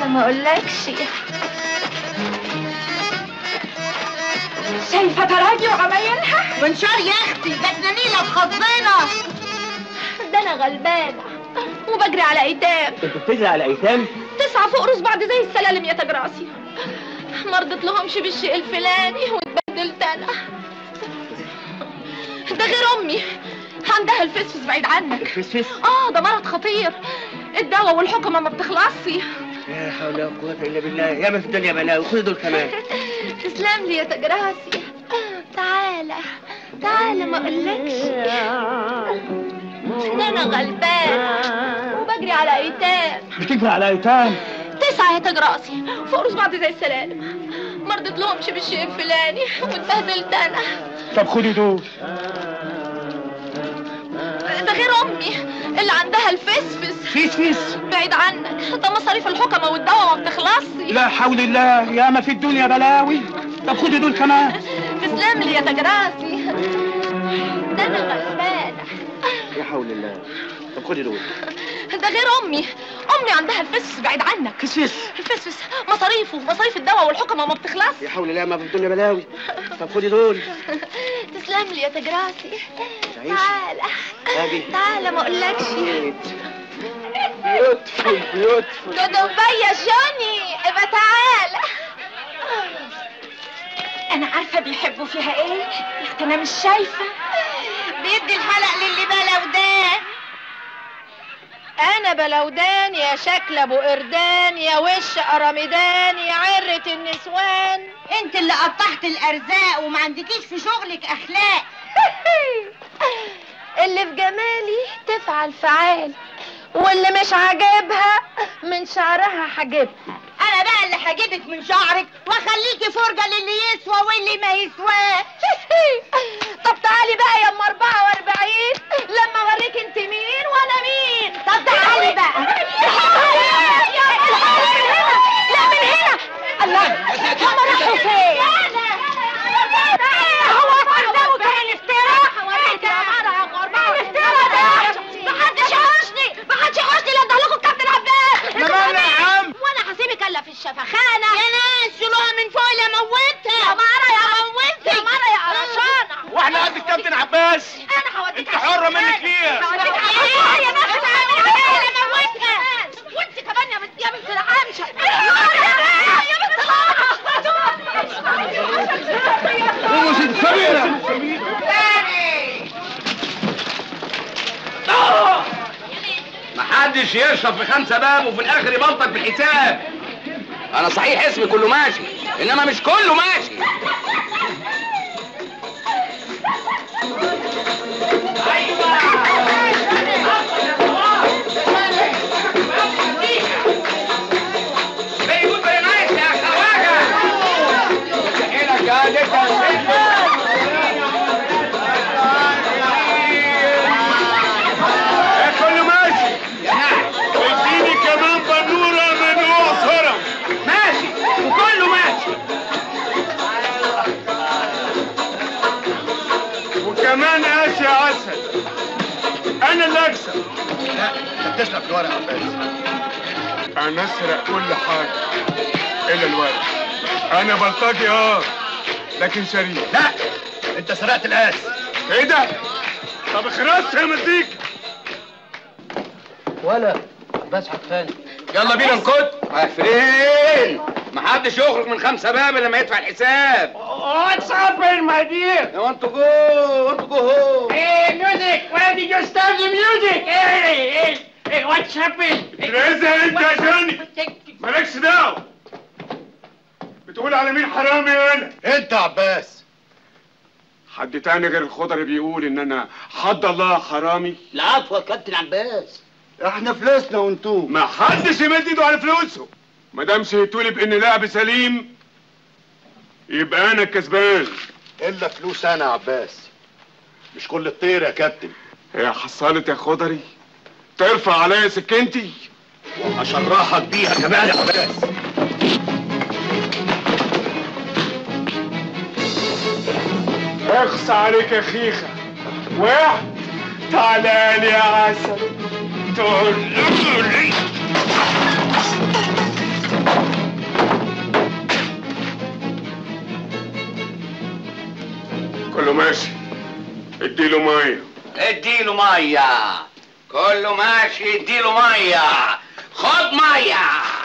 تعالى ما اقولكش شايفه تراجي وعمايلها وانشار يا اختي جاتنا نيله بخضنا ده انا غلبانه وبجري على ايتام انت بتجري على ايتام تسعة فوق راس بعض زي السلالم يا تاج راسي ما رضيت لهمش بالشيء الفلاني واتبهدلت انا ده غير امي عندها الفسفس بعيد عنك الفسفس اه ده مرض خطير الدواء والحكمة ما بتخلصش لا حول ولا قوة الا بالله يا ما في الدنيا بلاوي خد دول كمان تسلم لي يا تاج راسي تعالى تعالى ما اقولكش ده انا غلبانه وبجري على ايتام بتجري على ايتام تسعة يا تاج راسي فوق راس بعض زي السلالم ما رضيت لهمش بالشيء الفلاني واتبهدلت انا طب خدي دول ده غير امي اللي عندها الفسفس فسفس بعيد عنك ده مصاريف الحكمة والدواء ما بتخلصش لا حول الله يا ما في الدنيا بلاوي طب خدي دول كمان تسلم لي يا تاج راسي ده انا غلبانه لا حول الله طب خدي دول ده غير امي امي عندها الفسفس بعيد عنك فسفس الفسفس مصاريفه مصاريف الدواء والحكمة ما بتخلصش يا حول الله ما في الدنيا بلاوي طب خدي دول تسلم لي يا تاج راسي تعيشي. تعالى اجي تعالى ما اقولكش بيوتفول بيوتفول دودوبية يا جوني ابقى تعالى انا عارفه بيحبوا فيها ايه يا اختي انا مش شايفه بيدي الحلق للي بلودان انا بلودان يا شكل ابو قردان يا وش قرمدان يا عرة النسوان انت اللي قطعت الارزاق وما عندكيش في شغلك اخلاق اللي في جمالي تفعل فعال واللي مش عاجبها من شعرها حاجبها انا بقى اللي هجيبك من شعرك واخليكي فرجه للي يسوى واللي ما يسواش طب تعالي بقى يا ام 44 لما اوريك انت مين وانا مين طب تعالي بقى لا من هنا الله هم راحوا فين هو عندهم كان استراحه وراك يا مرة الاستراحه ده محدش يحوشني محدش يحوشني لا ادخل لكم الكابتن عباس يا مالا يا عم وانا هسيبك الا في الشفخانه يا ناس شيلوها من فوق لا موتها يا مرة يا موتي يا مرة يا قرشانة واحنا قد الكابتن عباس انا هوديك انت حرة منك فيها هوديك على يا ناس تعالي انا موتها وانت كمان يا بنت يا بنت العمشة يا بنت قوموا ست سميرة محدش يشرب في خمسة باب وفي الآخر يبلطك بالحساب أنا صحيح اسمي كله ماشي إنما مش كله ماشي بيقول بينايس يا خواجة حيلك يا يا كله ماشي اديني كمان بنورة من اقصرة ماشي وكله ماشي وكمان قاسي يا عسل انا اللي اكسب لا انت بتشرب الورق يا عباس انا اسرق كل حاجة الا الورق انا بلطجي اه لكن شريف لا انت سرقت القاس ايه ده طب خلاص يا مزيكا ولا عباس حقاني يلا بينا نكت رايح فين؟ محدش يخرج من خمسة باب لما يدفع الحساب What's happening, my dear? يا انتوا جو انتوا جو هو Hey, music! Where did you start the music? Hey, hey, hey, what's happening? رزق انت يا جوني مالكش دعوة بتقول على مين حرامي انا؟ انت يا عباس حد تاني غير الخضري بيقول ان انا حد الله حرامي العفو يا كابتن عباس احنا فلوسنا وانتو ما حدش يمد ايده على فلوسه ما دام شهدتولي بان لعب سليم يبقى انا الكسبان الا فلوس انا يا عباس مش كل الطير يا كابتن يا حصلت يا خضري ترفع عليا سكنتي اشرحك بيها كمان يا عباس اخص عليك يا خيخة واحد تعالى لي يا عسل تقول لي كله ماشي اديله ميه اديله ميه كله ماشي اديله ميه خد ميه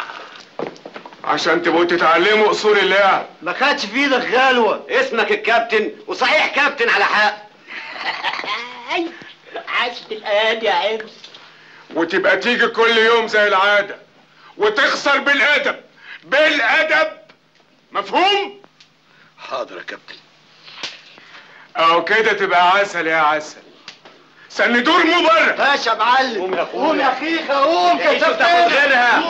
عشان تبقوا تتعلموا اصول اللعب ما خدش في ايدك غلوه اسمك الكابتن وصحيح كابتن على حق اي عشت الآن يا عرس وتبقى تيجي كل يوم زي العاده وتخسر بالادب بالادب مفهوم حاضر يا كابتن او كده تبقى عسل يا عسل سندور مبرر باشا يا معلم قوم يا اخويا قوم يا خيخه قوم كتبت غيرها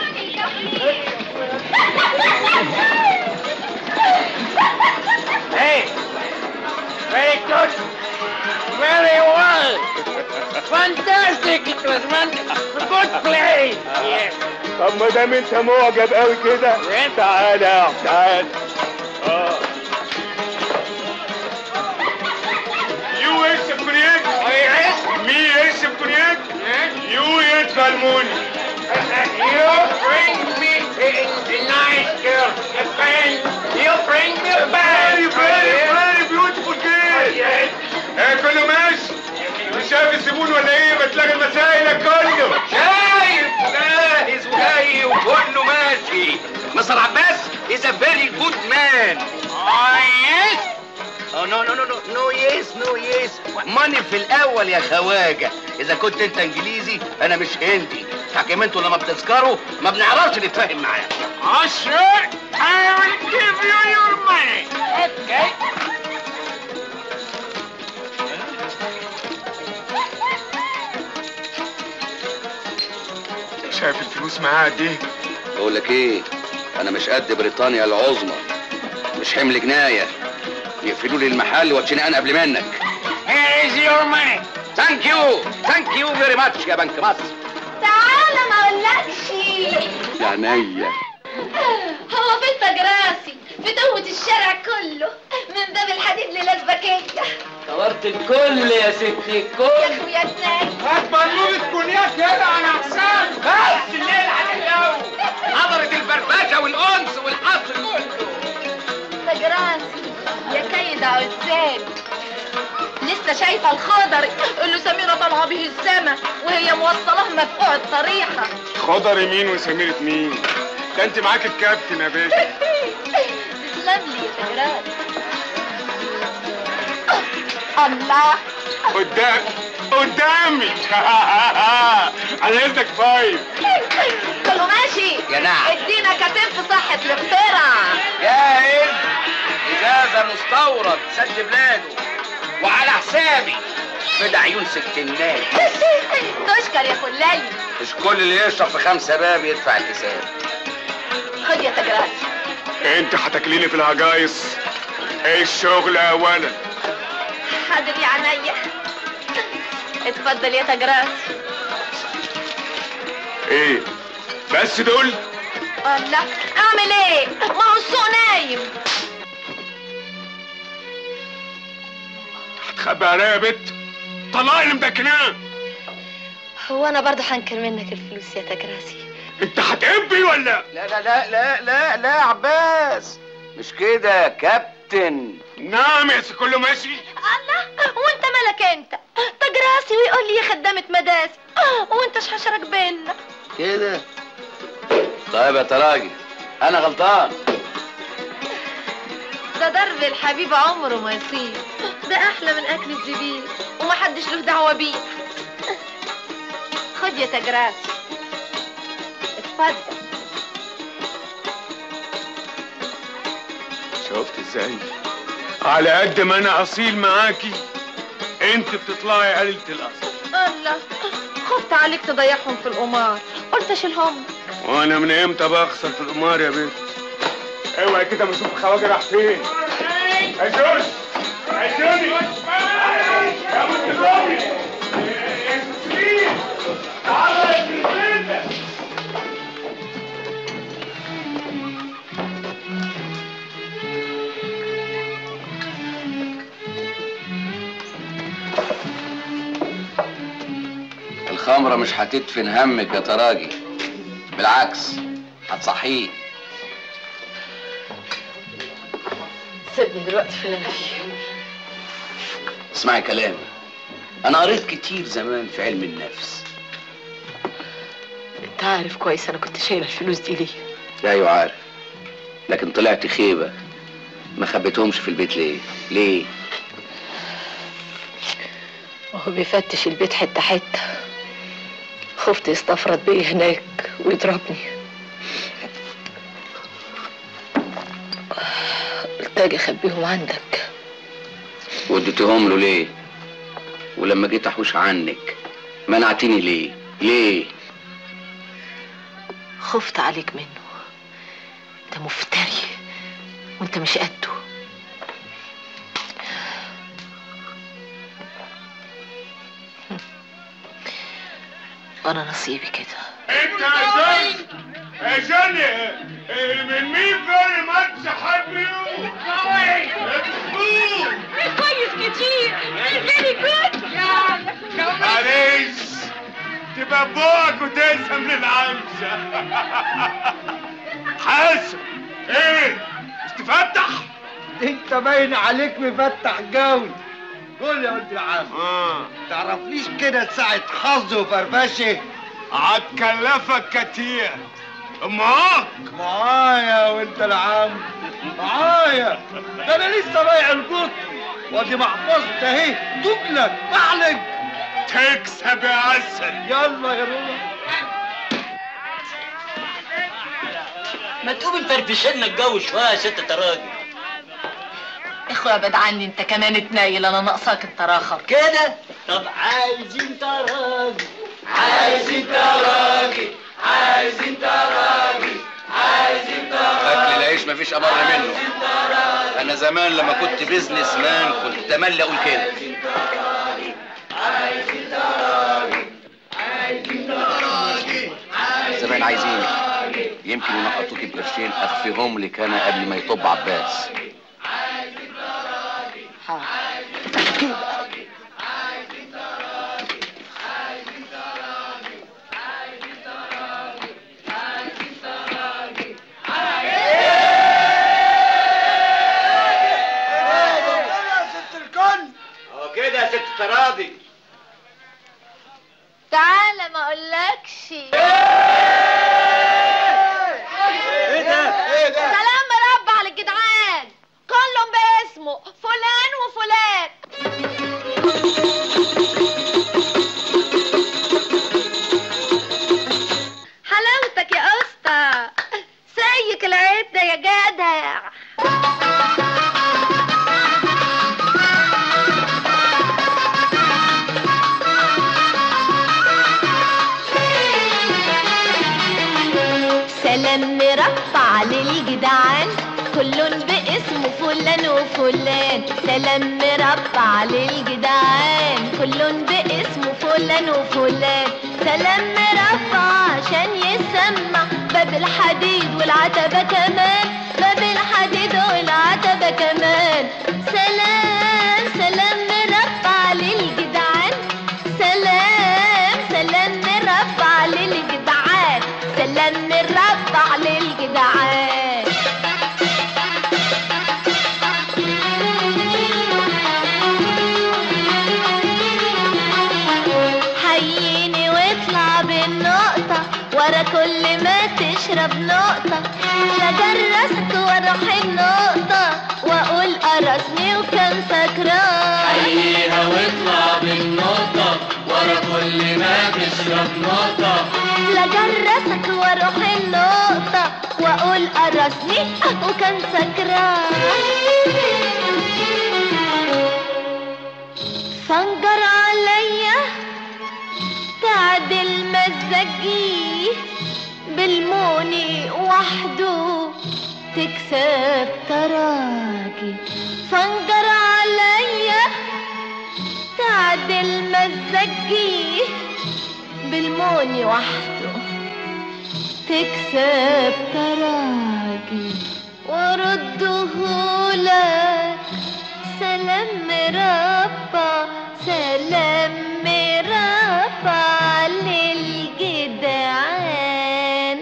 Hey! Very good! Very well! Fantastic! It was one good play! Yes. طب ما دام انت معجب قوي كده تعالى يا تعالى اه يو يشرب كونياك مي يشرب كونياك يو يدخل موني You bring me a, a nice girl, a friend. You bring me a bad فيري فيري فيري بيوتيفول جيل Yes. ايه كله ماشي مش شايف الزبون ولا ايه بتلاقي المسائل كله شايف جاهز وجاي وكله ماشي مستر عباس is a very good man Oh, yes? Oh, no, no, no, no, no, yes, no, yes. ماني في الأول يا خواجة. إذا كنت أنت إنجليزي أنا مش هندي. حكيم انتوا لما بتذكروا ما بنعرفش نتفاهم معاه. Oh, sure. I will give you your money. Okay. شايف الفلوس معاه قد ايه بقول لك إيه؟ أنا مش قد بريطانيا العظمى. مش حمل جناية. يقفلوا لي المحل واتشني أنا قبل منك. Here is your money. ثانك يو ثانك يو فيري ماتش يا بنك مصر. تعالى ما اقولكش عينيا. هو في التجراسي في دوة الشارع كله من باب الحديد للازبكية صورت الكل يا ستي يا الكل اخويا سناك هات بنوبة كونياك هنا على حساب بس الليل هتحلو حضرت الفرفشة والأنس والحصر كله. تجراسي يا كيد عزاب لسه شايفه الخضر اللي سميره طالعه به السما وهي موصلاه مدفوع الطريحه خضر مين وسميرة مين ده انت معاك الكابتن يا باشا تسلم لي يا تجراسي الله قدام قدامي على اذنك فايف كله ماشي يا نعم. ادينا كتف صحة الاختراع جاهز ازازه مستورد سد بلاده وعلى حسابي بدا عيون ستينات تشكر يا فلالي مش كل اللي يشرب في خمسه باب يدفع الحساب خد يا تجراسي انت هتاكليني في الهجايص ايه الشغل اولا حاضر يا عينيا اتفضل يا تجراسي ايه بس دول الله اعمل ايه ما هو السوق نايم هتخبي عليا يا بت طلعي اللي مدكناه هو انا برضه هنكر منك الفلوس يا تجراسي انت هتقبي ولا لا لا لا لا لا لا يا عباس مش كده يا كابتن نعم يا سي كله ماشي الله وانت مالك انت تجراسي ويقول لي يا خدامة مداسي وانت ايش حشرك بينا كده طيب يا تراجي انا غلطان ده ضرب الحبيب عمره ما يصير ده احلى من اكل الزبيب ومحدش له دعوه بيه خد يا تجراسي اتفضل شفت ازاي على قد ما انا اصيل معاكي انت بتطلعي قليلة الاصل الله خفت عليك تضيعهم في القمار قلت اشيلهم وانا من امتى بخسر في القمار يا بنت اوعي كده ما اشوف خواجه راح فين يا جورج يا جوني يا بنت الراجل يا سوسين تعالى يا سوسين الخمرة مش هتدفن همك يا تراجي بالعكس هتصحيه سيبني دلوقتي في اللي انا فيه اسمعي كلامي انا قريت كتير زمان في علم النفس انت عارف كويس انا كنت شايله الفلوس دي ليه ايوه عارف لكن طلعت خيبه ما خبيتهمش في البيت ليه ليه وهو بيفتش البيت حته حته خفت يستفرد بيا هناك ويضربني قلت اجي اخبيهم عندك وديتهم له ليه ولما جيت احوش عنك منعتني ليه ليه خفت عليك منه انت مفتري وانت مش قده وانا نصيبي كده انت يا جوني يا جوني من مين فيري ماتش حب يو كويس كتير فيري جود معلش تبقى بوك وتقسم للعمشة حاسب ايه مش تفتح انت باين عليك مفتح جوي قول يا ولد العم اه تعرفليش كده ساعة حظ وفرفشة هتكلفك كتير معاك معايا يا ولد العم معايا ده انا لسه بايع القط وادي محفظتي اهي تجلك بعلق تكسب يا عسل يلا يا روح ما تقوم نفرفش لنا الجو شويه يا ست تراجل اخويا ابعد عني انت كمان اتنايل انا ناقصاك انت راخر كده طب عايزين تراجل عايزين تراجي عايزين تراجي عايزين تراجي اكل العيش مفيش امر منه انا زمان لما كنت بيزنس مان كنت تملي اقول كده زمان عايزين يمكن ينقطوكي بقرشين اخفيهم لك انا قبل ما يطب عباس هو كده يا ست تراضي تعالى ما اقولكش ايه ده ايه ده سلام مربع للجدعان كلهم باسمه فلان وفلان حلاوتك يا اسطى سيك العده يا جدع سلام مربع للجدعان كل باسمه فلان وفلان سلام مربع للجدعان كل باسمه فلان وفلان سلام مربع عشان يسمع باب الحديد والعتبة كمان باب الحديد والعتبة كمان سلام سلام مربع للجدعان سلام سلام مربع للجدعان سلام مربع للجدعان حييني واطلع بالنقطة ورا كل ما تشرب نقطة لا جرست واروح النقطة واقول قرصني وكان سكران حييها واطلع بالنقطة ورا كل ما تشرب نقطة لا جرست واروح النقطة واقول قرصني وكان سكران فانجر عليا تعدل مزاجي بالموني وحده تكسب تراجي فانجر عليا تعدل مزاجي بالموني وحده تكسب تراجي وردهولك سلام مربى سلام مربى للجدعان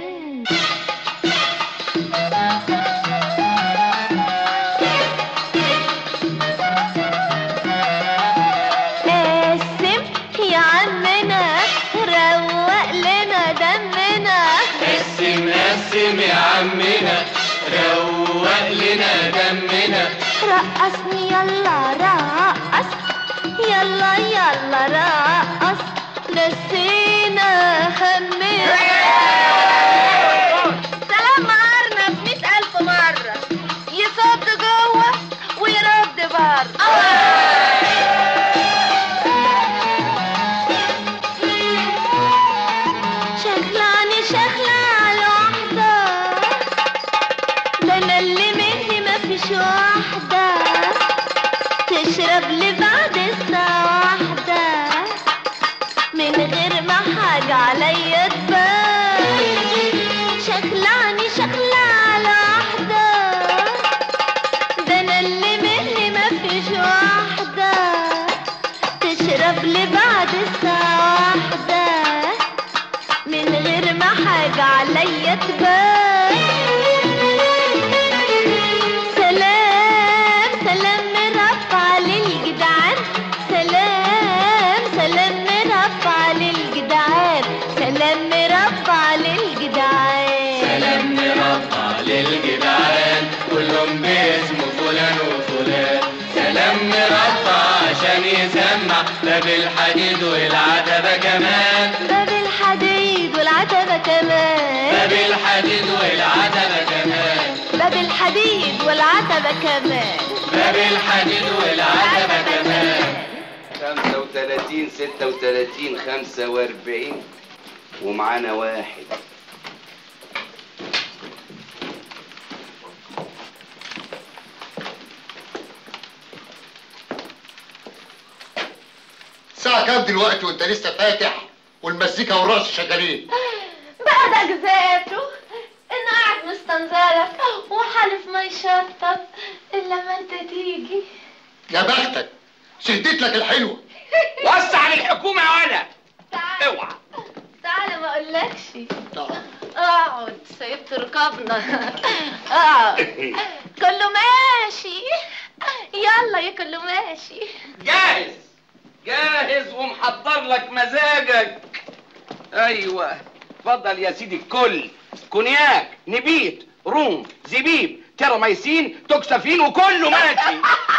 سلم يا عمنا روق لنا دمنا رقصني يلا رقص يلا يلا رقص نسينا همنا سلام مقارنة بمئة ألف مرة يصد جوه ويرد بره شغلاني شغلة على واحدة ده انا اللي مني مفيش واحدة تشرب لي بعد الساعة واحدة من غير ما حاجة عليا تبان شغلاني شغلة على واحدة ده انا اللي مني مفيش واحدة تشرب لي بعد الساعة واحدة من غير ما حاجة عليا تبان سلام سلام مرفع للجدعان سلام سلام مرفع للجدعان سلام مرفع للجدعان سلام نرفع للجدعان كلهم باسمه فلان وفلان سلام نرفع عشان يسمع باب الحديد والعتبة كمان باب الحديد والعتبة كمان باب الحديد والعتبة كمان باب الحديد والعتبة كمان باب الحديد والعتبة كمان 35 36 45 ومعانا واحد الساعة كام دلوقتي وانت لسه فاتح والمزيكا والرقص شغالين بقى ده جزاته انا قاعد مستنظرك وحالف ما يشطب الا ما انت تيجي يا بختك شهدت لك الحلوة وسع للحكومة يا ولا اوعى تعالى ما اقولكش اقعد سيبت ركابنا اقعد كله ماشي يلا يا كله ماشي جاهز جاهز ومحضر لك مزاجك ايوه اتفضل يا سيدي الكل كونياك نبيت روم زبيب ترميسين توكسفين وكله ماشي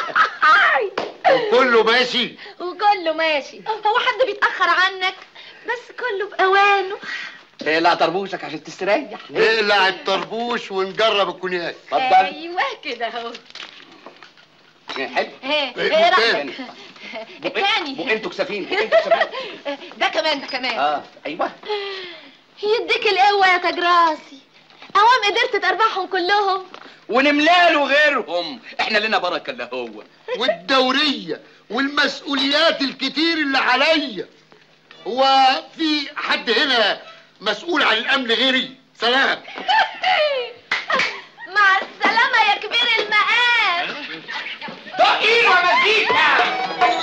كله ماشي وكله ماشي هو حد بيتأخر عنك بس كله بأوانه إيه لا طربوشك عشان تستريح نقلع الطربوش ونجرب الكونياك اتفضل ايوه كده اهو حلو ايه إيه، ايه بقين. رأيك التاني بقين توكسفين بقين توكسفين ده كمان ده كمان اه ايوه يديك القوة يا تاج راسي اوام قدرت تربحهم كلهم ونملاله غيرهم احنا لنا بركه الا هو والدورية والمسؤوليات الكتير اللي عليا هو في حد هنا مسؤول عن الأمن غيري سلام مع السلامة يا كبير المقام دقيق ومزيكا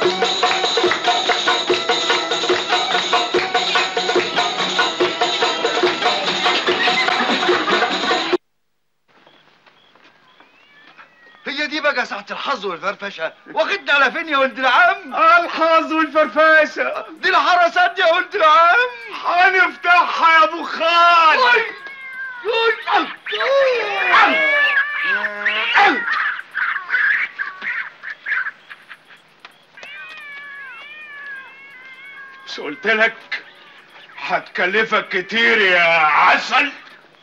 هي دي بقى ساعة الحظ والفرفشة واخدنا على فين يا ولد العم؟ الحظ والفرفشه دي الحرسات يا ولد العم هنفتحها يا ابو خال مش قلت لك هتكلفك كتير يا عسل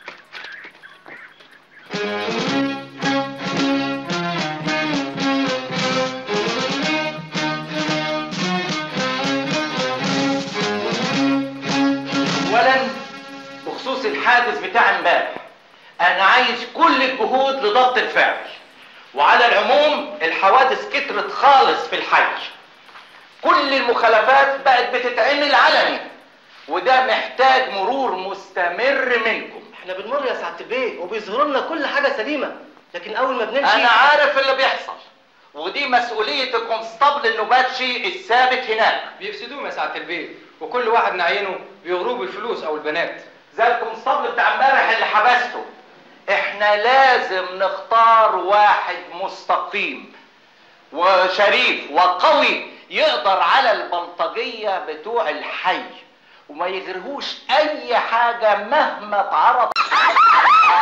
اولا بخصوص الحادث بتاع امبارح انا عايز كل الجهود لضبط الفعل وعلى العموم الحوادث كترت خالص في الحي كل المخالفات بقت بتتعمل علني وده محتاج مرور مستمر منكم احنا بنمر يا سعاده البيه وبيظهر لنا كل حاجه سليمه لكن اول ما بنمشي انا عارف اللي بيحصل ودي مسؤولية الكونستابل النباتشي الثابت هناك بيفسدوهم يا سعاده البيه وكل واحد نعينه بيغروه بالفلوس او البنات زي الكونستابل بتاع امبارح اللي حبسته احنا لازم نختار واحد مستقيم وشريف وقوي يقدر على البلطجية بتوع الحي وما يغرهوش اي حاجة مهما اتعرض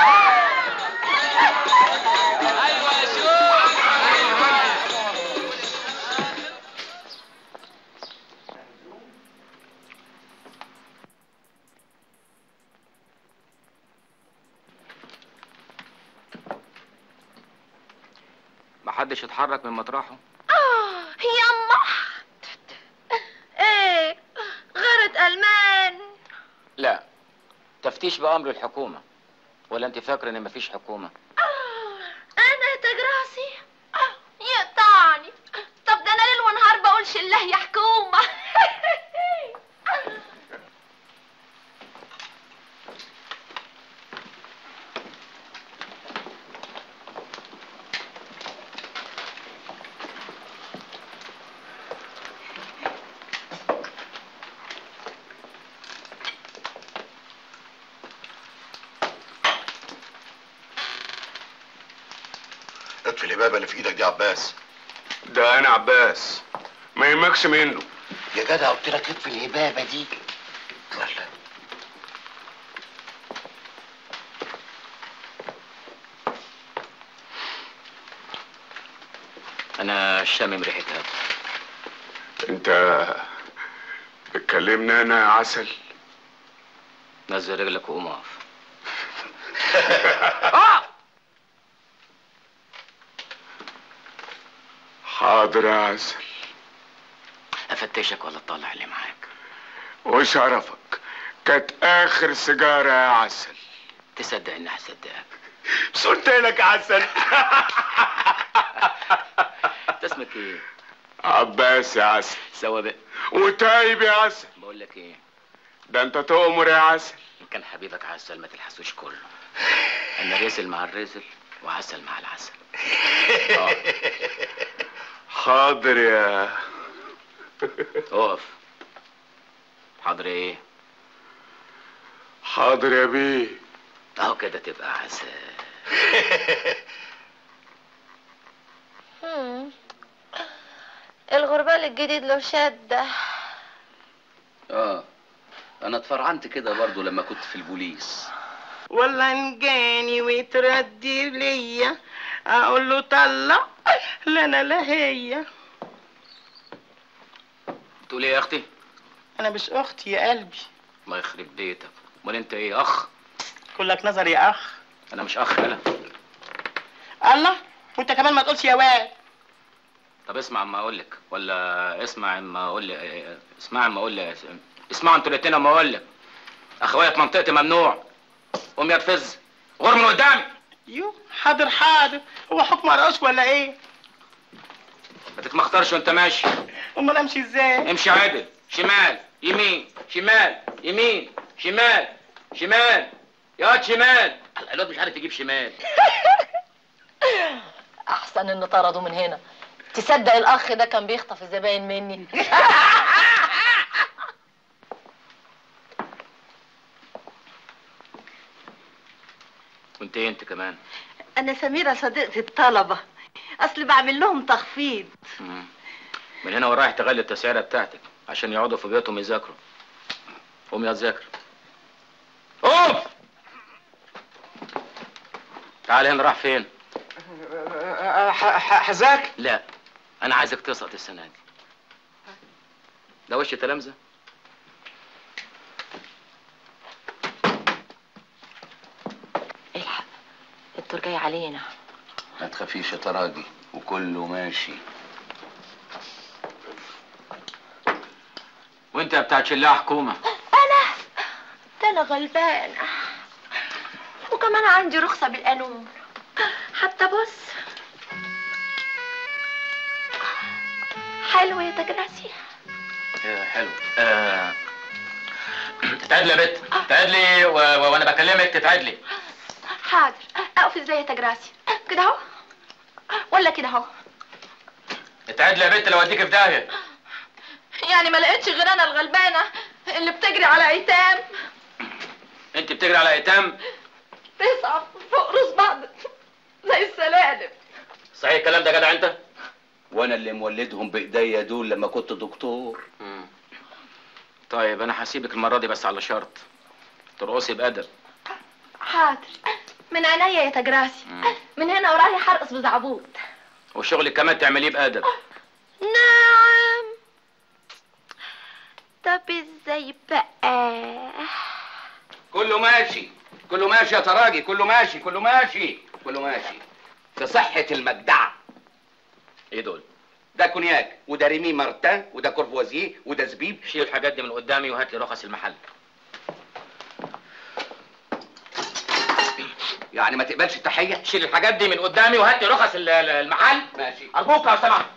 محدش اتحرك من مطرحه آه يما ايه غارت ألمان لا تفتيش بأمر الحكومة ولا انت فاكرة ان مفيش حكومة أنا تاج راسي يقطعني طب ده أنا ليل ونهار بقولش الله يا حكومة اطفي الهبابه اللي في ايدك دي يا عباس ده انا عباس ما يهمكش منه يا جدع قلت لك اطفي الهبابه دي لا لا انا شامم ريحتها انت بتكلمني انا يا عسل نزل رجلك وقوم اقف حاضر يا عسل افتشك ولا تطلع اللي معاك وشرفك كانت اخر سيجاره يا عسل تصدق اني هصدقك بس قلت لك عسل انت اسمك ايه عباس يا عسل سوابق وتايب يا عسل بقول لك ايه ده انت تؤمر يا عسل ان كان حبيبك عسل ما تلحسوش كله انا رزل مع الرزل وعسل مع العسل اه حاضر يا اقف حاضر ايه حاضر يا بيه اهو كده تبقى عسل مم. الغربال الجديد له شدة اه انا اتفرعنت كده برضو لما كنت في البوليس والله انجاني ويتردي ليا اقول له طلع لا انا لا هي تقول ايه يا اختي انا مش اختي يا قلبي الله يخرب بيتك امال انت ايه اخ كلك نظر يا اخ انا مش اخ انا الله وانت كمان ما تقولش يا واد طب اسمع اما اقول لك ولا اسمع اما اقول لك اسمع اما اقول لك اسمعوا انتوا الاتنين اما اقول لك اخويا في منطقتي ممنوع قوم يا تفز غور من قدامي يو حاضر حاضر هو حكم رأس ولا ايه ما تتمخترش وانت ماشي امال امشي ازاي امشي عادل شمال يمين شمال يمين شمال شمال ياض شمال الواد مش عارف يجيب شمال احسن ان طردوا من هنا تصدق الاخ ده كان بيخطف الزباين مني وانت ايه انت كمان انا سميرة صديقة الطلبة اصل بعمل لهم تخفيض مم. من هنا ورايح تغلي التسعيره بتاعتك عشان يقعدوا في بيوتهم يذاكروا قوم يا تذاكر قوم تعال هنا راح فين حذاك لا انا عايزك تسقط السنه دي ده وش تلامذه الحق الدور جاي علينا ما تخافيش يا تراجي وكله ماشي وانت يا بتاع شلاع حكومه أنا ده أنا غلبانة وكمان عندي رخصة بالقانون حتى بص حلو يا تجراسي آه، حلو آه. تتعدلي يا بت تتعدلي و... و... وانا بكلمك تتعدلي حاضر أقف ازاي يا تجراسي كده اهو ولا كده اهو اتعدلي يا بت لو اديك في داهيه يعني ما لقيتش غير انا الغلبانه اللي بتجري على ايتام انت بتجري على ايتام تصعب فوق راس بعض زي السلالم صحيح الكلام ده يا جدع انت وانا اللي مولدهم بايديا دول لما كنت دكتور مم. طيب انا هسيبك المره دي بس على شرط ترقصي بادب حاضر من عينيا يا تجراسي من هنا ورايح هرقص بزعبوط وشغلك كمان تعمليه بادب نعم طب ازاي بقى كله ماشي كله ماشي يا تراجي كله ماشي كله ماشي كله ماشي في صحة المجدعة ايه دول؟ ده كونياك وده ريمي مارتان وده كورفوازيه وده زبيب شيل الحاجات دي من قدامي وهات لي رخص المحل يعني ما تقبلش التحية شيل الحاجات دي من قدامي وهات لي رخص ال- ال- المحل ماشي ارجوك لو سمحت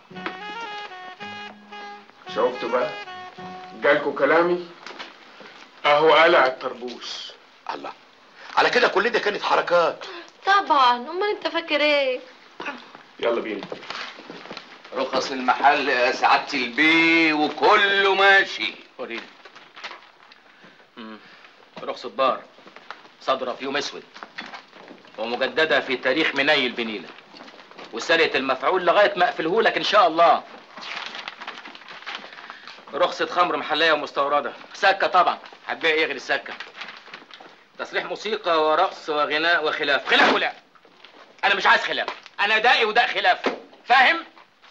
شفتوا بقى جالكوا كلامي اهو قلع الطربوش الله على كده كل ده كانت حركات طبعا امال انت فاكر ايه يلا بينا رخص المحل يا سعادة البي وكله ماشي وريني مم. رخصة بار صادرة في يوم اسود ومجددة في تاريخ منيل بنيلة وسرقة المفعول لغاية ما اقفلهولك ان شاء الله رخصة خمر محلية ومستوردة سكة طبعا هتبيع ايه غير السكة تصريح موسيقى ورقص وغناء وخلاف خلاف ولا انا مش عايز خلاف انا دائي وده خلاف فاهم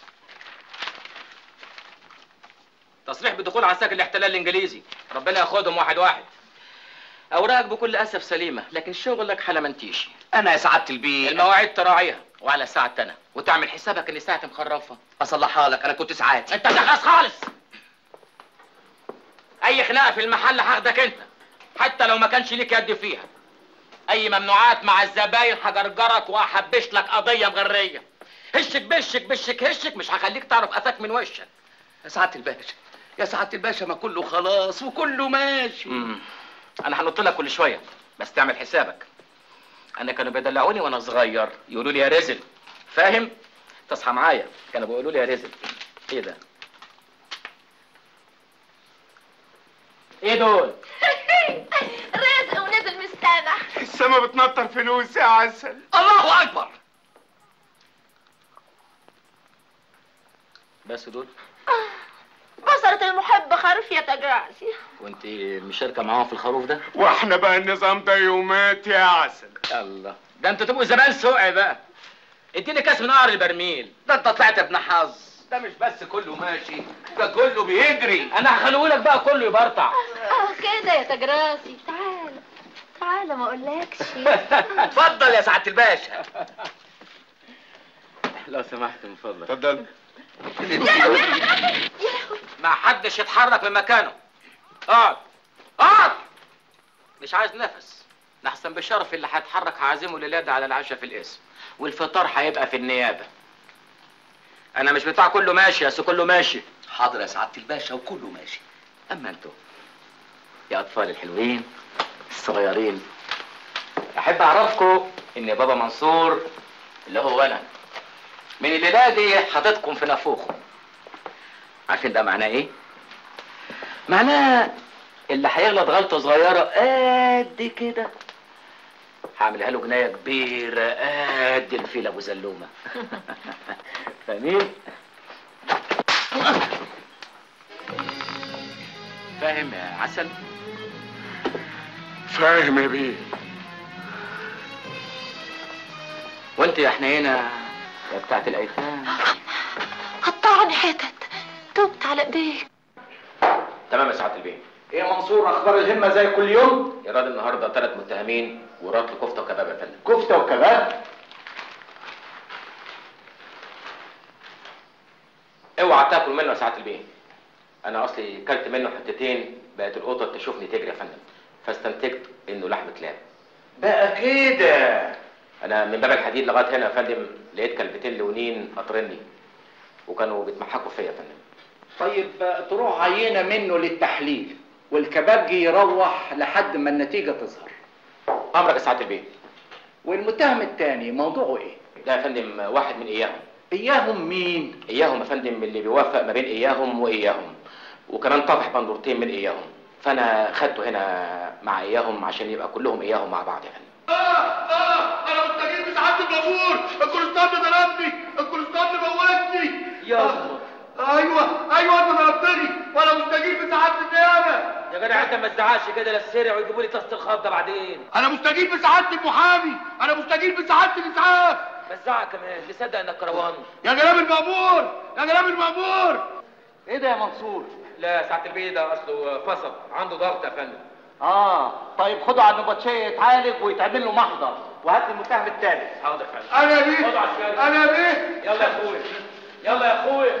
تصريح بدخول عساكر الاحتلال الانجليزي ربنا ياخدهم واحد واحد اوراقك بكل اسف سليمه لكن شغلك حلمنتيش انا يا سعادة البي المواعيد تراعيها وعلى ساعة انا وتعمل حسابك ان ساعتي مخرفه اصلحها لك انا كنت ساعات انت تخلص خالص اي خناقه في المحل هاخدك انت حتى لو ما كانش ليك يد فيها اي ممنوعات مع الزباين هجرجرك واحبش لك قضيه مغريه هشك بشك بشك هشك مش هخليك تعرف قفاك من وشك يا سعادة الباشا يا سعادة الباشا ما كله خلاص وكله ماشي مم. انا هنط لك كل شويه بس تعمل حسابك انا كانوا بيدلعوني وانا صغير يقولوا لي يا رزل فاهم تصحى معايا كانوا بيقولوا لي يا رزل ايه ده ايه دول رزق ونزل من السما السما بتنطر فلوس يا عسل الله اكبر بس دول بصرة المحب خرف يا تجراسي وانت مشاركه معاهم في الخروف ده واحنا بقى النظام ده يومات يا عسل الله ده انتوا تبقوا زمان سوقي بقى اديني كاس من قعر البرميل ده انت طلعت ابن حظ ده مش بس كله ماشي ده كله بيجري انا هخليهولك بقى كله يبرطع اه كده يا تجراسي تعال تعال ما اقولكش اتفضل يا سعادة الباشا لو سمحت من فضلك اتفضل ما حدش يتحرك من مكانه اقعد اقعد مش عايز نفس نحسن بشرف اللي هيتحرك هعزمه الليله ده على العشاء في القسم والفطار هيبقى في النيابه انا مش بتاع كله ماشي يا كله ماشي حاضر يا سعادة الباشا وكله ماشي اما انتوا يا اطفال الحلوين الصغيرين احب اعرفكم ان بابا منصور اللي هو انا من الليله دي حاططكم في نافوخه عارفين ده معناه ايه معناه اللي هيغلط غلطه صغيره قد كده هعملها له جنايه كبيره قد الفيل ابو زلومه فاهمين فاهم يا عسل فاهم يا بيه وانت يا حنينه يا بتاعت الايتام قطعني حتت تبت على ايديك تمام يا سعاده البيه ايه يا منصور اخبار الهمه زي كل يوم يا راجل النهارده ثلاث متهمين وراتل كفته وكباب يا فندم كفته وكباب اوعى تاكل منه يا سعاده البيه انا اصلي كلت منه حتتين بقت القطط تشوفني تجري يا فندم فاستنتجت انه لحم كلاب بقى كده انا من باب الحديد لغايه هنا يا فندم لقيت كلبتين لونين قاطرني وكانوا بيتمحكوا فيا يا فندم طيب تروح عينة منه للتحليل والكبابجي يروح لحد ما النتيجة تظهر امرك يا سعاده البيه والمتهم التاني موضوعه ايه؟ ده يا فندم واحد من اياهم اياهم مين؟ اياهم يا فندم اللي بيوافق ما بين اياهم واياهم وكمان طافح بندورتين من اياهم فانا خدته هنا مع اياهم عشان يبقى كلهم اياهم مع بعض يا فندم انا مستجيب بسعادة الغفور الكوليسترول ضربني الكوليسترول موتني يا الله ايوه ايوه انت ضربتني وانا مستجيب بسعادة النيابه يا جدع انت ما تزعقش كده لا السرع ويجيبوا لي طاسه الخضه بعدين انا مستجيب بسعاده المحامي انا مستجيب بسعاده الاسعاف ما تزعق كمان تصدق انك كروان يا جناب المأمور يا جناب المأمور ايه ده يا منصور لا ساعه البيه ده اصله فصل عنده ضغط يا فندم اه طيب خده على النبطشيه يتعالج ويتعمل له محضر وهات لي المتهم الثالث حاضر يا فندم انا بيه خده على الشارع. انا بيه يلا يا اخويا يلا يا اخويا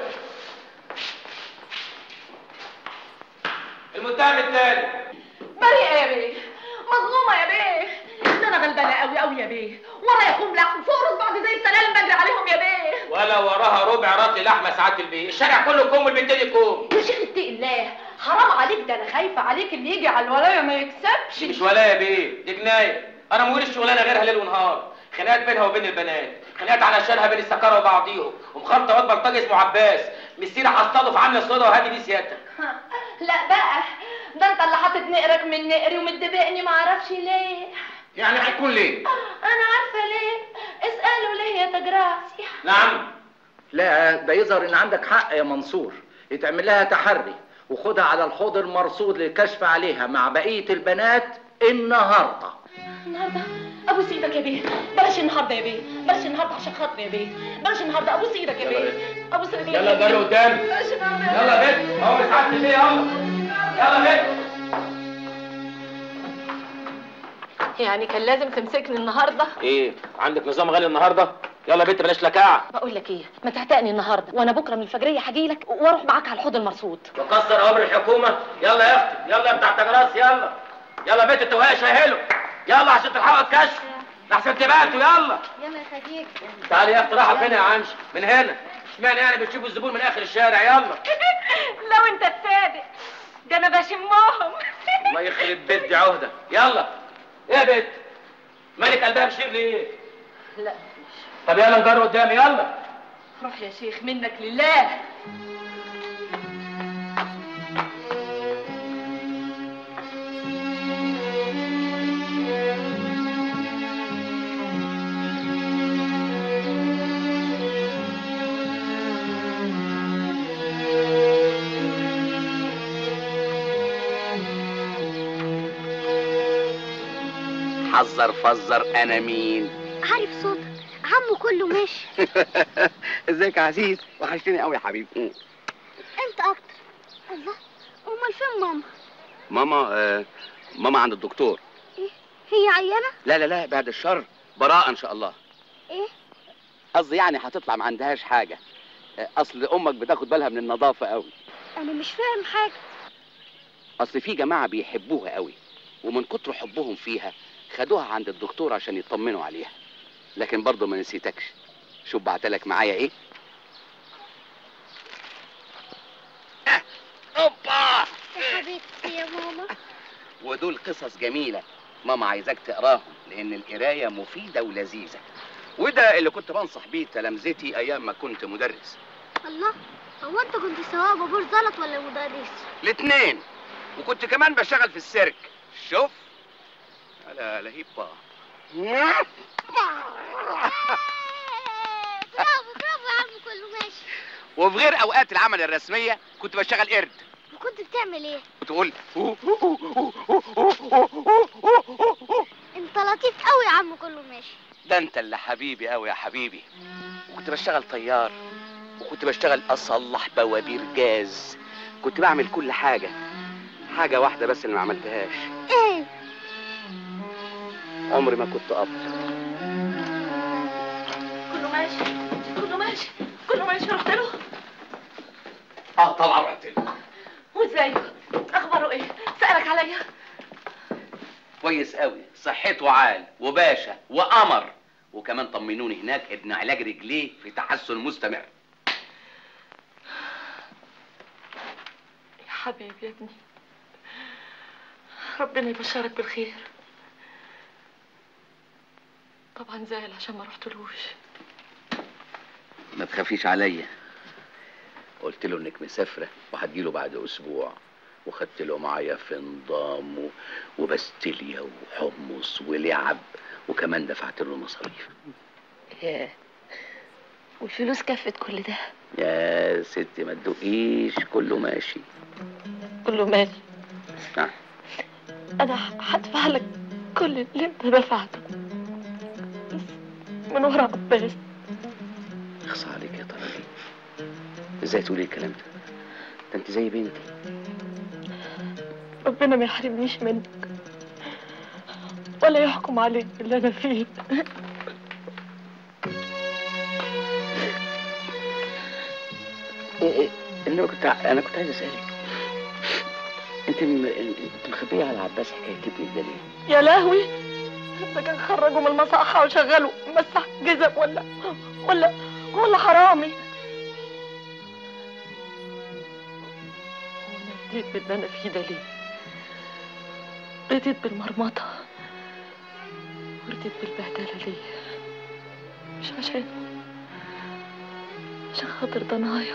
المتهم الثاني بريئة يا بيه مظلومة يا بيه ده انا غلبانة قوي قوي يا بيه ورايا خم لحم فوق رصبعتي زي السلالم بجري عليهم يا بيه ولا وراها ربع رطل لحمه سعاده البيه الشارع كله كوم والبنت دي كوم يا شيخ اتقي الله حرام عليك ده انا خايفة عليك اللي يجي على الولاية ما يكسبش مش ولايه بيه دي جنايه انا مول الشغلانه غيرها ليل ونهار خناقات بينها وبين البنات خناقات علشانها بين السكر وبعضيهم ومخبطه واد بلطجي اسمه عباس مسيره حصاده في عامله سودا وهادي دي سيادتك لا بقى ده انت اللي حاطط نقرك من نقري ومدبقني معرفش ليه يعني هيكون ليه انا عارفة ليه اسألوا ليه يا تجراسي نعم لا ده يظهر ان عندك حق يا منصور يتعمل لها تحري وخدها على الحوض المرصود للكشف عليها مع بقيه البنات النهارده النهارده ابوس ايدك يا بيه بلاش النهارده يا بيه بلاش النهارده عشان خاطري يا بيه بلاش النهارده ابوس ايدك يا بيه ابوس رجليك يلا يا بيه. جري قدامي. بلاش النهارده يلا يا بنت اهو سعاده البيه يلا يلا يا بنت يعني كان لازم تمسكني النهارده ايه عندك نظام غالي النهارده يلا يا بنت بلاش لكاعه بقول لك ايه ما تعتقني النهارده وانا بكره من الفجريه هجيلك واروح معاك على الحوض المرصود وكسر اوامر الحكومه يلا يا اختي يلا يا بتاع تجراس يلا يلا يا بنت التوهيه شاهله يلا عشان تلحقوا الكشف لحسن تباتوا يلا يلا يا خديجة تعالي يا اختي رايحه فين يا عمش من هنا اشمعنى يعني بتشوفوا الزبون من اخر الشارع يلا لو انت تصادق ده انا بشمهم الله يخرب بيت دي عهده يلا ايه يا بنت مالك قلبها بشير ليه لا طب يلا نجري قدامي يلا روح يا شيخ منك لله حذر فزر انا مين عارف صوتك عمو كله ماشي ازيك يا عزيز وحشتني قوي يا حبيبي انت اكتر الله امال فين ماما ماما آه ماما عند الدكتور هي عيانة لا لا لا بعد الشر براءة ان شاء الله ايه قصدي يعني هتطلع ما عندهاش حاجة آه، اصل امك بتاخد بالها من النظافة قوي انا مش فاهم حاجة اصل في جماعة بيحبوها قوي ومن كتر حبهم فيها خدوها عند الدكتور عشان يطمنوا عليها لكن برضه ما نسيتكش شوف بعتلك معايا ايه آه، اوبا يا حبيبتي يا ماما ودول قصص جميلة ماما عايزاك تقراهم لأن القراية مفيدة ولذيذة وده اللي كنت بنصح بيه تلامذتي أيام ما كنت مدرس الله هو انت كنت سواق بابور زلط ولا مدرس الاتنين وكنت كمان بشتغل في السيرك شوف لا لهيبا برافو برافو يا عم كله ماشي وفي غير أوقات العمل الرسمية كنت بشتغل قرد وكنت بتعمل ايه وتقول انت لطيف قوي يا عم كله ماشي ده انت اللي حبيبي قوي يا حبيبي وكنت بشتغل طيار وكنت بشتغل اصلح بوابير جاز كنت بعمل كل حاجة حاجة واحدة بس اللي ما عملتهاش ايه عمري ما كنت اب كله ماشي كله ماشي كله ماشي رحت له اه طبعا رحت له وازاي اخباره ايه سألك عليا كويس قوي صحته عال وباشا وقمر وكمان طمنوني هناك ابن علاج رجليه في تحسن مستمر يا حبيبي يا ابني ربنا يبشرك بالخير طبعا زعل عشان ما رحتلوش ما تخافيش عليا قلت له انك مسافره وهتجيله بعد اسبوع وخدت له معايا فنضام و- وبستيليا وحمص ولعب وكمان دفعت له مصاريف ياه والفلوس كفت كل ده يا ستي ما تدقيش كله ماشي كله ماشي نعم انا هدفع لك كل اللي انت دفعته بس من ورا عباس اخصى عليك يا طلبي ازاي تقولي الكلام ده ده انت زي بنتي ربنا ما يحرمنيش منك ولا يحكم عليك باللي انا فيه إيه إيه انما كنت ع- انا كنت عايز اسالك انت م... انت مخبيه على عباس حكايه ابنك ده ليه؟ يا لهوي ده كان خرجه من المصحة وشغله مسح جزم ولا ولا ولا حرامي رديت باللي انا فيه ده ليه رديت بالمرمطة ورديت بالبهدلة ليه مش عشان عشان خاطر ضنايا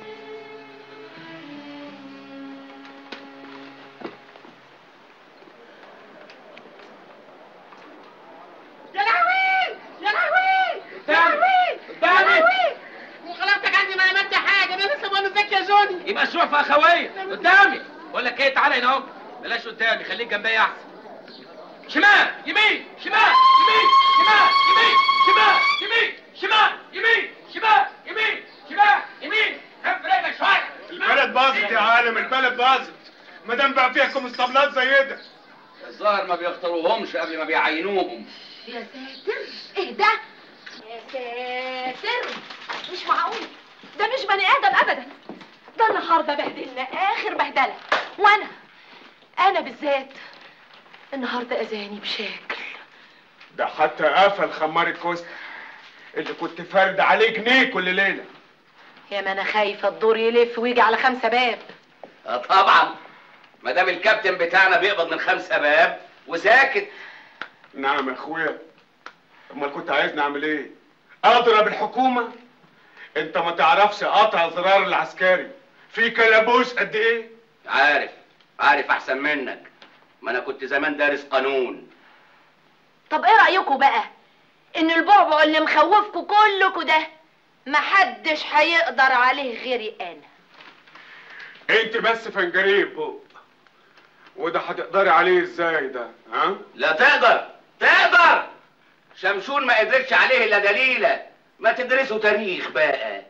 يا لهوي يا لهوي يا لهوي يا لهوي وخلاص عندي ما عملت حاجه انا لسه بقول ازيك يا جوني يبقى شوف اخويا قدامي بقول لك ايه تعالى هنا اهو بلاش قدامي خليك جنبي احسن شمال يمين شمال يمين شمال يمين شمال يمين شمال يمين شمال يمين شمال يمين خف رجلك شويه البلد باظت يا عالم البلد باظت ما دام بقى فيها كونستابلات زي ده الظاهر ما بيختاروهمش قبل ما بيعينوهم يا ساتر ايه ده يا ساتر مش معقول ده مش بني ادم ابدا ده النهارده بهدلنا اخر بهدله وانا انا بالذات النهارده اذاني بشكل ده حتى قفل خمارة كوستا اللي كنت فارد عليه جنيه كل ليلة يا ما انا خايفه الدور يلف ويجي على خمسه باب اه طبعا ما دام الكابتن بتاعنا بيقبض من خمسة باب وساكت نعم يا اخويا امال كنت عايزني اعمل ايه اضرب الحكومة انت ما تعرفش قطع زرار العسكري في كلبوش قد ايه عارف عارف احسن منك ما انا كنت زمان دارس قانون طب ايه رايكم بقى ان البعبع اللي مخوفكم كلكم ده محدش هيقدر عليه غيري انا انت بس فنجريب بوب وده هتقدري عليه ازاي ده ها لا تقدر تقدر شمشون ما قدرتش عليه الا دليله ما تدرسوا تاريخ بقى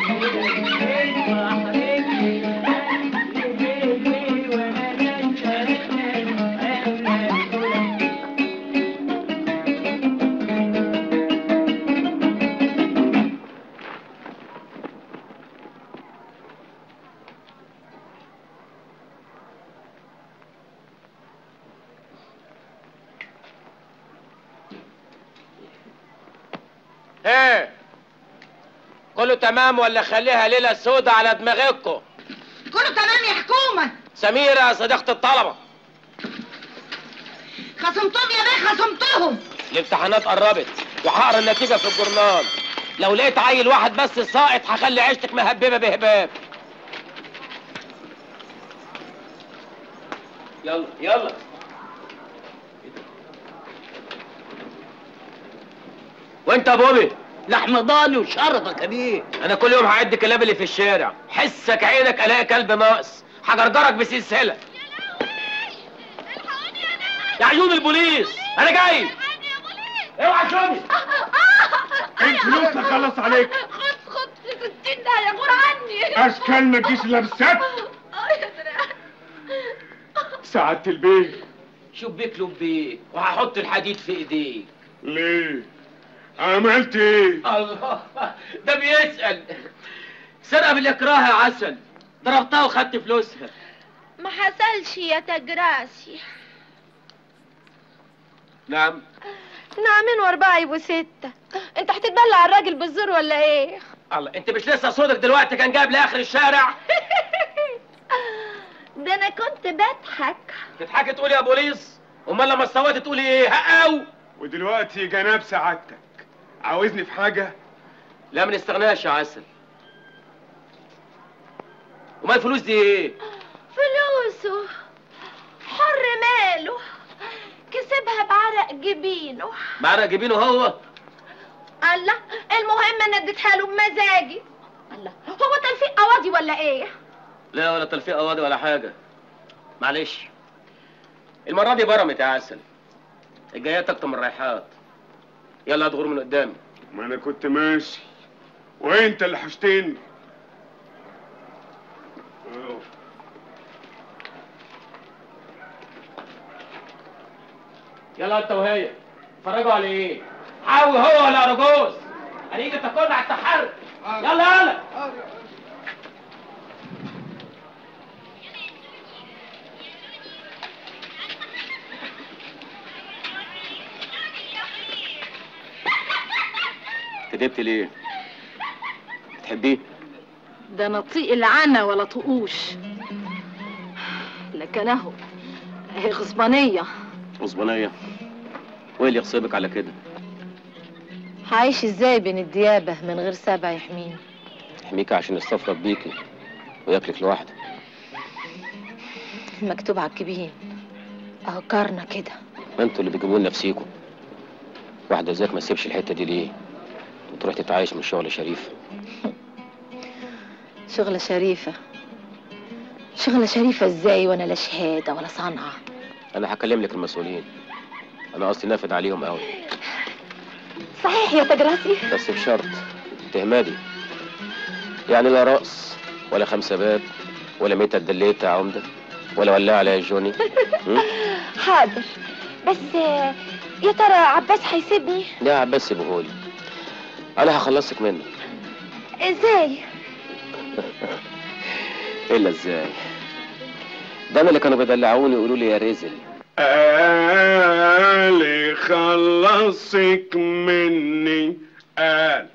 ايه كله تمام ولا خليها ليله سودة على دماغكم كله تمام يا حكومه سميرة صديقة الطلبة خصمتهم يا بيه خصمتهم الامتحانات قربت وهقرا النتيجة في الجورنال لو لقيت عيل واحد بس ساقط هخلي عيشتك مهببة بهباب يلا يلا وانت يا بوبي لحم ضاني وشرفك يا بيه انا كل يوم هعد كلاب اللي في الشارع حسك عينك الاقي كلب ناقص هجرجرك بسلسله يا عيون البوليس انا جاي اوعى تشوفني الفلوس تخلص عليك خد خد في ستين ده يا غور عني اشكال ما تجيش لابسات آه يا دراع. سعادة البيه شوف بيك لب بيك وهحط الحديد في ايديك ليه عملت ايه الله ده بيسأل سرقة بالإكراه يا عسل ضربتها وخدت فلوسها ما حصلش يا تجراسي نعم نعمين واربعة يبقوا ستة انت هتتبلع الراجل بالزور ولا ايه؟ الله انت مش لسه صوتك دلوقتي كان جايب لاخر الشارع ده انا كنت بضحك تضحكي تقولي يا بوليس امال لما استويت تقولي ايه هقاو ودلوقتي جناب سعادتك عاوزني في حاجة لا ما نستغناش يا عسل وما الفلوس دي ايه فلوسه حر ماله كسبها بعرق جبينه معرق جبينه هو الله المهم ان اديتها له بمزاجي الله هو تلفيق قواضي ولا ايه لا ولا تلفيق قواضي ولا حاجة معلش المره دي برمت يا عسل الجايات اكتر من الرايحات يلا ادغر من قدامي ما انا كنت ماشي وانت اللي حشتني يلا انت وهي اتفرجوا على ايه حاوي هو ولا ارجوز هنيجي تاكلنا على التحرك يلا يلا كدبت ليه تحبيه ده نطيق العنا ولا طقوش لكن اهو هي غصبانية غصبانيه وايه اللي يغصبك على كده هعيش ازاي بين الديابة من غير سبع يحميني يحميك عشان يستفرد بيكي وياكلك لوحده مكتوب على الجبين اهو كارنا كده ما انتوا اللي بتجيبوا لنا نفسيكم واحده زيك ما تسيبش الحته دي ليه وتروح تتعايش من شغل شريف شغلة شريفة شغلة شريفة ازاي وانا لا شهادة ولا صنعة انا هكلم لك المسؤولين انا قصدي نافد عليهم قوي صحيح يا تجراسي بس بشرط تهمدي يعني لا رقص ولا خمسة باب ولا ميتة دليتة عمدة ولا ولاعة على جوني م? حاضر بس آه، يا ترى عباس هيسيبني لا عباس سيبهولي انا هخلصك منه ازاي الا ازاي ده انا اللي كانوا بيدلعوني يقولوا لي يا رزل قال خلصك مني قال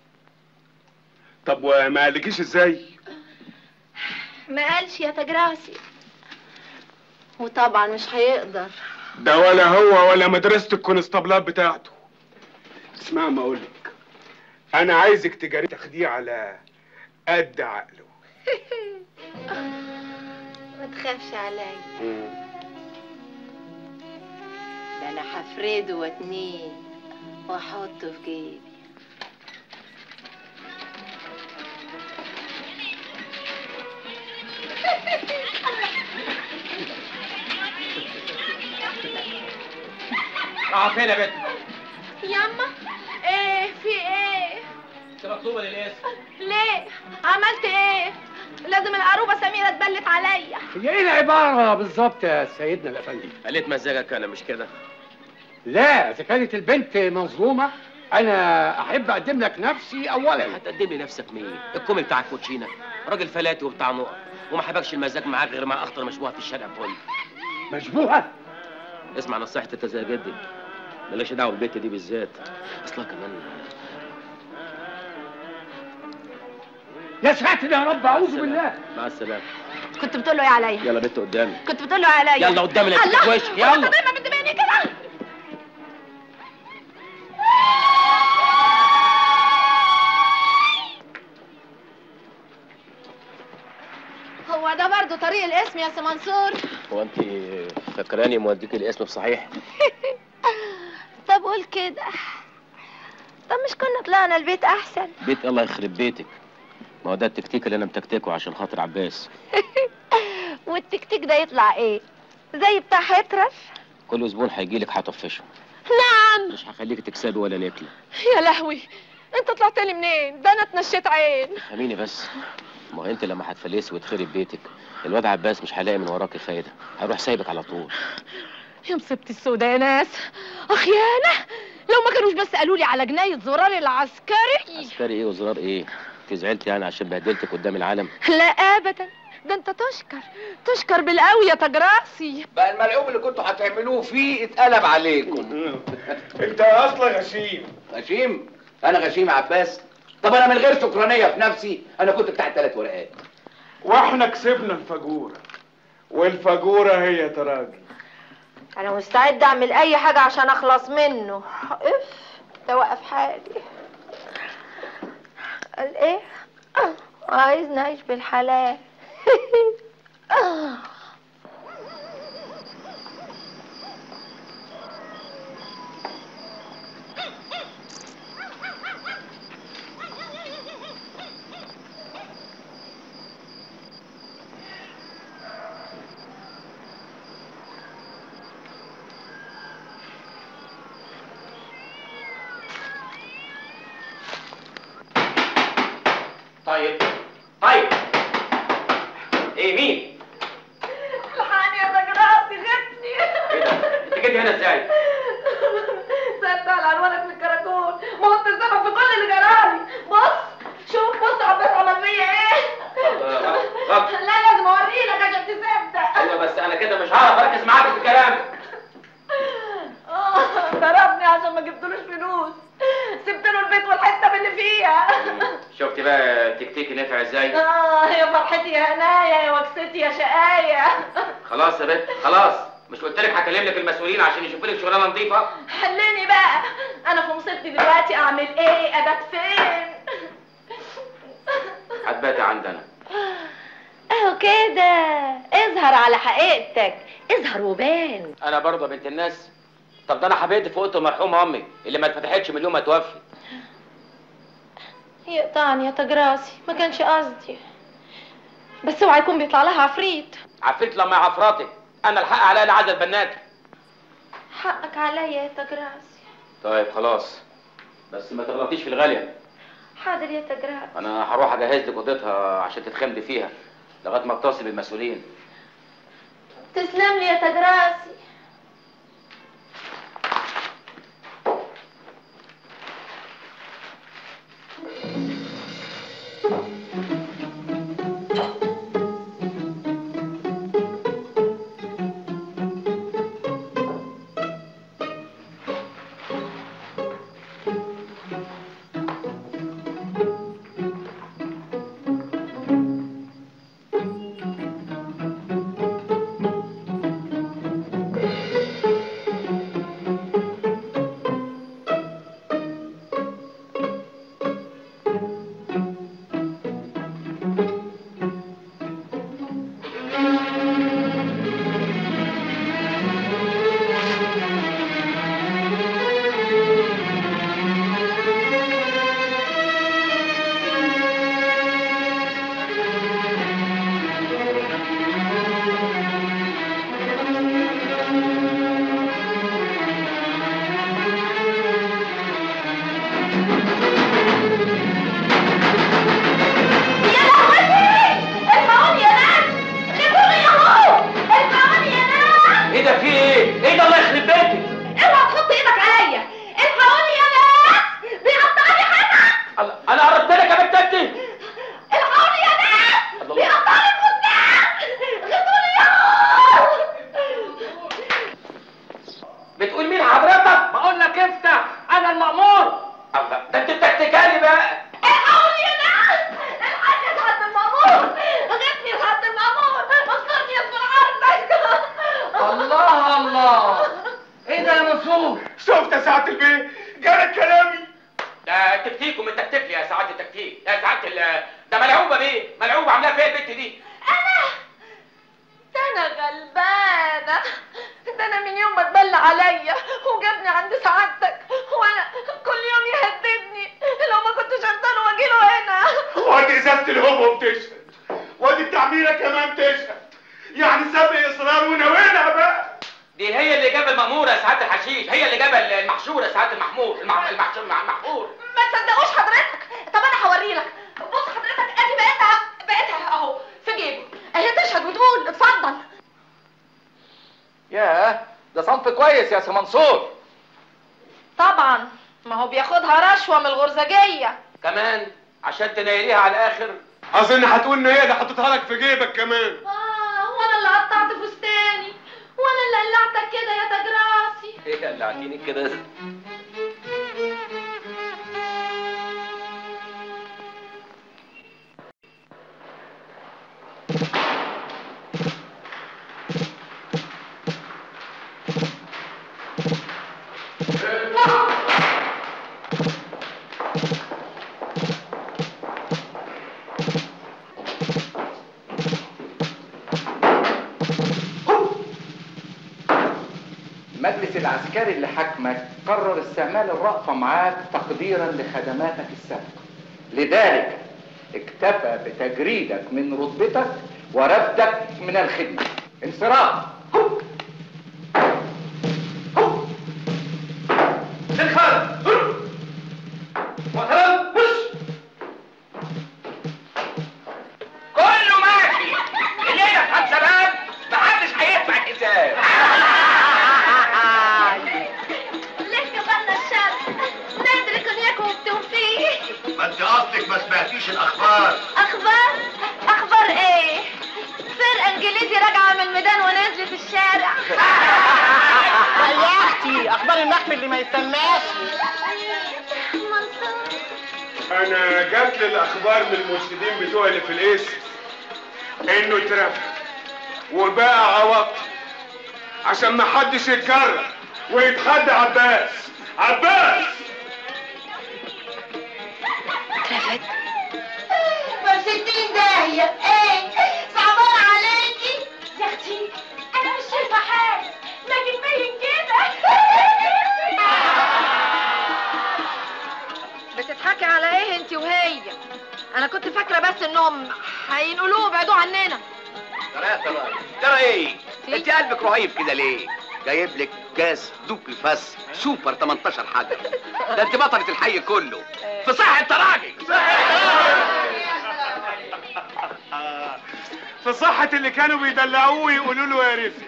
طب وما قالكيش ازاي ما قالش يا تجراسي وطبعا مش هيقدر ده ولا هو ولا مدرسة الكونستابلات بتاعته اسمع ما اقولك انا عايزك تجاري تاخديه على قد عقله ما تخافش عليا ده انا هفرده واتنيه واحطه في جيبي راح فين يا بنت؟ ياما ايه في ايه انت مكتوبة للاسم ليه عملت ايه لازم القروبه سميره تبلت عليا هي ايه العبارة بالظبط يا سيدنا الافندي؟ قلت مزاجك انا مش كده لا اذا كانت البنت مظلومة انا احب اقدم لك نفسي اولا هتقدم لي نفسك مين؟ الكومي بتاع الكوتشينه راجل فلاتي وبتاع نقط وما حبكش المزاج معاك غير مع اخطر مشبوهه في الشارع كله مشبوهة؟ اسمع نصيحتي انت زي جدي بلاش دعوه بالبيت دي بالذات اصلا كمان يا ساتر يا رب اعوذ بالله مع السلامه كنت بتقول له ايه عليا يلا بنت قدامي كنت بتقول له ايه عليا يلا قدامي لا تفتح الله وشك يلا ما بتبيني كده هو ده برضه طريق الاسم يا سي منصور هو انت فاكراني موديك الاسم بصحيح طب قول كده طب مش كنا طلعنا البيت احسن بيت الله يخرب بيتك ما هو ده التكتيك اللي انا متكتكه عشان خاطر عباس والتكتيك ده يطلع ايه زي بتاع حترف كل زبون هيجي لك هطفشه نعم مش هخليك تكسبي ولا نكله يا لهوي انت طلعت لي منين ده انا اتنشيت عين فهميني بس ما هو انت لما هتفلسي وتخرب بيتك الواد عباس مش هيلاقي من وراكي فايده هيروح سايبك على طول يا مصيبتي السودا يا ناس اخيانه لو ما كانوش بس قالوا لي على جنايه زرار العسكري عسكري ايه وزرار ايه انت زعلت يعني عشان بهدلتك قدام العالم لا ابدا ده انت تشكر تشكر بالقوي يا تجراسي بقى الملعوب اللي كنتوا هتعملوه فيه اتقلب عليكم انت اصلا غشيم غشيم انا غشيم يا عباس طب انا من غير شكرانيه في نفسي انا كنت بتاع الثلاث ورقات واحنا كسبنا الفجورة والفجورة هي تراجي انا مستعد اعمل اي حاجه عشان اخلص منه اف توقف حالي قال ايه آه، عايز نعيش بالحلال كده مش هعرف اركز معاك في كلامك آه، ضربني عشان ما جبتلوش فلوس سبت له البيت والحته اللي فيها شفت بقى تكتيك نافع ازاي اه يا فرحتي يا هنايا يا وكستي يا شقايا خلاص يا بنت خلاص مش قلت لك هكلم لك المسؤولين عشان يشوفوا لك شغلانه نظيفه حليني بقى انا في مصيبتي دلوقتي اعمل ايه ابات فين هتباتي عندنا اهو كده اظهر على حقيقتك اظهر وبان انا برضه بنت الناس طب ده انا حبيت في اوضه المرحومه امي اللي ما اتفتحتش من يوم ما توفت يقطعني يا تجراسي ما كانش قصدي بس اوعى يكون بيطلع لها عفريت عفريت لما عفراتك انا الحق عليا انا عايز البنات حقك عليا يا تجراسي طيب خلاص بس ما تغلطيش في الغاليه حاضر يا تجراسي انا هروح اجهز لك اوضتها عشان تتخمدي فيها لغايه ما اتصل بالمسؤولين تسلم لي يا تجراسي يا لهوتي الحقوني يا ناس خدوني يا هو الحقوني يا ناس ايه ده في ايه؟ ايه ده الله يخرب بيتك؟ اوعى تحط ايدك عليا الحقوني يا ناس بيقطعني حتت الله، انا قربت لك يا بنت انت الحقوني يا ناس بيقطعني فستان خدوني يا هو بتقول مين حضرتك؟ بقول لك افتح انا المأمور الله ده انت بتحتكالي بقى الحقوني يا ناس الحقني لحد المأمور غبني لحد المأمور استرني يا عرضك الله الله ايه ده يا منصور شفت يا سعاده البيه جالك كلامي ده تكتيك ومن تكتيك لي يا سعاده التكتيك يا سعاده ال ده ملعوبه بيه ملعوبه عاملاها فيا البنت دي انا ده انا غلبانه ده انا من يوم ما اتبلى عليا وجابني عند سعادتك وانا كل يوم يهددني لو ما كنتش ارضاله واجيله هنا وادي ازازه الهبوب تشهد وادي التعميره كمان تشهد يعني سبق اصرار ونوينا بقى دي هي اللي جاب المأمورة يا سعاده الحشيش هي اللي جاب المحشوره يا سعاده المحمور المح... المحشور مع المحمور ما تصدقوش حضرتك طب انا هوري لك بص حضرتك ادي بقيتها بقيتها اهو في جيبه اهي تشهد وتقول اتفضل ياه ده صنف كويس يا سي منصور طبعا ما هو بياخدها رشوه من الغرزجيه كمان عشان تنيليها على الاخر اظن هتقول ان هي اللي حطيتها لك في جيبك كمان اه وانا اللي قطعت فستاني وانا اللي قلعتك كده يا تجراسي ايه قلعتيني كده المجلس العسكري اللي حكمك قرر استعمال الرأفة معاك تقديرا لخدماتك السابقة لذلك اكتفى بتجريدك من رتبتك ورفدك من الخدمة انصراف للخارج محترم بص كله ماشي الليله بتاعت شباب محدش هيدفع الحساب ليه كبرنا الشر ندرك ان يكون فيه ما انت قصدك ما سمعتيش الاخبار اخبار اخبار ايه فرقه انجليزي راجعه من الميدان ونزلت من اللي ما يتسماش انا جات لي الاخبار من المرشدين بتوع اللي في القسم انه اترفد وبقى عواطف عشان ما حدش يتجرأ ويتخدى عباس عباس اترفد ما ستين داهية ايه صعبان عليكي يا اختي انا مش شايفة حاجة لكن باين كده بتضحكي على ايه انت وهي انا كنت فاكرة بس انهم هينقلوه ويبعدوا عننا ترى يا ترى ترى ايه انت قلبك رهيب كده ليه جايب لك كاس دوب الفس سوبر 18 حجر ده انت بطلة الحي كله في صحة تراجي في صحة اللي كانوا بيدلعوه ويقولوا له يا رفي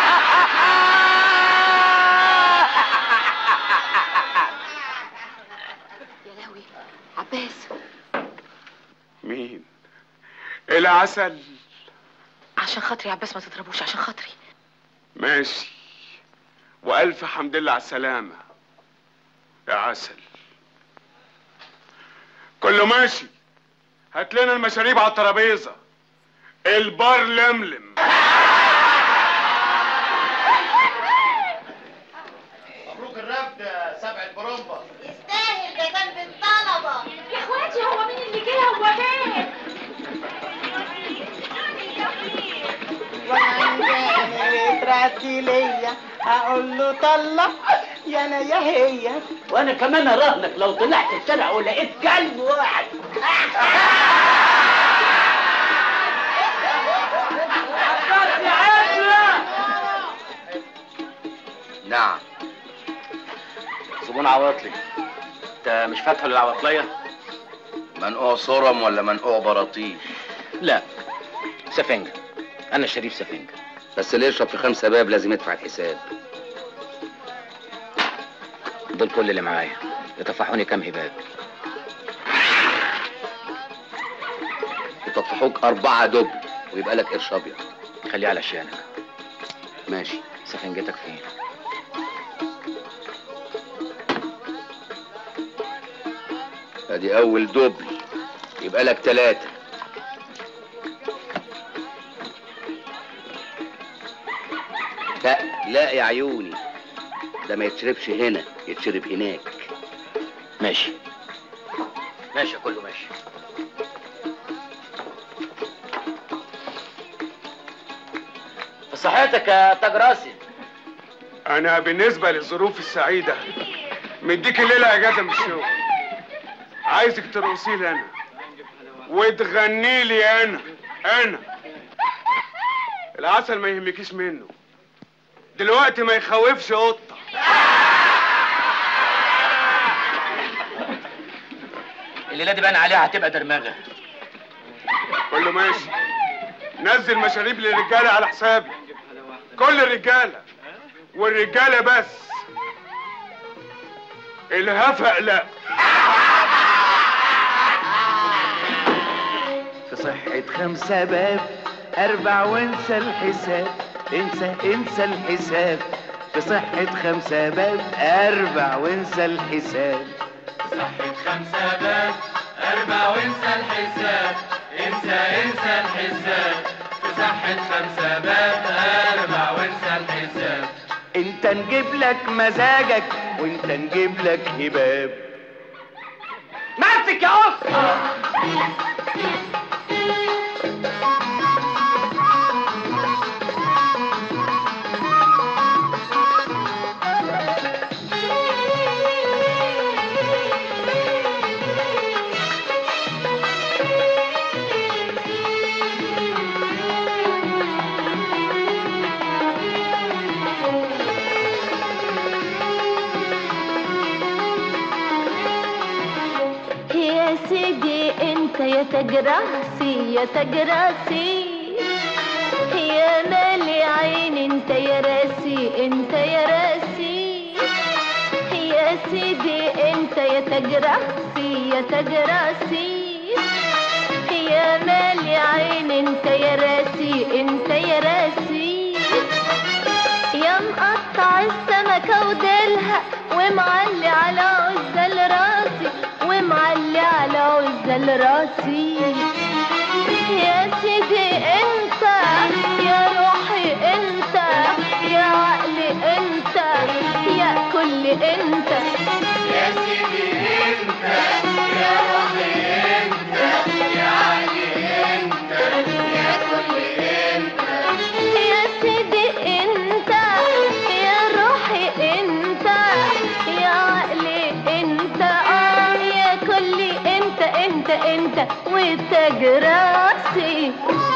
يا لهوي عباس مين العسل عشان خاطري يا عباس ما تضربوش عشان خاطري ماشي والف حمد لله على السلامة يا عسل كله ماشي هات لنا المشاريب على الترابيزة البار لملم مبروك الرفد سبعة برومبا يستاهل ده كان بالطلبة يا اخواتي هو مين اللي جه هو فين تردي ليا اقول له طلع يا انا يا هي وانا كمان اراهنك لو طلعت الشارع ولقيت كلب واحد نعم زبون عواطلي انت مش فاتحه للعواطليه منقوع صرم ولا منقوع براطيش لا سفنجة انا شريف سفنجة بس اللي يشرب في خمسة باب لازم يدفع الحساب دول كل اللي معايا يطفحوني كام هباب يطفحوك أربعة دبل ويبقى لك قرش أبيض خليه على شانك ماشي سفنجتك فين ادي أول دبل يبقى لك تلاتة لا لا يا عيوني ده ما يتشربش هنا يتشرب هناك ماشي ماشي كله ماشي في صحتك يا تاج راسي انا بالنسبة للظروف السعيدة مديك الليلة اجازة من الشغل عايزك ترقصي لي انا وتغني لي انا انا العسل ما يهمكيش منه دلوقتي ما يخوفش قطة الليله دي باين عليها هتبقى درمغه كله ماشي نزل مشاريب للرجالة على حسابي كل الرجالة والرجالة بس الهفق لا في صحة خمسة باب أربع وانسى الحساب انسى انسى الحساب في صحة خمسة باب أربع وانسى الحساب صحة خمسة باب أربع وانسى الحساب انسى انسى الحساب في صحة خمسة باب أربع وانسى الحساب انت نجيب لك مزاجك وانت نجيب لك هباب مسك يا قص يا سيدي انت يا تجراسي يا تجراسي يا مالي عين انت يا راسي انت يا راسي يا سيدي انت يا تجراسي يا تجراسي يا مالي عين انت يا راسي انت يا راسي يا مقطع السمكة وديلها راسي يا سيدي انت يا روحي انت يا عقلي انت يا كل انت يا سيدي انت يا روحي انت يا عقلي انت يا كل انت يا سيدي انت يا روحي انت يا عقلي انت اه يا كل انت انت انت وتاج راسي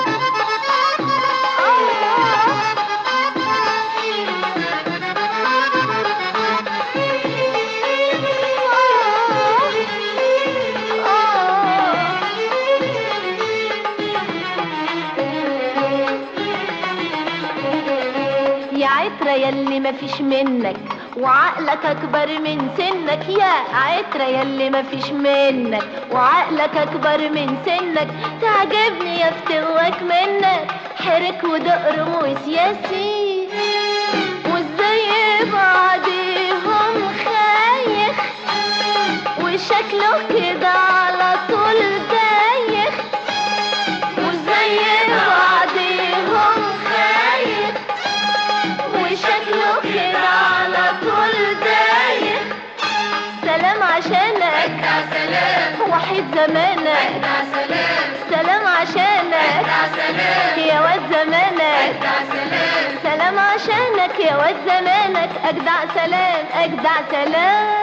يا عترة يلي مفيش منك وعقلك اكبر من سنك يا عترة يلي مفيش منك وعقلك اكبر من سنك تعجبني يا فتوك منك حرك ودق رموز ياسين وازاي بعضهم خايخ وشكله كده على طول دايخ وزي بعضهم خايف وشكله كده على طول دايخ سلام عشانك سلام وحيد زمانك سلام سلام عشانك سلام يا واد زمانك سلام سلام عشانك يا واد زمانك اجدع سلام اجدع سلام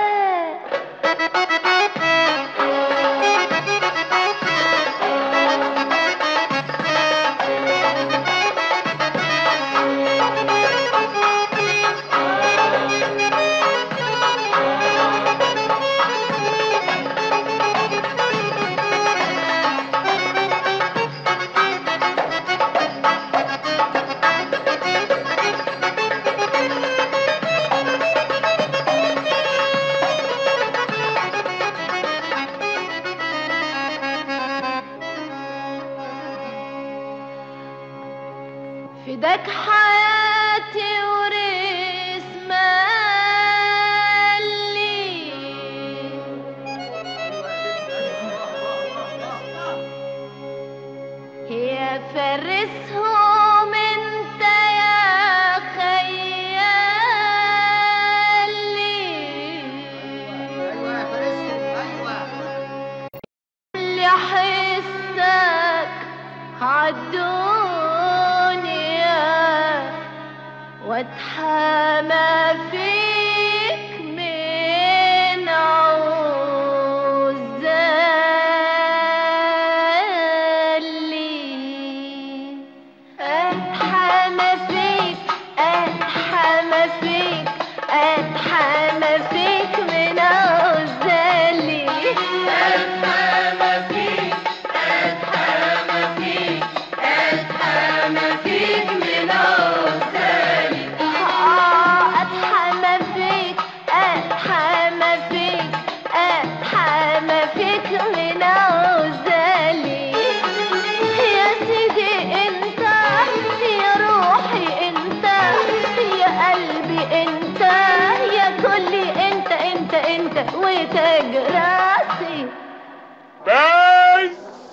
فداك حياتي وريس مالي يا فارسهم انت يا خيالي اللي حسك عالدنيا واتحامى فيك من عزالي اتحامى فيك اتحامى فيك اتحامى فيك من عزالي اتحامى فيك اتحامى فيك اتحامى فيك من عزالي اه اتحامى فيك اتحامى فيك اتحامى فيك من عزالي يا سيدي انت يا روحي انت يا قلبي انت يا كلي انت انت انت وتاج راسي بس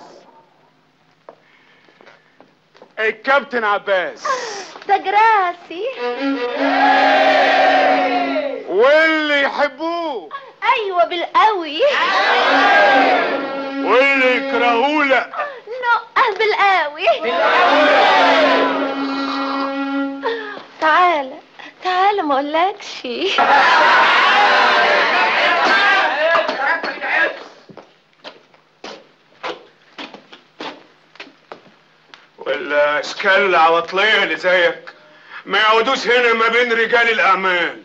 الكابتن عباس تاج راسي واللي يحبوه ايوه بالقوي واللي يكرهوه لا لا بالقوي تعالى تعالى ما اقولكش والاشكال العواطليه اللي زيك ما يقعدوش هنا ما بين رجال الاعمال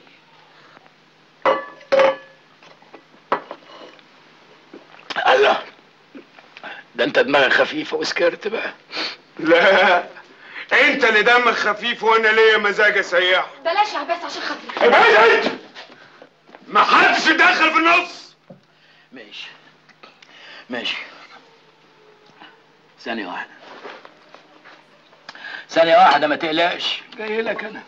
الله ده انت دماغك خفيفه وسكرت بقى لا انت اللي دمك خفيف وانا ليا مزاج اسيح بلاش يا عباس عشان خاطري ابعد انت ما حدش يدخل في النص ماشي ماشي ثانية واحدة ثانية واحدة ما تقلقش جاي لك أنا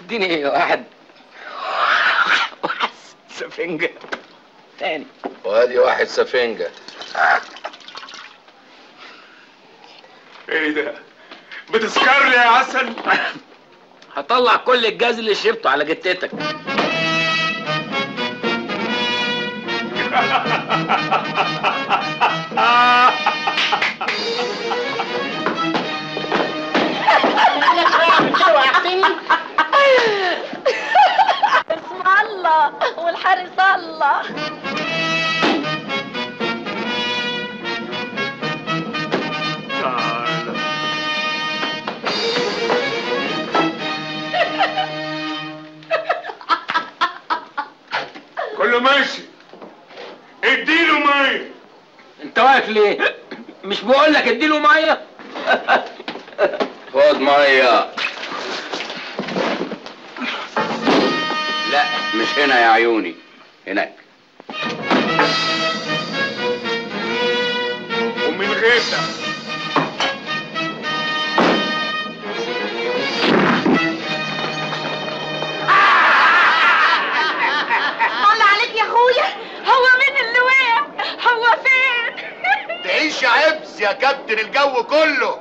اديني واحد واحد سفنجة تاني وادي واحد سفنجة ايه ده بتسكر لي يا عسل هطلع كل الجاز اللي شربته على جتتك اسم الله والحارس الله كله ماشي اديله ميه انت واقف ليه مش بقول لك اديله ميه خد مية لا مش هنا يا عيوني هناك ومن غيرنا طلع عليك يا اخويا هو مين اللي وقع هو فين تعيش يا عبس يا كابتن الجو كله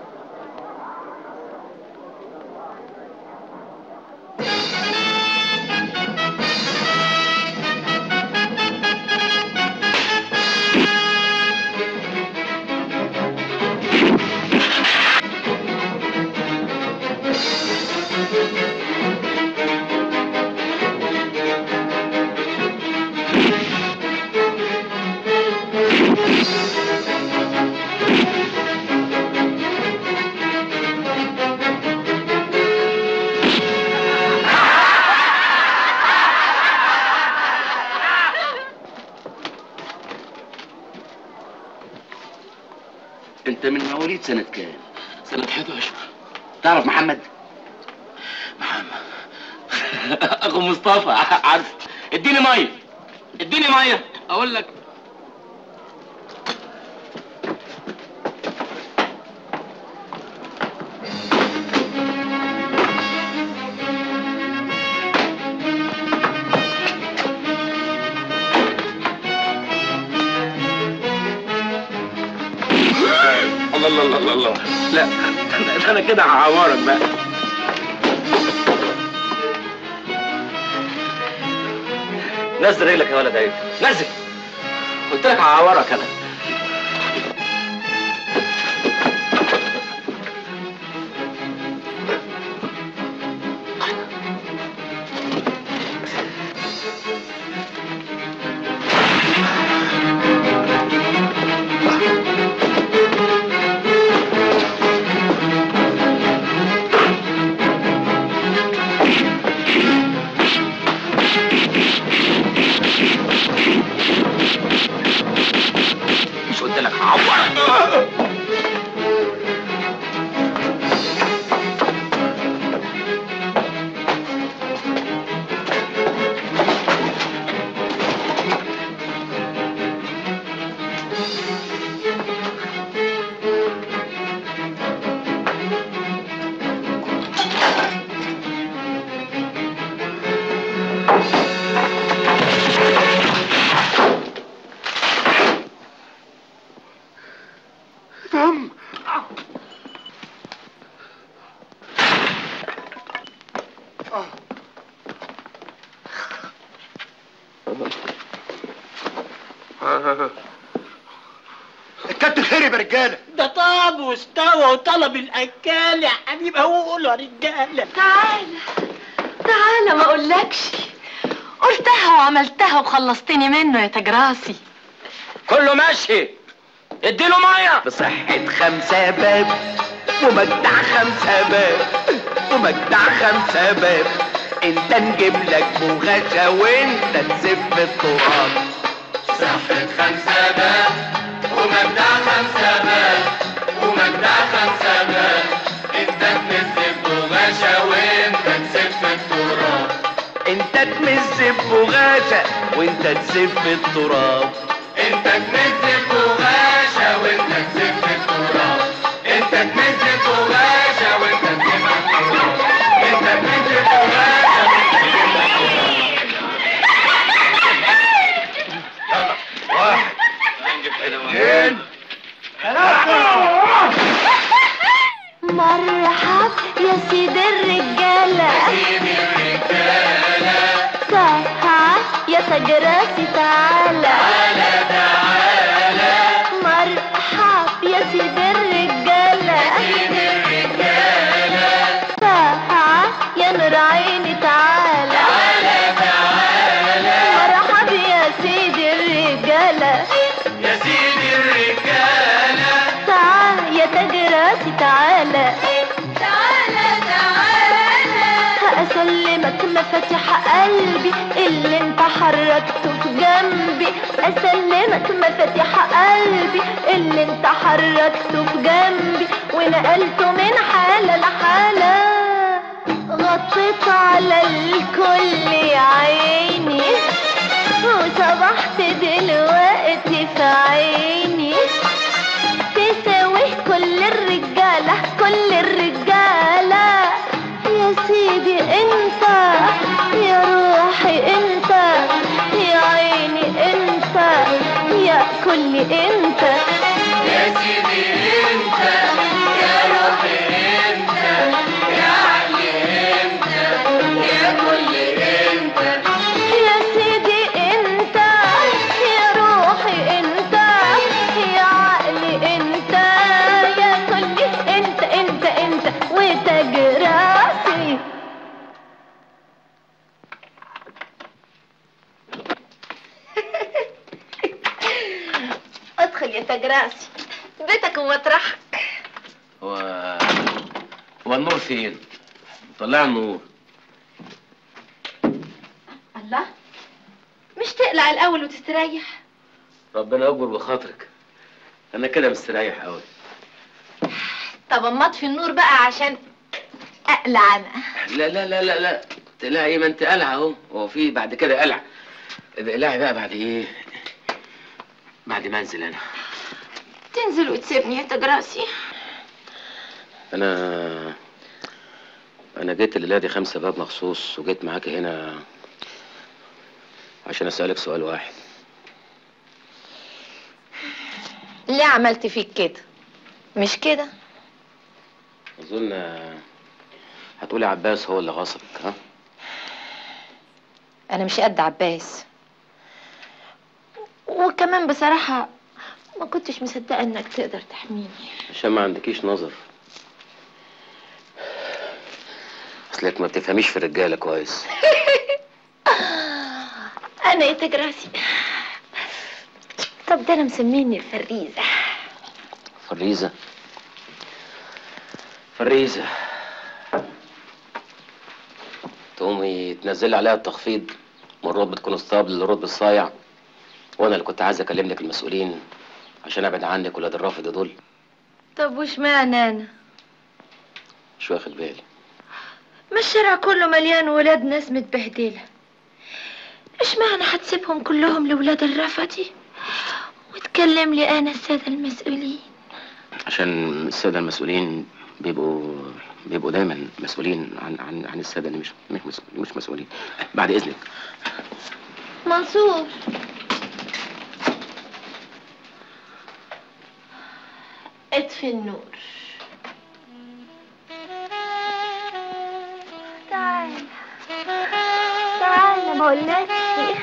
انت من مواليد سنة كام؟ سنة 11 تعرف محمد؟ محمد اخو مصطفى عارف اديني ميه اديني ميه اقول لك الله الله الله الله الله لا ده انا كده هعورك بقى نزل رجلك يا ولد عيب نزل قلت لك هعورك انا مش قلت لك هعورك دم الكابتن خرب يا رجاله ده طاب واستوى وطلب الاكال يا حبيبي هو قولوا يا رجاله تعالى تعالى ما اقولكش قلتها وعملتها وخلصتني منه يا تجراسي كله ماشي اديله ميه بصحة خمسة باب ومجدع خمسة باب ومجدع خمسة باب انت نجيب لك بغاشة وانت تسف التراب صحة خمسة باب ومجدع خمسة باب ومجدع خمسة باب انت تنزل بغاشة وانت تسف التراب انت تمز بغاشة وانت تسف التراب انت تنزل بغاشة وانت تسف التراب انت تنزل بغاشة وانت تسف التراب انت تنزل بغاشة تاج راسي تعالى مرحب يا سيد الرجالة ساعة يا نور عيني تعالى مرحب يا سيد الرجالة يا سيدي الرجالة تعال يا تاج راسي تعالى تعالى تعالى أسلمك مفاتيح قلبي اللي انت حركته في جنبي أسلمك مفاتيح قلبي اللي انت حركته في جنبي ونقلته من حالة لحالة غطيت على الكل يا عيني وصبحت دلوقتي في عيني تساوي كل الرجالة كل الرجالة يا سيدي انت يا روحي انت يا عيني انت يا كل انت يا سيدي انت يا روحي انت يا عقلي انت يا كل انت يا سيدي انت يا روحي انت يا عقلي انت يا كل انت انت انت وتاج راسي ادخل يا تاج راسي بيتك ومطرحك هو هو النور فين؟ طلع النور الله مش تقلع الاول وتستريح ربنا يكبر بخاطرك انا كده مستريح قوي طب اما اطفي النور بقى عشان اقلع انا لا لا لا لا لا تقلعي ما انت قلع اهو هو في بعد كده قلع اقلعي بقى بعد ايه بعد ما انزل انا تنزل وتسيبني يا تاج راسي انا انا جيت الليله دي خمسة باب مخصوص وجيت معاكي هنا عشان اسالك سؤال واحد ليه عملت فيك كده مش كده اظن هتقولي عباس هو اللي غصبك ها انا مش قد عباس وكمان بصراحة ما كنتش مصدقة انك تقدر تحميني عشان ما عندكيش نظر اصلك ما بتفهميش في الرجاله كويس انا يا تاج راسي طب ده انا مسميني الفريزة فريزه فريزه تقومي تنزلي عليها التخفيض من رتبة كونستابل لرتبة صايع وانا اللي كنت عايز اكلم لك المسؤولين عشان ابعد عنك ولاد الرافض دول طب وش معنى انا مش واخد بالي ما الشارع كله مليان ولاد ناس متبهدلة ايش معنى هتسيبهم كلهم لولاد الرفدي وتكلم لي انا السادة المسؤولين عشان الساده المسؤولين بيبقوا بيبقوا دايما مسؤولين عن عن عن الساده اللي مش مش مسؤولين مش مسؤولين بعد اذنك منصور اطفي النور تعال تعال ما قلناش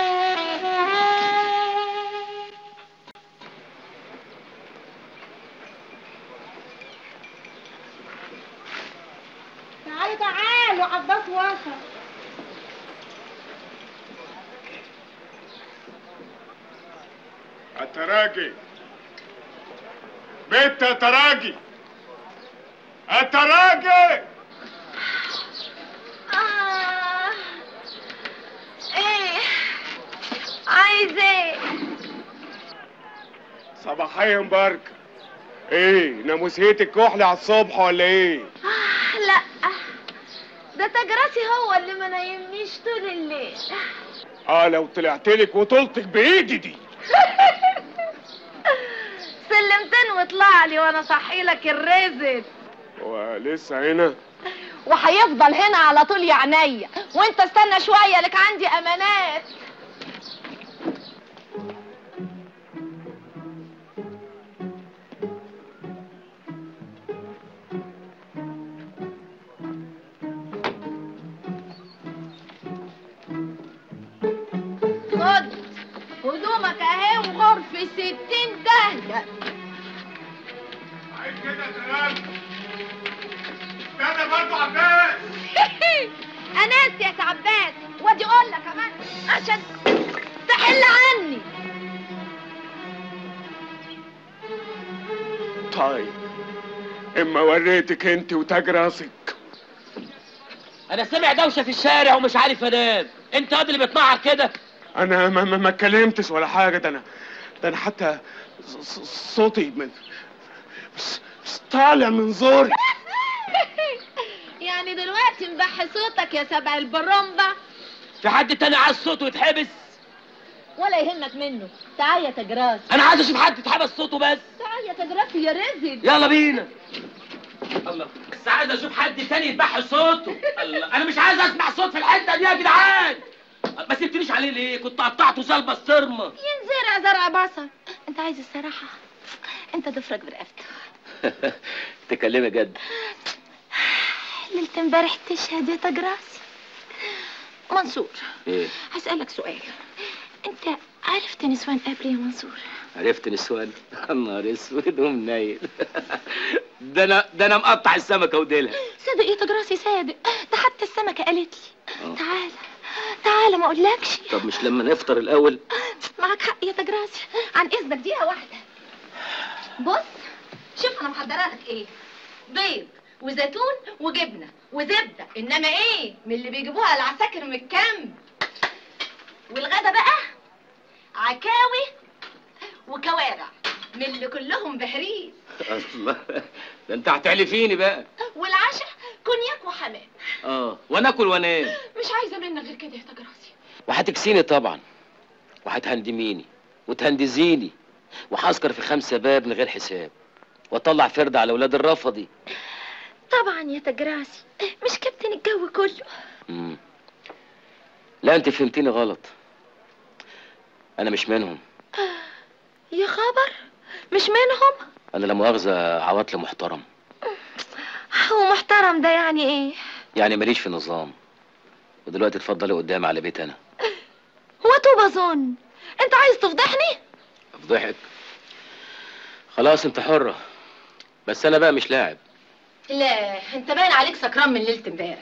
تعالوا تعالوا عباس وصل التراجي بيت التراجي التراجي آه. ايه عايز ايه صباحيا مباركة ايه ناموسيتك كحلة على الصبح ولا ايه آه، لا ده تاج راسي هو اللي ما نايمنيش طول الليل اه لو طلعتلك وطولتك بايدي دي سلمتين واطلع لي وانا صحي لك الرزق ولسه هنا وهيفضل هنا على طول يا عينيا وانت استنى شويه لك عندي امانات سمك اهي وغرفة ستين دهية عايز كده كلام استنى برضه عباس انست يا عباس وادي اقول لك كمان عشان تحل عني طيب اما وريتك انت وتاج راسك انا سامع دوشه في الشارع ومش عارف انام انت قد اللي بتنعر كده انا ما, ما, ما اتكلمتش ولا حاجه ده انا ده انا حتى ص- ص- صوتي من بس بس طالع من زوري يعني دلوقتي مبحي صوتك يا سبع البرمبة في حد تاني عايز صوته يتحبس ولا يهمك منه تعال يا تجراس انا عايز اشوف حد يتحبس صوته بس تعال يا تجراس يا رزل يلا بينا الله بس عايز اشوف حد تاني يتبح صوته الله انا مش عايز اسمع صوت في الحته دي يا جدعان ما سبتنيش عليه ليه كنت قطعته زي البسطرمه ينزرع زرع بصل انت عايز الصراحة انت ضفرك برقبته تكلمي جد ليلة امبارح تشهد يا تجراس منصور ايه هسألك سؤال انت عرفت نسوان قبل يا منصور عرفت نسوان النهار اسود ومنيل ده انا ده انا مقطع السمكه وديلها صادق يا تجراسي صادق ده حتى السمكة قالت لي تعال تعال ما اقولكش طب مش لما نفطر الاول معاك حق يا تجراسي عن اذنك دقيقة واحدة بص شوف انا محضره لك ايه بيض وزيتون وجبنة وزبدة انما ايه من اللي بيجيبوها العساكر من الكامب والغدا بقى عكاوي وكوارع من اللي كلهم بهريز الله ده انت هتعلفيني بقى والعشاء كونياك وحمام اه وانا اكل وانام مش عايزة منك غير كده يا تجراسي وهتكسيني طبعا وهتهندميني وتهندزيني وهسكر في خمسة باب من غير حساب واطلع فرد على ولاد الرفضي طبعا يا تجراسي مش كابتن الجو كله مم. لا انت فهمتيني غلط انا مش منهم يا خبر مش منهم انا لا مؤاخذه عواطلي محترم هو محترم ده يعني ايه يعني ماليش في نظام ودلوقتي اتفضلي قدامي على بيت انا وتوب اظن انت عايز تفضحني افضحك خلاص انت حرة بس انا بقى مش لاعب لا انت باين عليك سكران من ليله امبارح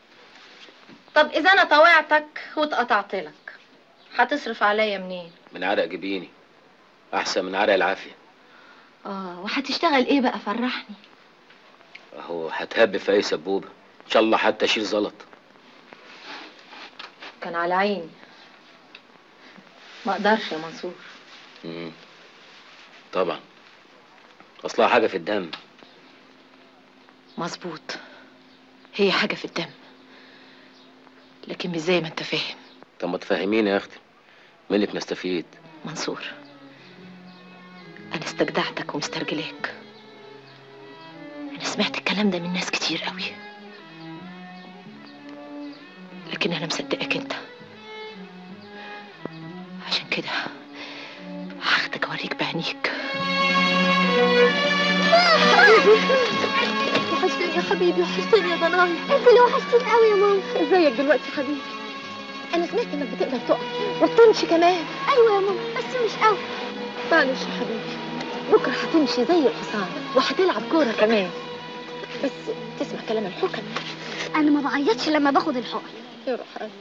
طب اذا انا طوعتك واتقطعت لك هتصرف عليا منين من عرق جبيني احسن من عرق العافية اه وهتشتغل ايه بقى فرحني اهو هتهب في اي سبوبة ان شاء الله حتى اشيل زلط كان على عيني ما اقدرش يا منصور مم. طبعا اصلها حاجة في الدم مظبوط هي حاجه في الدم لكن مش زي ما انت فاهم طب ما تفهميني يا اختي منك نستفيد منصور انا استجدعتك ومسترجلاك انا سمعت الكلام ده من ناس كتير قوي لكن انا مصدقك انت عشان كده هاخدك اوريك بعينيك وحشتني يا حبيبي وحشتني يا ضنايا انت اللي وحشتني قوي يا ماما ازيك دلوقتي يا حبيبي انا سمعت انك بتقدر تقف وتمشي كمان ايوه يا ماما بس مش قوي معلش يا حبيبي بكره هتمشي زي الحصان وهتلعب كوره كمان بس تسمع كلام الحكم انا ما بعيطش لما باخد الحقن يا روح قلبي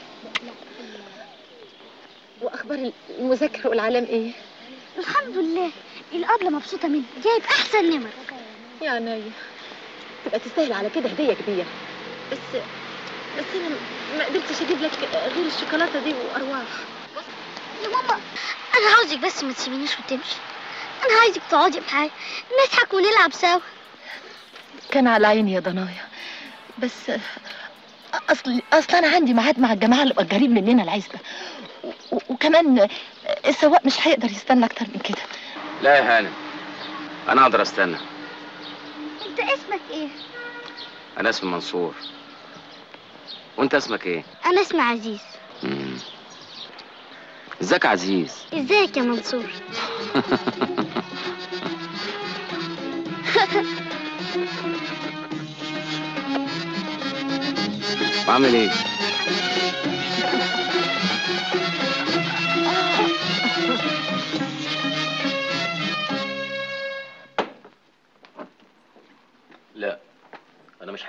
واخبار المذاكره والعلام ايه الحمد لله الابله مبسوطه مني جايب احسن نمر يا عينيا تبقى تستاهل على كده هديه كبيره بس بس انا ما قدرتش اجيب لك غير الشوكولاته دي وارواح يا ماما انا عاوزك بس ما تسيبينيش وتمشي انا عايزك تقعدي معايا نضحك ونلعب سوا كان على عيني يا ضنايا بس اصل اصل انا عندي ميعاد مع الجماعه اللي مأجرين مننا العزبه و- و- وكمان السواق مش هيقدر يستنى اكتر من كده لا يا هانم انا اقدر استنى انت اسمك ايه انا اسمي منصور وانت اسمك ايه انا اسمي عزيز مم. ازيك يا عزيز ازيك يا منصور وعامل ايه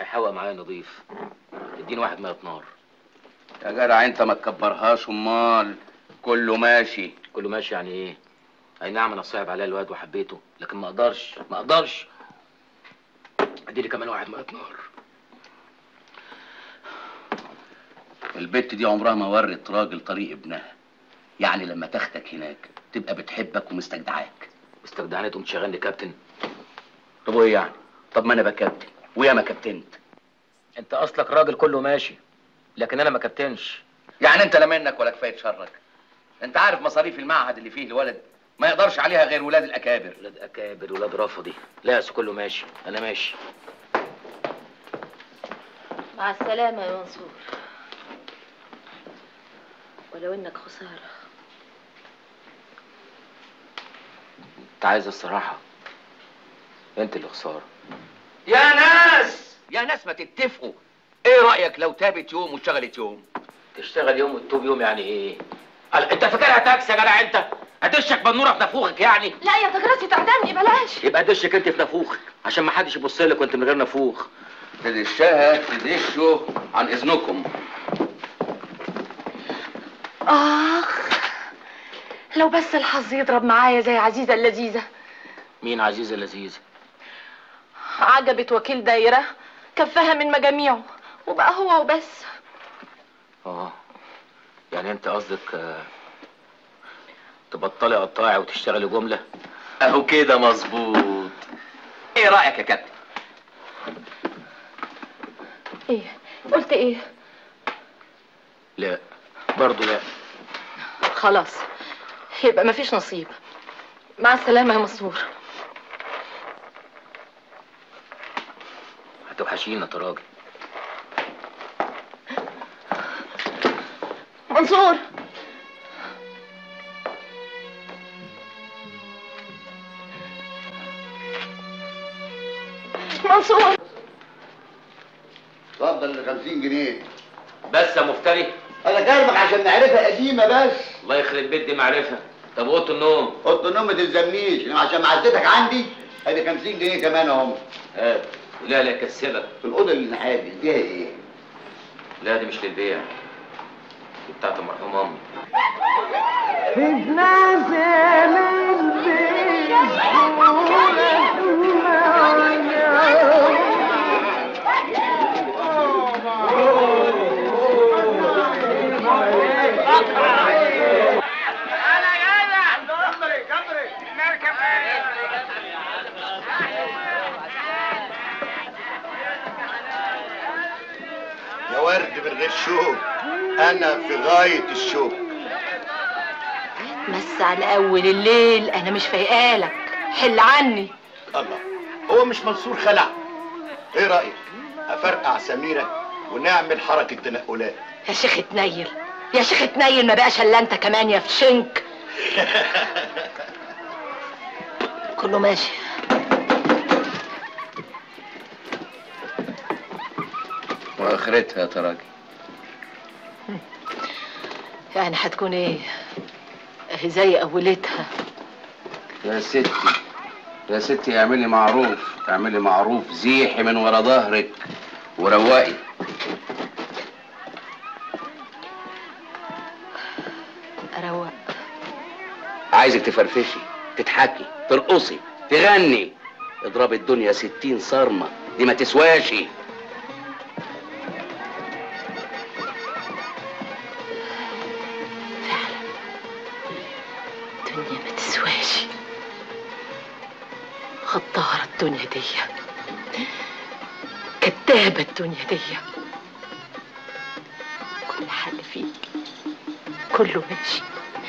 مش هيحوق معايا نضيف اديني واحد ميه نار يا جدع انت ما تكبرهاش امال كله ماشي كله ماشي يعني ايه اي نعم انا صعب عليا الواد وحبيته لكن ما اقدرش ما اقدرش اديني كمان واحد ميه نار البت دي عمرها ما ورت راجل طريق ابنها يعني لما تاخدك هناك تبقى بتحبك ومستجدعاك مستجدعني تقوم تشغلني كابتن طب وايه يعني طب ما انا بكابتن ويا ما كابتنت انت اصلك راجل كله ماشي لكن انا ما كابتنش يعني انت لا منك ولا كفايه شرك انت عارف مصاريف المعهد اللي فيه الولد ما يقدرش عليها غير ولاد الاكابر ولاد اكابر ولاد رفضي لا يا كله ماشي انا ماشي مع السلامة يا منصور ولو انك خسارة انت عايز الصراحه انت اللي خساره يا ناس يا ناس ما تتفقوا ايه رايك لو تابت يوم واشتغلت يوم تشتغل يوم وتتوب يوم يعني ايه قال- انت فاكرها تاكس يا جدع انت هتشك بنوره في نافوخك يعني لا يا تجراسي تعدمني بلاش يبقى دشك انت في نافوخك عشان ما حدش يبص لك وانت من غير نافوخ تدشها تدشوا عن اذنكم اخ لو بس الحظ يضرب معايا زي عزيزة اللذيذة مين عزيزه لذيذه عجبت وكيل دايرة كفها من مجاميعه وبقى هو وبس اه يعني انت قصدك آه، تبطلي قطاعي وتشتغلي جمله اهو كده مظبوط ايه رايك يا كابتن ايه قلت ايه لا برضه لا خلاص يبقى مفيش نصيب مع السلامة يا مسرور هتوحشينا يا راجل منصور منصور اتفضل ال 50 جنيه بس يا مفتري انا كلمك عشان نعرفها قديمه بس الله يخرب بيت دي معرفه طب اوضه النوم اوضه النوم ما تلزمنيش إنما عشان معزتك عندي ادي 50 جنيه كمان اهم هات لا لا كسلك في الاوضه اللي نحادي فيها ايه؟ لا دي مش للبيع دي بتاعت المرحوم امي يا ورد من غير شوق انا في غايه الشوق بس على اول الليل انا مش فايقالك حل عني الله هو مش منصور خلع ايه رايك افرقع سميره ونعمل حركه تنقلات يا شيخ اتنيل يا شيخ اتنيل ما بقاش الا انت كمان يا فشنك كله ماشي واخرتها يا تراجل يعني هتكون ايه اهي زي اولتها يا ستي يا ستي اعملي معروف اعملي معروف زيحي من ورا ظهرك وروقي اروق عايزك تفرفشي تضحكي ترقصي تغني اضربي الدنيا ستين صرمة دي ما تسواشي الدنيا ما تسواش غدارة الدنيا دي كدابة الدنيا دي كل حل فيه كله ماشي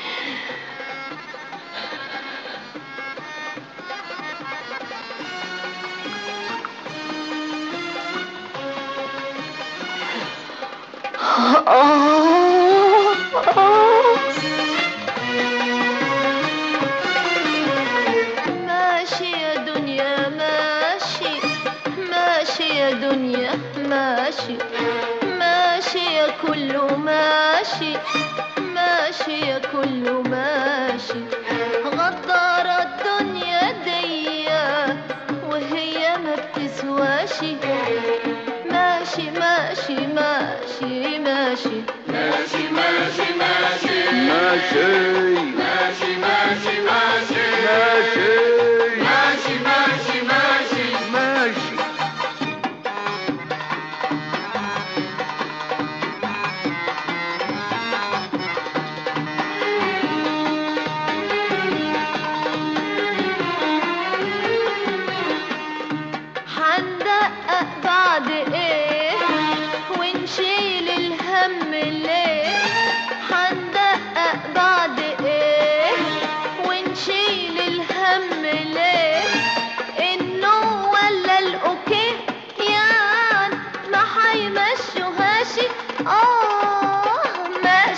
ماشي يا دنيا ماشي ماشي يا دنيا ماشي ماشي يا كله ماشي ماشي يا كله ماشي غدارة الدنيا دي وهي ما بتسواشي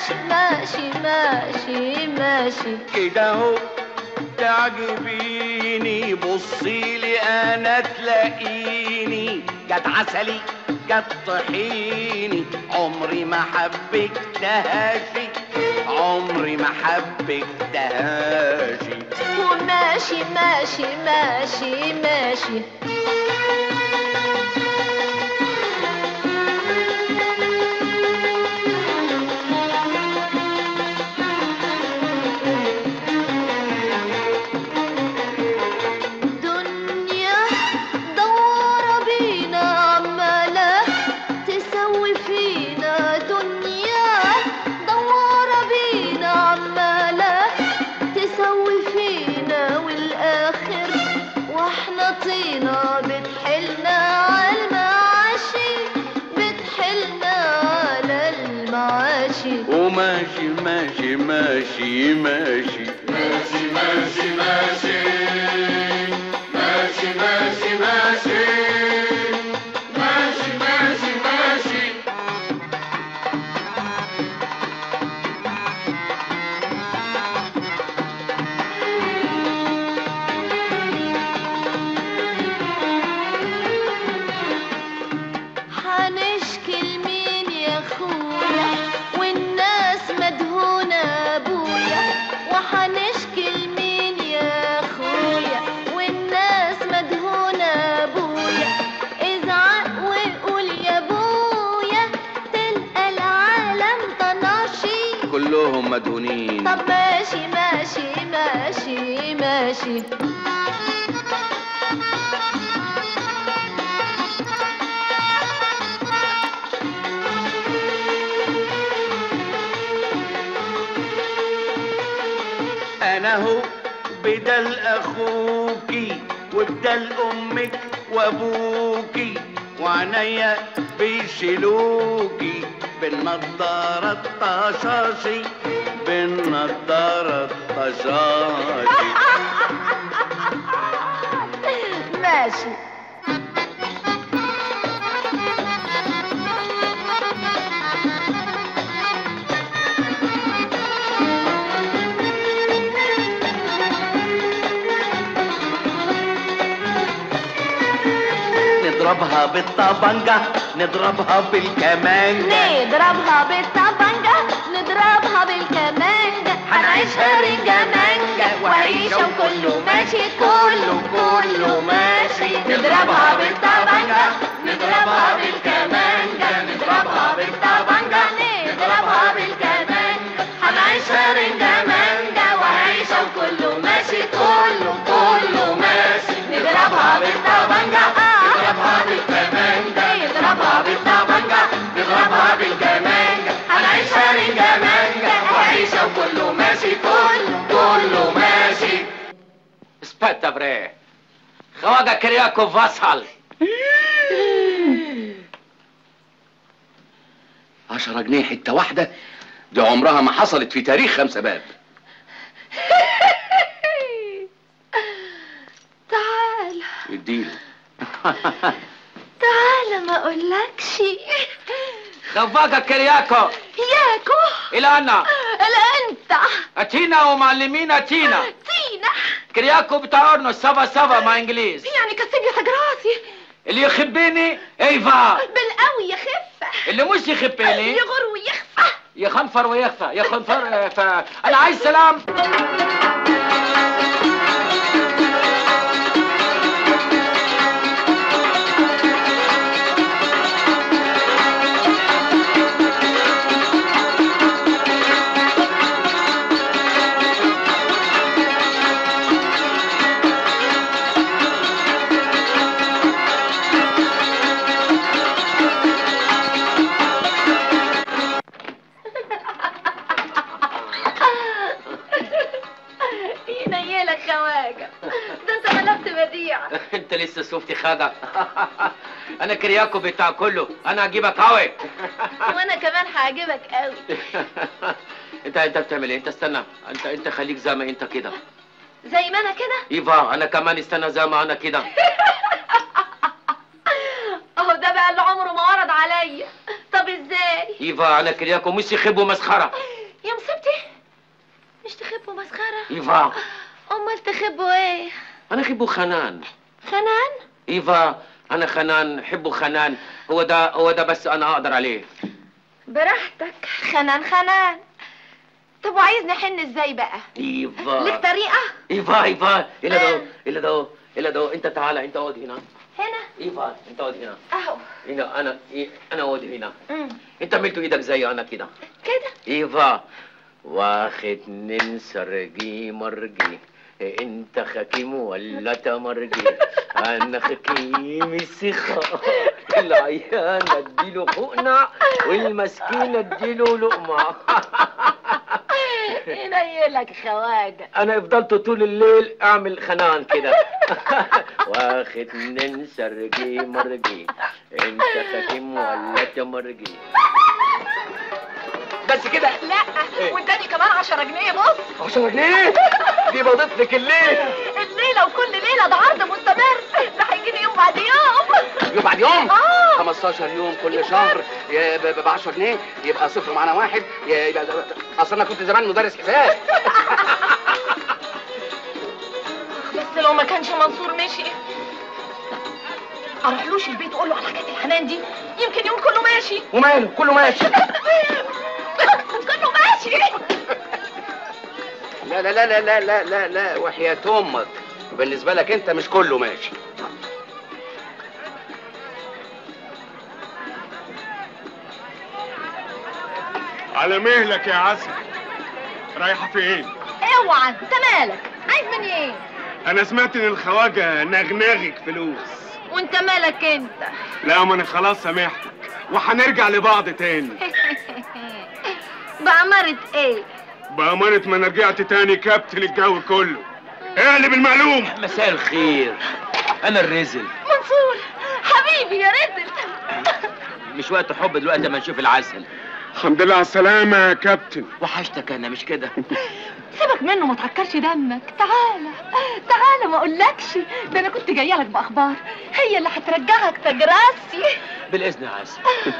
ماشي ماشي ماشي ماشي كده اهو تعجبيني بصي لي انا تلاقيني جت عسلي جت طحيني عمري ما حبيتهاشي عمري ما حبيتهاشي وماشي ماشي ماشي ماشي دنيا دوارة بينا عمالة تسوي فينا دنيا دوارة بينا عمالة تسوي فينا والآخر واحنا طينا بتحلنا عالمعاشي بتحلنا على المعاشي وماشي ماشي ماشي ماشي ماشي ماشي ماشي ماشي ماشي ماشي ماشي ماشي ماشي حنشكي لمين يا اخويا والناس مدهونة ابويا وحنشكي لمين يا اخويا والناس مدهونة ابويا ازعق وقول يا ابويا تلقى العالم طناشي كلهم مدهونين طب ماشي ماشي ماشي ماشي انا هو بدل اخوكي وبدل امك وابوكي وعنيا بيشيلوكي بالنضارة الطشاشي بالنضارة الطشاشي ماشي نضربها بالطبنجة نضربها بالكمانجة نضربها بالطبنجة نضربها بالكمانجة هنعيشها رنجة مانجة وعيشة وكله ماشي كله كله ماشي نضربها بالطبنجة نضربها بالكمانجة نضربها بالطبنجة نضربها بالكمانجة هنعيشها رنجة مانجة وعيشة وكله ماشي كله كله ماشي نضربها بالطبنجة نضربها بالكمانجة نضربها بالطبنجة نضربها بالكمانجة هنعيشها رنجة مانجة وعيشة وكله ماشي كله كله ماشي Aspetta, bre. خواجة كرياكو فصل عشرة جنيه حتة واحدة دي عمرها ما حصلت في تاريخ خمسة باب تعال اديله تعال ما اقولكش خواجة كرياكو ياكو إلى أنا لا انت أتينا ومعلمين أتينا تينا كرياكو بتاعنا سافا سافا مع إنجليز يعني كسبني حاج راسي اللي يخبيني ايفا بالقوي يخف اللي مش يخبيني يغر ويخفى يخنفر ويخفى يخنفر ف... انا عايز سلام ينيلك خواجه ده انت ملفت بديع انت لسه شفتي خدع انا كرياكو بتاع كله انا هجيبك قوي وانا كمان هعجبك قوي انت انت بتعمل ايه انت استنى انت انت خليك زي ما انت كده زي ما انا كده ايفا انا كمان استنى زي ما انا كده اهو ده بقى اللي عمره ما ورد عليا طب ازاي ايفا انا كرياكو مش يخيب ومسخره مش تخبوا مسخرة ايفا امال تخبوا ايه انا احب خنان خنان ايفا انا خنان احب خنان هو ده هو ده بس انا اقدر عليه براحتك خنان خنان طب وعايزني احن ازاي بقى ايفا لك طريقة ايفا ايفا الى دو الى دو الى دو انت تعالى انت اقعد هنا هنا ايفا انت اقعد هنا اهو هنا انا إيه انا اقعد هنا مم. انت عملت ايدك زي انا كده كده ايفا واخد ننسى رجي مرجي انت حكيم ولا تمرجي انا حكيم السخاء العيان اديله حقنة والمسكين اديله لقمة ينيلك خواجة انا فضلت طول الليل اعمل خنان كده واخد ننسى رجي مرجي انت حكيم ولا تمرجي بس كده لا واداني كمان 10 جنيه بص 10 جنيه دي بضيف لك الليل الليله وكل ليله ده عرض مستمر ده هيجيني يوم بعد يوم يوم بعد يوم آه. 15 يوم كل شهر ب 10 جنيه يبقى صفر معانا واحد يبقى اصل انا كنت زمان مدرس حساب بس لو ما كانش منصور مشي اروحلوش البيت اقول له على حكايه الحنان دي يمكن يوم كله ماشي وماله كله ماشي كله ماشي لا لا لا لا لا لا لا لا وحياة امك بالنسبة لك انت مش كله ماشي على مهلك يا عسل رايحة فين؟ اوعى انت مالك عايز مني ايه أنا سمعت إن الخواجة نغنغك فلوس وانت مالك انت لا ما أنا خلاص سامحتك وهنرجع لبعض تاني بأمارة ايه بأمانة ما أنا رجعت تاني كابتن الجو كله اقلب المعلوم مساء الخير انا الرزل منصور حبيبي يا رزل مش وقت حب دلوقتي اما نشوف العسل الحمد لله على السلامة يا كابتن وحشتك انا مش كده سيبك منه ما تعكرش دمك تعالى تعالى ما اقولكش ده انا كنت جايه لك باخبار هي اللي هترجعك تجراسي بالاذن يا عسل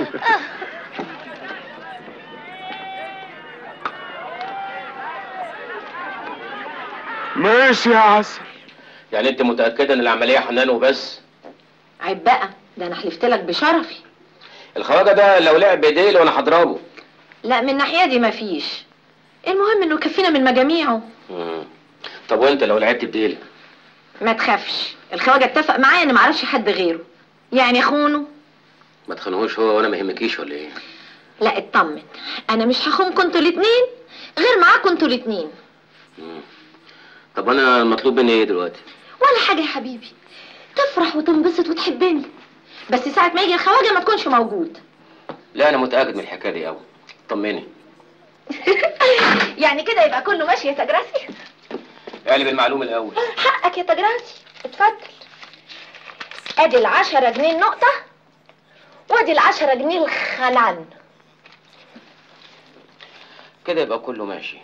ماشي يا عسل يعني انت متأكدة ان العملية حنان وبس عيب بقى ده انا حلفت لك بشرفي الخواجة ده لو لعب بايديه وانا هضربه لا من الناحيه دي مفيش المهم انه يكفينا من مجاميعه مم. طب وانت لو لعبت بديلك ما تخافش الخواجه اتفق معايا ان معرفش حد غيره يعني خونه ما تخنقوش هو وانا ما يهمكيش ولا ايه لا اطمن انا مش هخونكوا انتوا الاتنين غير معاكوا انتوا الاتنين طب انا المطلوب مني ايه دلوقتي ولا حاجه يا حبيبي تفرح وتنبسط وتحبني بس ساعه ما يجي الخواجه ما تكونش موجود لا انا متأكد من الحكاية دي قوي طمني يعني كده يبقى كله ماشي يا تجراسي اقلب المعلوم الاول حقك يا تجراسي اتفضل ادي العشرة جنيه النقطة وادي العشرة جنيه الخلان كده يبقى كله ماشي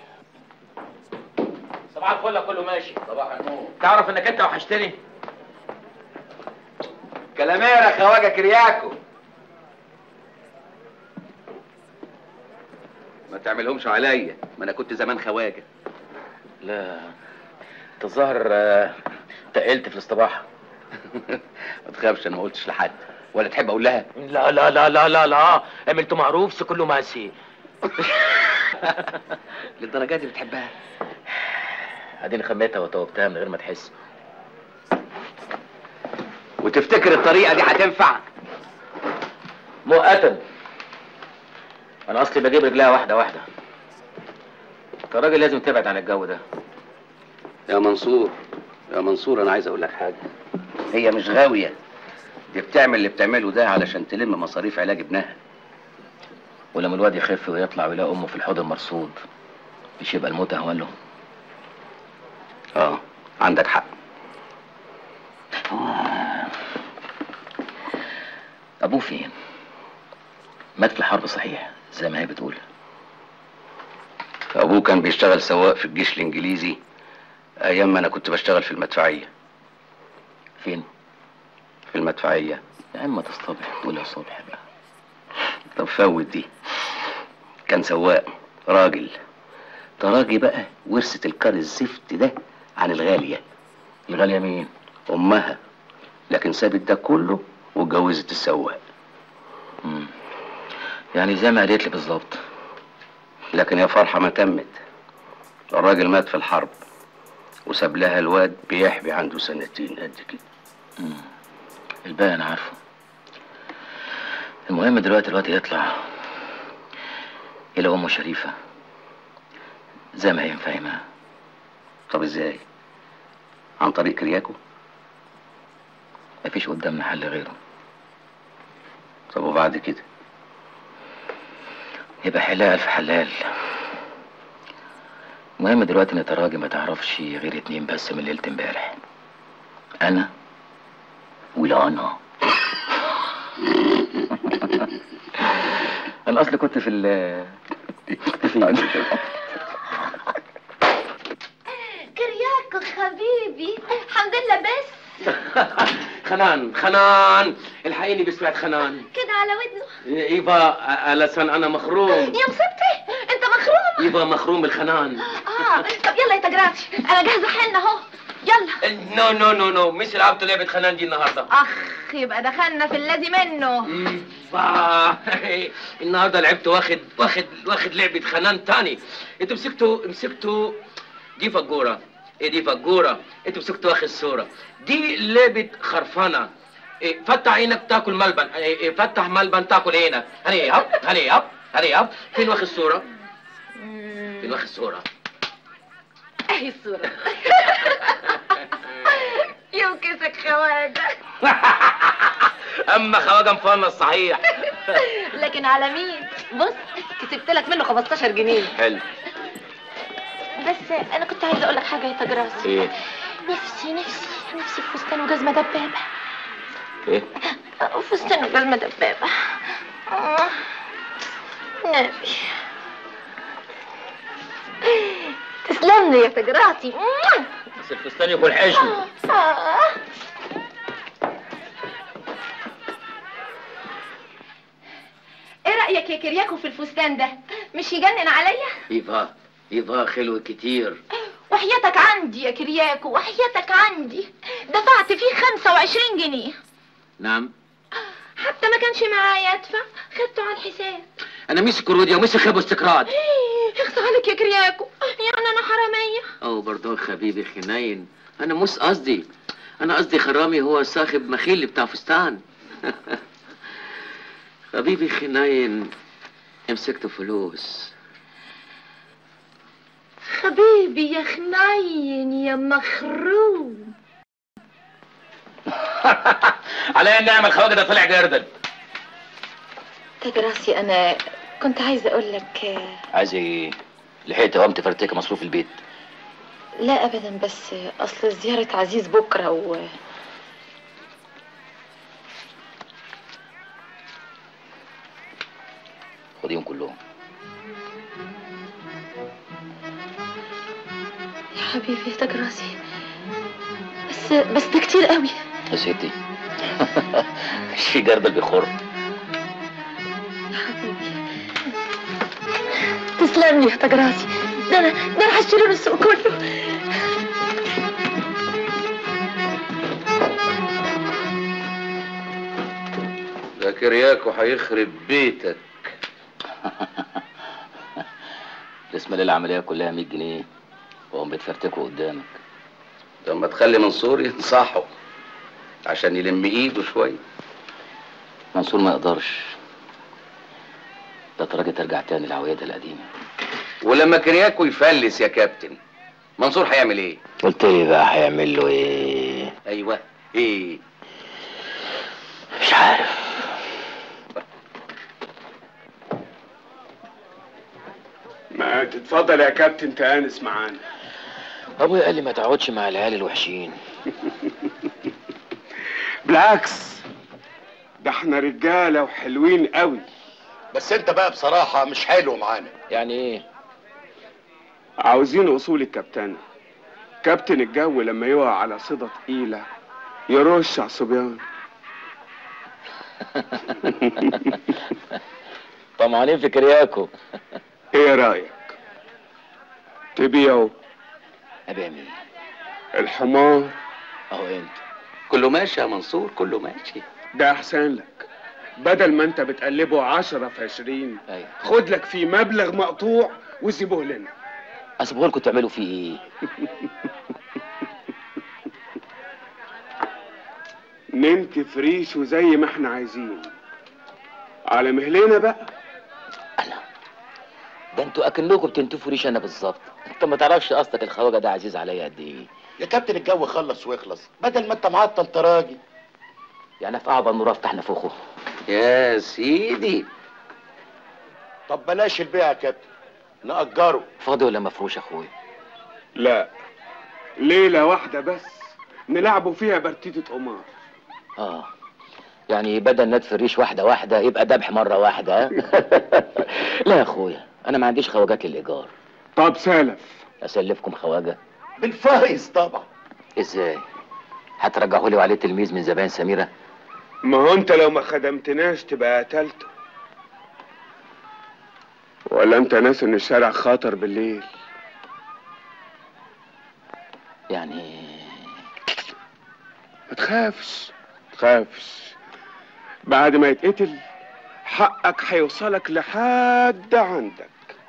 صباح الفل كله ماشي صباح النور تعرف انك انت وحشتني كلامير يا خواجه كرياكو ما تعملهمش عليا ما انا كنت زمان خواجه لا تظهر آه، تقلت في الاستباحة ما تخافش انا ما قلتش لحد ولا تحب اقول لها لا لا لا لا لا لا عملته معروف سي كله ماشي للدرجه دي بتحبها اديني خميتها وتوبتها من غير ما تحس وتفتكر الطريقه دي هتنفع مؤقتا انا اصلي بجيب رجلها واحده واحده انت راجل لازم تبعد عن الجو ده يا منصور يا منصور انا عايز اقول لك حاجه هي مش غاويه دي بتعمل اللي بتعمله ده علشان تلم مصاريف علاج ابنها ولما الواد يخف ويطلع ويلاقي امه في الحوض المرصود مش يبقى الموت اهون له اه عندك حق ابوه فين مات في الحرب صحيح زي ما هي بتقول ابوه كان بيشتغل سواق في الجيش الانجليزي ايام ما انا كنت بشتغل في المدفعيه فين في المدفعيه يا عم ما تصطبح تقول يا صبح بقى طب فوت دي كان سواق راجل تراجي بقى ورثت الكار الزفت ده عن الغالية الغالية مين؟ أمها لكن سابت ده كله واتجوزت السواق يعني زي ما قالت لي بالظبط لكن يا فرحة ما تمت الراجل مات في الحرب وساب لها الواد بيحبي عنده سنتين قد كده الباقي انا عارفه المهم دلوقتي الواد يطلع الى امه شريفه زي ما هي مفهمها طب ازاي عن طريق كرياكو مفيش قدامنا حل غيره طب وبعد كده يبقى حلال في حلال المهم دلوقتي ان تراجي ما تعرفش غير اتنين بس من ليله امبارح انا ولانا انا اصلي كنت في ال كنت فين كرياكو حبيبي الحمد لله بس خنان خنان الحقيني بسمعة خنان كده على ودنه يبا ألسان أنا مخروم يا مصيبتي انت مخروم يبا مخروم الخنان اه طب يلا يا تجراتي انا جاهزه حنا اهو يلا نو نو نو نو مش لعبتوا لعبة خنان دي النهاردة اخ يبقى دخلنا في الذي منه با النهارده لعبت واخد واخد واخد لعبة خنان تاني انتوا مسكتوا مسكتوا دي فجورة ايه دي فجورة انتوا مسكتوا واخد صورة دي لعبة خرفانة إيه فتح عينك تاكل ملبن إيه إيه فتح ملبن تاكل عينك هني هب هني هب هني هب فين واخد صورة فين واخد صورة اهي الصوره يوكسك خواجه اما خواجه مفنص صحيح لكن على مين بص كسبت لك منه 15 جنيه حلو بس انا كنت عايزه اقول لك حاجه يا تجراسي ايه نفسي نفسي نفسي في فستان وجزمه دبابه ايه فستان وجزمه دبابه آه، نبي تسلم لي يا تجراتي بس الفستان يكون حشو آه. ايه رايك يا كرياكو في الفستان ده مش يجنن عليا ايفا ايفا خلو كتير وحياتك عندي يا كرياكو وحياتك عندي دفعت فيه 25 جنيه نعم حتى ما كانش معايا ادفع خدته على الحساب انا مش كروديا ومش خيب استقراض إيه، اخص عليك يا كرياكو يعني انا حراميه او برضو حبيبي خنين انا مش قصدي انا قصدي خرامي هو صاحب مخيل بتاع فستان حبيبي خنين مسكت فلوس حبيبي يا خنين يا مخروم على النعمة الخواجة ده طلع جردل تجراسي انا كنت عايزه اقول لك عايز ايه لحقت قمت فرتك مصروف البيت لا ابدا بس اصل زياره عزيز بكره و خديهم كلهم يا حبيبي يا تجراسي بس بس ده كتير قوي يا ستي مش في جردل بيخر يا حبيبي تسلم لي يا تجراسي ده انا ده انا هشتري له السوق كله ده كرياكو هيخرب بيتك الاسم العملية كلها 100 جنيه وهم بيتفرتكوا قدامك طب ما تخلي منصور ينصحه عشان يلم ايده شويه منصور ما يقدرش ده تراجع ترجع تاني لعويدة القديمة ولما كرياكو يفلس يا كابتن منصور هيعمل ايه قلت لي بقى هيعمل له ايه ايوه ايه مش عارف ما تتفضل يا كابتن تانس معانا ابويا قال لي ما تقعدش مع العيال الوحشين بالعكس ده احنا رجاله وحلوين قوي بس انت بقى بصراحة مش حلو معانا يعني ايه عاوزين اصول الكابتنه كابتن الجو لما يقع على صيده تقيله يرش على الصبيان طمعانين في كرياكو ايه رايك تبيعه ابيع مين الحمار اهو انت كله ماشي يا منصور كله ماشي ده احسن لك بدل ما انت بتقلبه عشرة في عشرين ايوه خد لك فيه مبلغ مقطوع وسيبه لنا اسيبه لكم تعملوا فيه ايه ننتف ريشه زي ما احنا عايزين على مهلنا بقى ده انتوا اكنكم بتنتفوا ريش انا بالظبط انت ما تعرفش قصدك الخواجه ده عزيز عليا قد ايه يا كابتن الجو خلص ويخلص بدل ما انت معطل تراجي يعني في اعظم نور افتح نفوخه يا سيدي طب بلاش البيع يا كابتن نأجره فاضي ولا مفروش يا اخويا لا ليلة واحدة بس نلعبوا فيها برتيتة قمار اه يعني بدل ندف الريش واحده واحده يبقى ذبح مره واحده ها؟ لا يا اخويا انا ما عنديش خواجات للايجار طب سالف اسلفكم خواجه بالفايز طبعا ازاي هترجعوا لي وعليه تلميذ من زبائن سميره ما هو انت لو ما خدمتناش تبقى قتلته ولا انت ناس ان الشارع خطر بالليل يعني ما تخافش ما تخافش بعد ما يتقتل حقك هيوصلك لحد عندك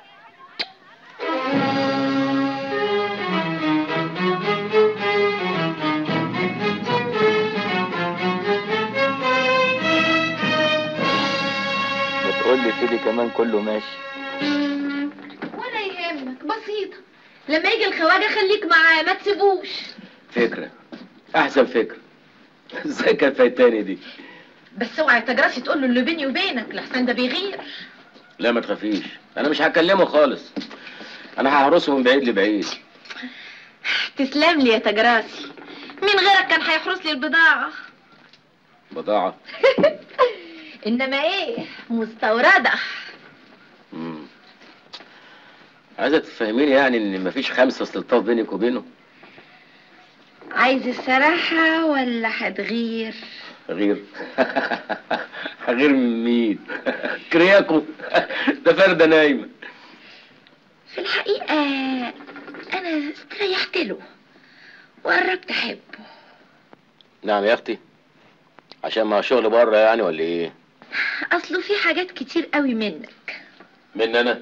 بتقول لي كده كمان كله ماشي ولا يهمك بسيطة لما يجي الخواجة خليك معاه ما تسيبوش فكره احسن فكره ازاي كان فايتاني دي بس اوعى تجرسي تقول له اللي بيني وبينك لحسن ده بيغير لا ما تخافيش انا مش هكلمه خالص انا هحرسه من بعيد لبعيد تسلم لي يا تجراسي مين غيرك كان هيحرس لي البضاعة بضاعه انما ايه مستوردة مم. عايزه تفهميني يعني ان مفيش خمسه استلطاف بينك وبينه عايز الصراحة ولا هتغير غير غير من مين كرياكو ده فردة نايمة في الحقيقة انا استريحت له وقربت احبه نعم يا اختي عشان ما شغل بره يعني ولا ايه اصله في حاجات كتير قوي منك من انا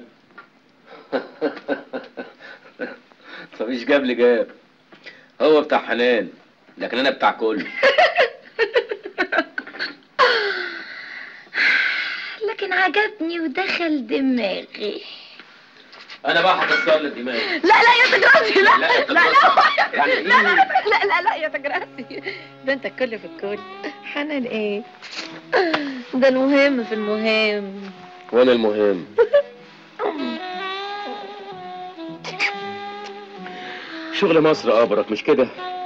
مفيش جاب لي جاب هو بتاع حنان لكن انا بتاع كل لكن عجبني ودخل دماغي انا بقى هكسر لك دماغي لا لا يا تجراسي لا لا يا لا لا يعني إيه؟ لا لا لا لا لا يا تجراسي ده انت الكل في الكل حنان ايه ده المهم في المهم وانا المهم شغل مصر ابرك مش كده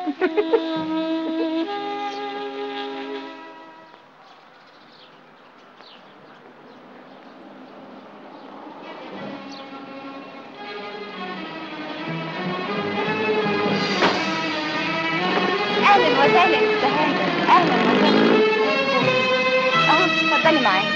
اهلا وسهلا يا استهانة اهلا وسهلا اهو اتفضلي معايا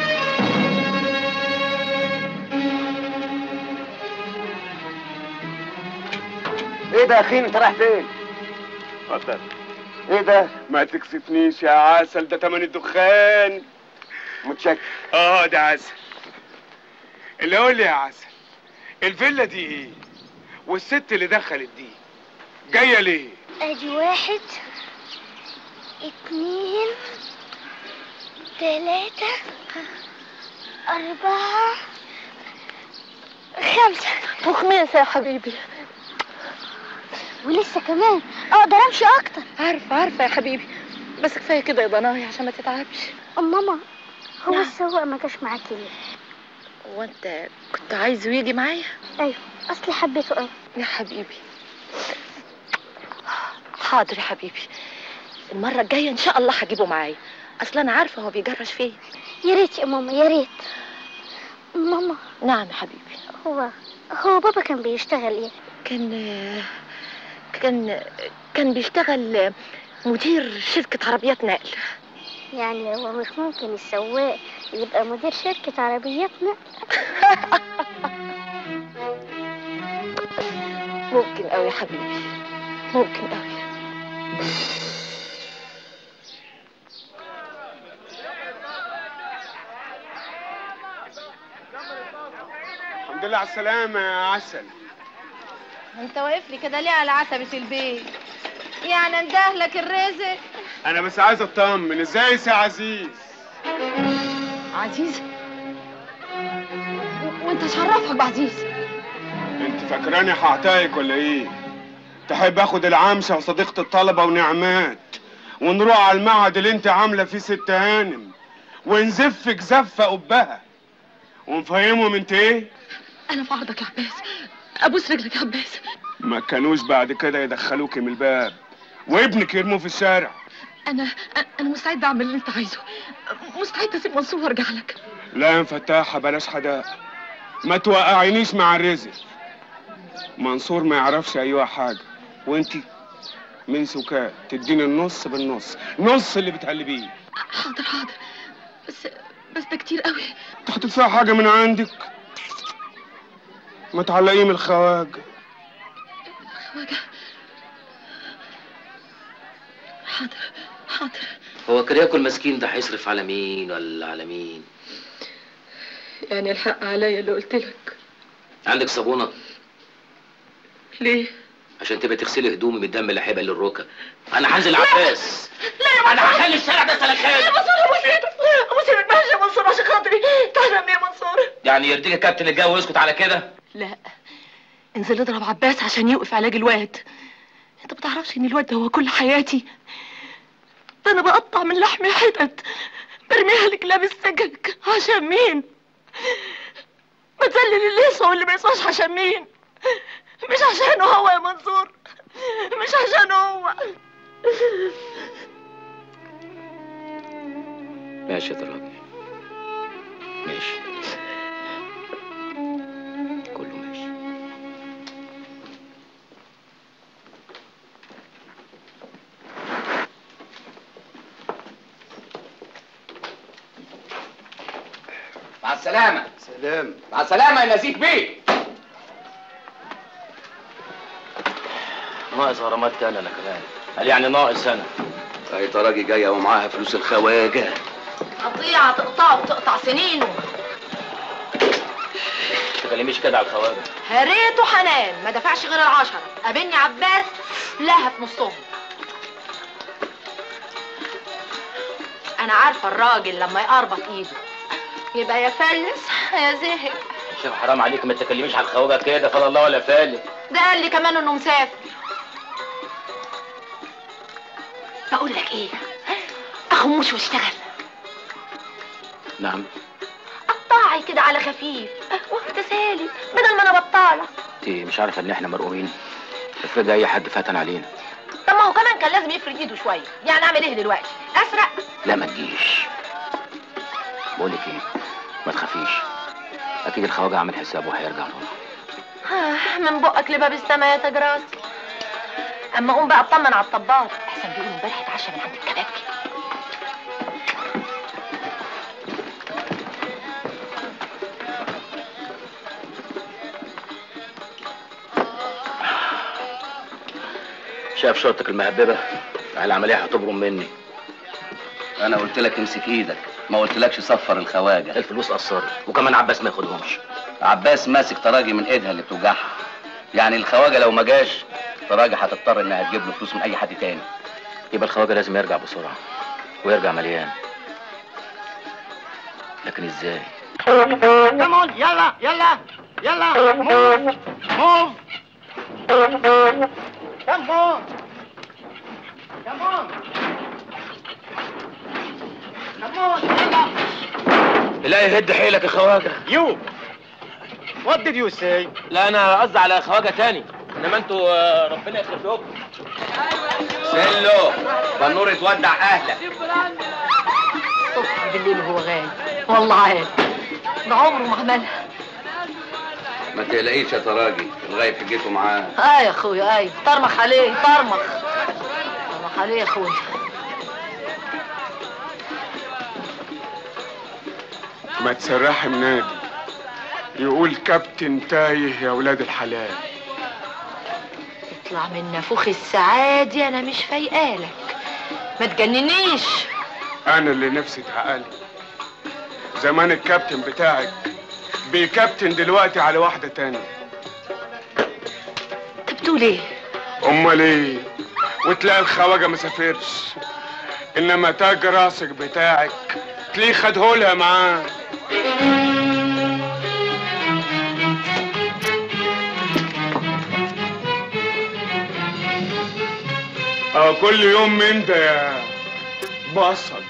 ايه ده يا اخي انت رايح فين؟ اتفضل ايه ده؟ ما تكسفنيش يا عسل ده تمن الدخان متشكر اه ده عسل اللي قول لي يا عسل الفيلا دي ايه؟ والست اللي دخلت دي جايه ليه؟ ادي واحد اتنين تلاتة أربعة خمسة وخميسة يا حبيبي ولسه كمان أقدر أمشي أكتر عارفة عارفة يا حبيبي بس كفاية كده يا ضنايا عشان ما تتعبش أم ماما هو نعم. السواق ما جاش معاكي ليه؟ وانت كنت عايزه يجي معايا أيوه أصلي حبيته أوي يا حبيبي حاضر يا حبيبي المرة الجاية إن شاء الله هجيبه معايا أصل أنا عارفة هو بيجرش فين يا ريت يا ماما يا ريت ماما نعم يا حبيبي هو هو بابا كان بيشتغل ايه؟ كان كان كان بيشتغل مدير شركة عربيات نقل يعني هو مش ممكن السواق يبقى مدير شركة عربيات نقل ممكن قوي يا حبيبي ممكن قوي الحمد لله على السلامة يا عسل انت واقف لي كده ليه على عتبة البيت يعني انده لك الرزق أنا بس عايز أطمن إزاي يا عزيز عزيز و- وانت شرفك بعزيز أنت فاكراني هعتايك ولا إيه؟ تحب آخد العمشة وصديقة الطلبة ونعمات ونروح على المعهد اللي أنت عاملة فيه ست هانم ونزفك زفة قبها ونفهمهم أنت إيه؟ انا في عرضك يا عباس ابوس رجلك يا عباس ما كانوش بعد كده يدخلوك من الباب وابنك يرموه في الشارع انا انا مستعد اعمل اللي انت عايزه مستعد اسيب منصور وارجع لك لا يا فتاحة بلاش حداقة ما توقعينيش مع الرزق منصور ما يعرفش ايوه حاجة وانتي من سكات تديني النص بالنص نص اللي بتقلبيه حاضر حاضر بس بس ده كتير قوي انت هتدفع حاجة من عندك ما تعلقيه من الخواجة خواجه حاضر حاضر هو كرياكو المسكين ده هيصرف على مين ولا على مين يعني الحق عليا اللي قلت لك عندك صابونه ليه عشان تبقى تغسلي هدومي من الدم اللي هيبقى للركب انا هنزل عباس انا هخلي الشارع ده سلخان يا منصور ابوس ايدك ابوس ايدك ماشي يا منصور عشان خاطري تعلم يا منصور يعني يرضيك كابتن الجو ويسكت على كده لا انزل اضرب عباس عشان يوقف علاج الواد انت بتعرفش ان الواد ده هو كل حياتي ده انا بقطع من لحمي حتت برميها لكلاب السجك عشان مين بتذلل اللي يسوى واللي ما يسواش عشان مين مش عشانه هو يا منصور مش عشانه هو ماشي يا تراجل ماشي كله ماشي مع السلامة سلام مع السلامة يا نزيك بيه ناقص غرامات تاني انا كمان قال يعني ناقص انا اهي تراجي جايه ومعاها فلوس الخواجه قطيعة تقطعه وتقطع سنينه تكلميش كده على الخواجه هريته حنان ما دفعش غير العشرة قابلني عباس لها في نصهم انا عارفة الراجل لما يقربط ايده يبقى يا فلس يا زهق شوف حرام عليك ما تكلميش على الخواجه كده فلا الله ولا فالك ده قال لي كمان انه مسافر بقول لك ايه اخموش واشتغل نعم قطاعي كده على خفيف وانت سالي بدل ما انا بطاله انت مش عارفه ان احنا مرقومين افرض اي حد فتن علينا طب ما هو كمان كان لازم يفرد ايده شويه يعني اعمل ايه دلوقتي اسرق لا ما تجيش بقول لك ايه ما تخافيش اكيد الخواجه عامل حسابه وهيرجع له آه، من بقك لباب السما يا تجراسي اما قوم بقى اطمن على الطباخ احسن بيقولوا امبارح اتعشى من عند الكبابجي شايف شرطك المهببه العمليه هتبرم مني انا قلت لك امسك ايدك ما قلتلكش صفر الخواجه الفلوس قصرت وكمان عباس ما ياخدهمش عباس ماسك تراجي من ايدها اللي بتوجعها يعني الخواجه لو ما جاش تراجي هتضطر انها تجيب له فلوس من اي حد تاني يبقى الخواجه لازم يرجع بسرعه ويرجع مليان لكن ازاي كمون يلا يلا يلا موف موف كمون كمون كمون يلا لا يهد حيلك يا خواجه يو What did you say? لا انا قصدي على خواجه تاني انما انتوا آه، ربنا يخلف لكم سلو بنور تودع اهلك الصبح بالليل وهو غايب والله عاد ده عمره ما عملها ما تقلقيش يا تراجي الغايب في جيته معاه اه يا اخويا ايوه طرمخ عليه طرمخ طرمخ عليه يا اخويا ما تسرحي منادي يقول كابتن تايه يا ولاد الحلال تطلع من نافوخ السعادة انا مش فايقالك ما تجننيش انا اللي نفسي اتعقلي زمان الكابتن بتاعك بيكابتن دلوقتي على واحدة تانية انت بتقول ايه امال ايه وتلاقي الخواجه ما سافرش انما تاج راسك بتاعك تلاقيه خدهولها معاه اه كل يوم من ده يا بصل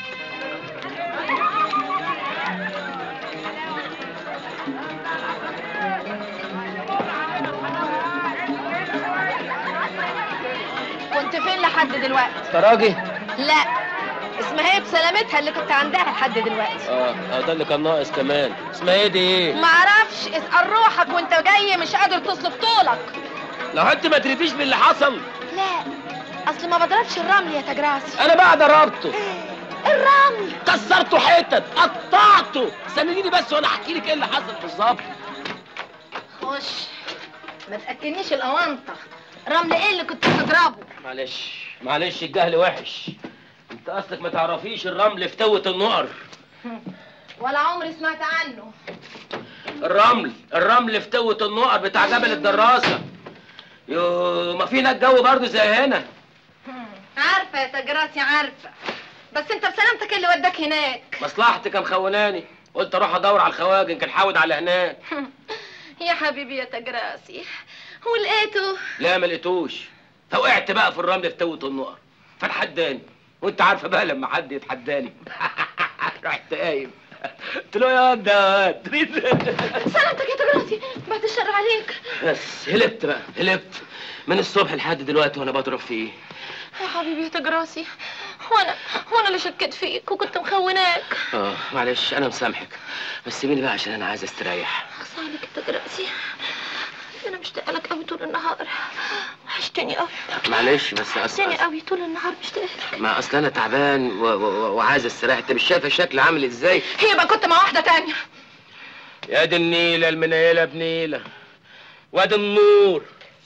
كنت فين لحد دلوقتي تراجي لا اسمها ايه بسلامتها اللي كنت عندها لحد دلوقتي اه اه ده اللي كان ناقص كمان اسمها ايه دي ايه معرفش اسأل روحك وانت جاي مش قادر تصلب طولك لو انت ما تريديش باللي حصل لا اصل ما بضربش الرمل يا تجراسي انا بقى ضربته الرمل كسرته حتت قطعته استنيني بس وانا احكي لك ايه اللي حصل بالظبط خش ما تاكلنيش الاونطه رمل ايه اللي كنت بتضربه معلش معلش الجهل وحش انت اصلك ما تعرفيش الرمل في توة النقر ولا عمري سمعت عنه الرمل الرمل في توة النقر بتاع جبل الدراسة يو ما فينا الجو برضه زي هنا عارفه يا تجراسي عارفه بس انت بسلامتك اللي وداك هناك مصلحتي كان مخوناني قلت اروح ادور على الخواجن كان حاود على هناك يا حبيبي يا تجراسي ولقيته لا ما لقيتوش فوقعت بقى في الرمل في توة النقر فتحداني وانت عارفه بقى لما حد يتحداني رحت قايم قلت له يا واد يا واد سلامتك يا تجراسي بعد الشر عليك بس هلبت بقى هلبت من الصبح لحد دلوقتي وانا بضرب فيه يا حبيبي يا تجراسي وانا وانا اللي شكيت فيك وكنت مخوناك اه معلش انا مسامحك بس سيبيني بقى عشان انا عايز استريح اخص عليك يا تجراسي انا مشتاقه لك قوي طول النهار وحشتني قوي معلش بس اصل وحشتني قوي طول النهار مشتاقه لك ما اصل انا تعبان و... و... وعايز استريح انت مش شايفه شكلي عامل ازاي يبقى كنت مع واحده تانية يا دي النيله المنيله بنيله وادي النور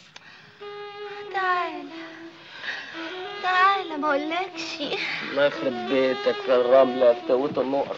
تعالى تعالى ما اقولكش الله يخرب بيتك في الرمله في توت النقر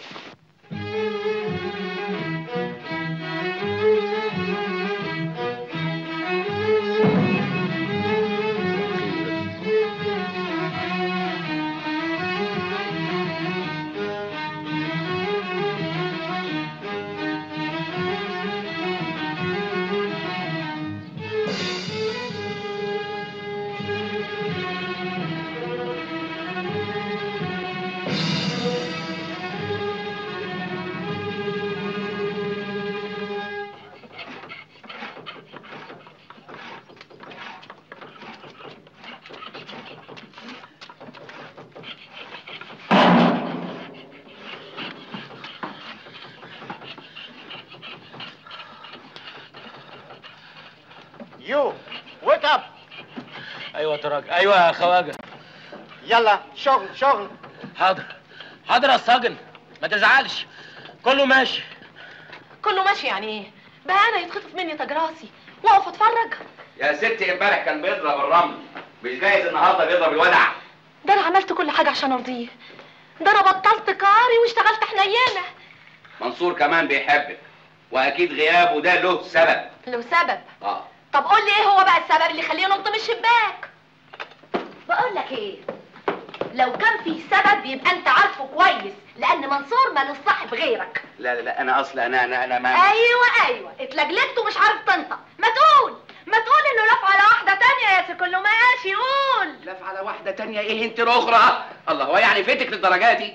يو ويك اب ايوه يا تراجع ايوه يا خواجه يلا شغل شغل حاضر حاضر يا ساجن ما تزعلش كله ماشي كله ماشي يعني ايه بقى انا يتخطف مني تجراسي واقف اتفرج يا ستي امبارح كان بيضرب الرمل مش جايز النهارده بيضرب الودع ده انا عملت كل حاجه عشان ارضيه ده انا بطلت كاري واشتغلت حنينه منصور كمان بيحبك واكيد غيابه ده له سبب له سبب اه طب قول لي ايه هو بقى السبب اللي يخليه ينط من الشباك بقول لك ايه لو كان في سبب يبقى انت عارفه كويس لان منصور مالوش صاحب غيرك لا لا لا انا اصلا انا انا انا ما ايوه ايوه اتلجلجت ومش عارف تنطق ما تقول ما تقول انه لف على واحده تانية يا سي كله ماشي قول لف على واحده تانية ايه انت الاخرى الله هو يعني فاتك للدرجه دي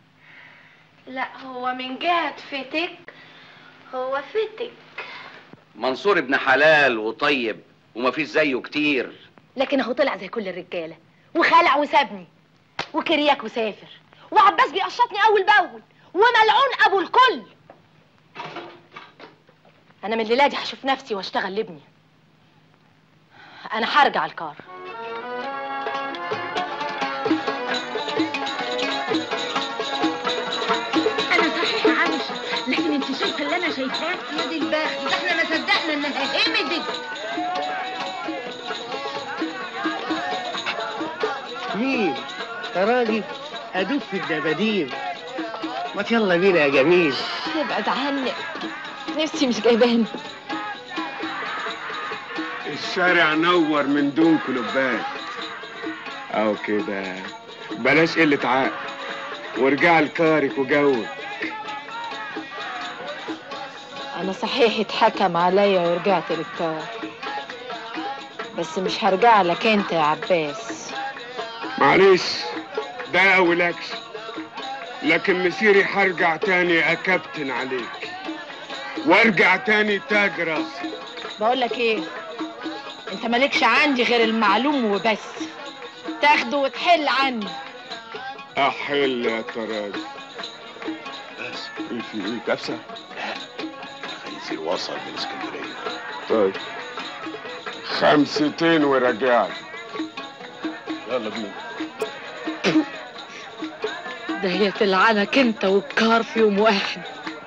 لا هو من جهه فتك هو فتك منصور ابن حلال وطيب ومفيش زيه كتير لكن اهو طلع زي كل الرجاله وخلع وسابني وكرياك وسافر وعباس بيقشطني اول باول وملعون ابو الكل انا من الليله دي هشوف نفسي واشتغل لابني انا هرجع الكار انا صحيح عايشه لكن انت شايفه اللي انا شايفاه يا دي البخت ده احنا ما صدقنا انها همدت جميل تراجي ادوب في الدباديب ما يلا بينا يا جميل ابعد عني نفسي مش جايباني الشارع نور من دون كلوبات او كده بلاش قلة عقل وارجع لكارك وجوك انا صحيح اتحكم عليا ورجعت للكار بس مش هرجع لك انت يا عباس معلش ده اول اكشن لكن مسيري هرجع تاني اكابتن عليك وارجع تاني تاج راسي بقول لك ايه انت مالكش عندي غير المعلوم وبس تاخده وتحل عني احل يا تراجي بس ايه في ايه كبسه خنزير وصل من اسكندريه طيب خمستين وراجع لي. يلا بينا ده هي تلعنك انت والكار في يوم واحد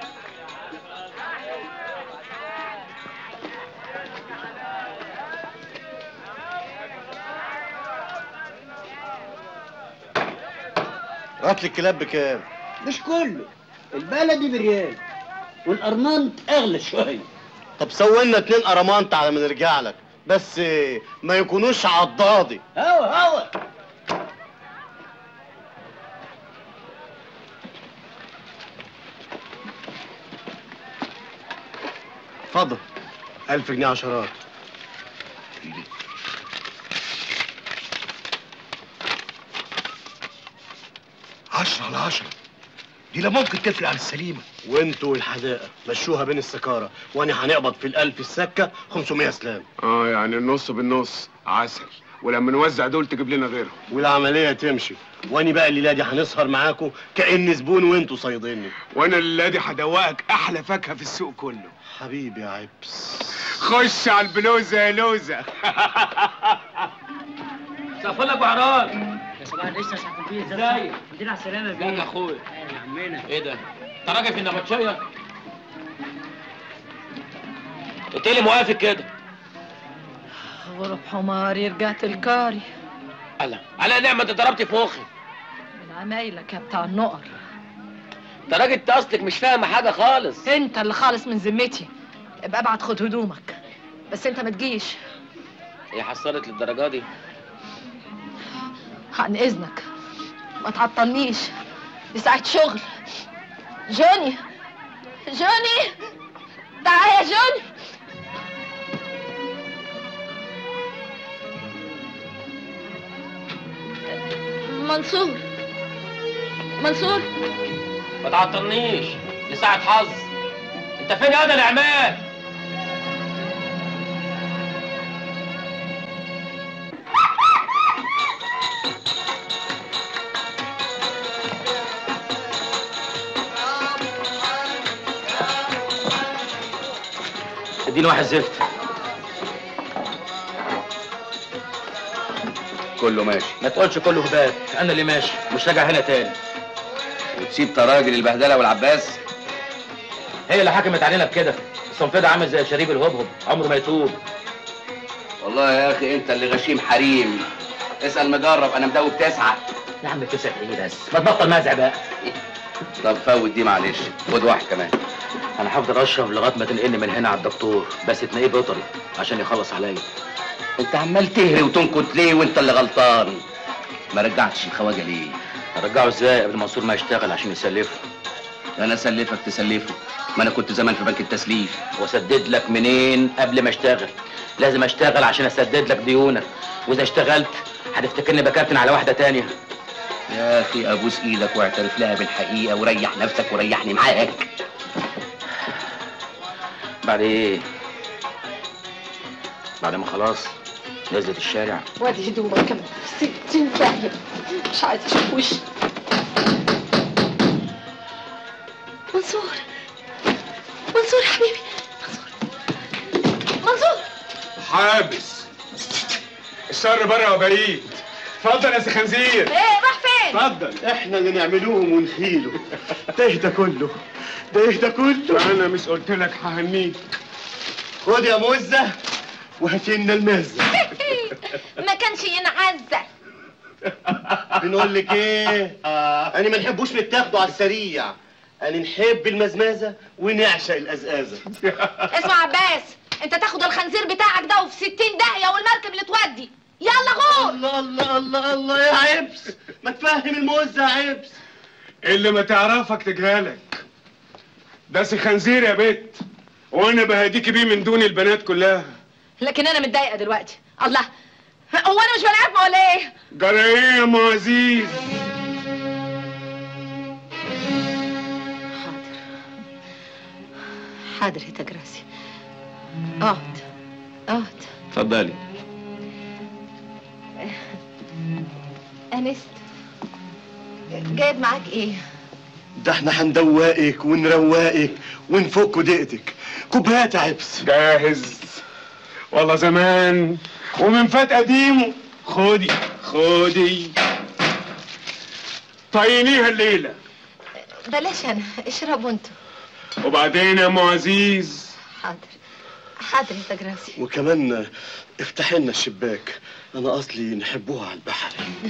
هات لي الكلاب بكام؟ مش كله البلدي بريال والارمنت اغلى شويه طب سوي لنا اتنين قرمانت على ما نرجع لك بس ما يكونوش عضاضي هوا هوا اتفضل ألف جنيه عشرات عشرة على عشرة دي لا ممكن تفرق عن السليمة وانتوا والحدائق مشوها بين السكارة وانا هنقبض في الألف السكة 500 سلام اه يعني النص بالنص عسل ولما نوزع دول تجيب لنا غيرهم والعملية تمشي واني بقى الليلة دي هنسهر معاكم كأن زبون وانتوا صيديني وانا الليله دي هدوقك احلى فاكهه في السوق كله حبيبي يا عبس خش على البلوزه يا لوزه سقفل لك بعران يا صباح القشطه يا صاحب البيت ازيك؟ الحمد لله على السلامه يا بيه ازيك يا اخويا اهلا يا عمنا ايه ده انت راجل في النبطشيه انت اللي موافق كده غرب حماري رجعت الكاري الله على نعمه انت ضربت في مخي من عمايلك يا بتاع النقر انت راجل انت اصلك مش فاهم حاجه خالص انت اللي خالص من ذمتي ابقى ابعت خد هدومك بس انت ما تجيش هي حصلت للدرجه دي عن اذنك ما تعطلنيش دي ساعة شغل جوني جوني تعال يا جوني منصور منصور ما تعطلنيش دي ساعه حظ انت فين يا ده العماد اديني واحد زفت كله ماشي ما تقولش كله هباب انا اللي ماشي مش راجع هنا تاني وتسيب تراجل البهدله والعباس هي اللي حكمت علينا بكده الصنف ده عامل زي شريب الهبهب عمره ما يتوب والله يا اخي انت اللي غشيم حريم اسال مجرب انا مدوب تسعه يا عم تسعة ايه بس ما تبطل مازع بقى طب فوت دي معلش خد واحد كمان انا هفضل اشرب لغايه ما تنقلني من هنا على الدكتور بس تنقيه بيطري عشان يخلص عليا انت عمال تهري وتنكت ليه وانت اللي غلطان ما رجعتش الخواجه ليه ارجعه ازاي قبل منصور ما يشتغل عشان يسلفه انا اسلفك تسلفه ما انا كنت زمان في بنك التسليف واسدد لك منين قبل ما اشتغل لازم اشتغل عشان اسدد لك ديونك واذا اشتغلت هتفتكرني بكابتن على واحده تانية يا اخي ابوس ايدك واعترف لها بالحقيقه وريح نفسك وريحني معاك بعد ايه بعد ما خلاص نزلت الشارع وادي هدومك كمان ستين داهية مش عايزة اشوف وشي منصور منصور حبيبي منصور منصور حابس الشر بره وبعيد اتفضل يا سي خنزير ايه راح فين؟ اتفضل احنا اللي نعملوهم ونخيله ده ده كله ده ده كله انا مش قلت لك ههنيك خد يا مزة وهات لنا المزة ما كانش ينعزة بنقول لك ايه انا ما نحبوش نتاخدوا على السريع انا نحب المزمازه ونعشق الازازه اسمع عباس انت تاخد الخنزير بتاعك ده وفي 60 داهيه والمركب اللي تودي يلا غور الله الله الله الله يا عبس ما تفهم الموزة يا عبس اللي ما تعرفك تجهلك ده سي خنزير يا بت وانا بهديكي بيه من دون البنات كلها لكن انا متضايقه دلوقتي الله هو انا مش بني ادم ولا ايه جرى ايه يا ام عزيز حاضر يا تجراسي اقعد اقعد اتفضلي انست جايب معاك ايه ده احنا هندوقك ونروقك ونفك دقتك كوبايات يا عبس جاهز والله زمان ومن فات قديمه خدي خدي طينيها الليله بلاش انا اشربوا انتوا وبعدين يا ام عزيز حاضر حاضر يا تجراسي وكمان افتح لنا الشباك انا اصلي نحبوها على البحر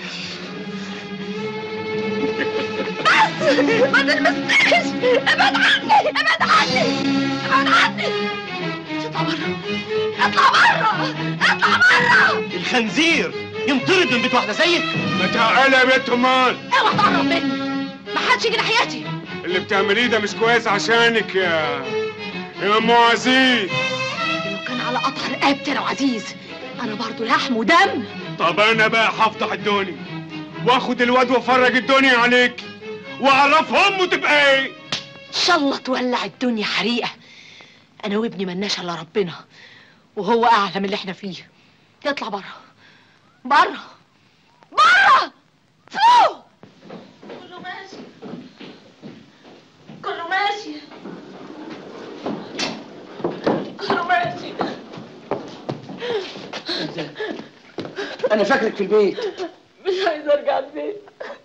ما تلمسنيش ابعد عني ابعد عني ابعد عني اطلع بره اطلع بره اطلع بره الخنزير ينطرد من بيت واحده زيك ما تعالى يا بنت امال اوعى تقرب مني ما حدش يجي ناحيتي اللي بتعمليه ده مش كويس عشانك يا يا ام عزيز لو كان على قطع رقبتي انا وعزيز انا برضو لحم ودم طب انا بقى هفتح الدنيا واخد الواد وافرج الدنيا عليك واعرف امه تبقى ايه ان شاء الله تولع الدنيا حريقه انا وابني ملناش الا ربنا وهو اعلى من اللي احنا فيه يطلع بره بره بره فوق كله ماشي كله ماشي كله ماشي انا فاكرك في البيت مش عايزه ارجع البيت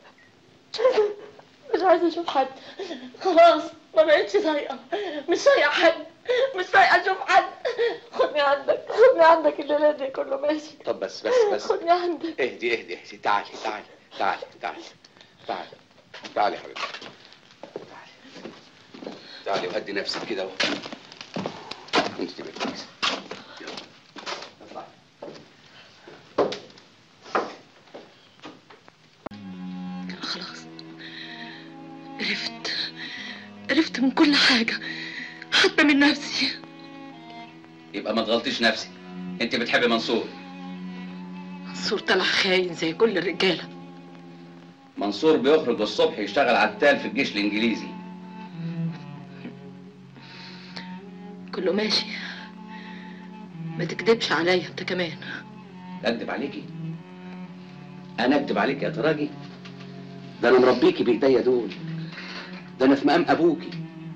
مش عايزه اشوف حد خلاص ما بقتش طايقه مش طايقه حد مش طايقه اشوف حد خدني عندك خدني عندك الليله دي كله ماشي طب بس بس بس خدني عندك اهدي اهدي اهدي تعالي تعالي تعالي تعالي تعالي تعالي يا حبيبتي تعالي تعالي وهدي نفسك كده اهو انت تبقى كويسه يلا اطلعي خلاص عرفت عرفت من كل حاجه حتى من نفسي يبقى ما تغلطيش نفسك انت بتحبي منصور منصور طلع خاين زي كل الرجاله منصور بيخرج الصبح يشتغل عتال في الجيش الانجليزي كله ماشي ما تكدبش عليا انت كمان اكدب عليكي انا اكدب عليك يا تراجي ده انا مربيكي بايديا دول ده انا في مقام ابوكي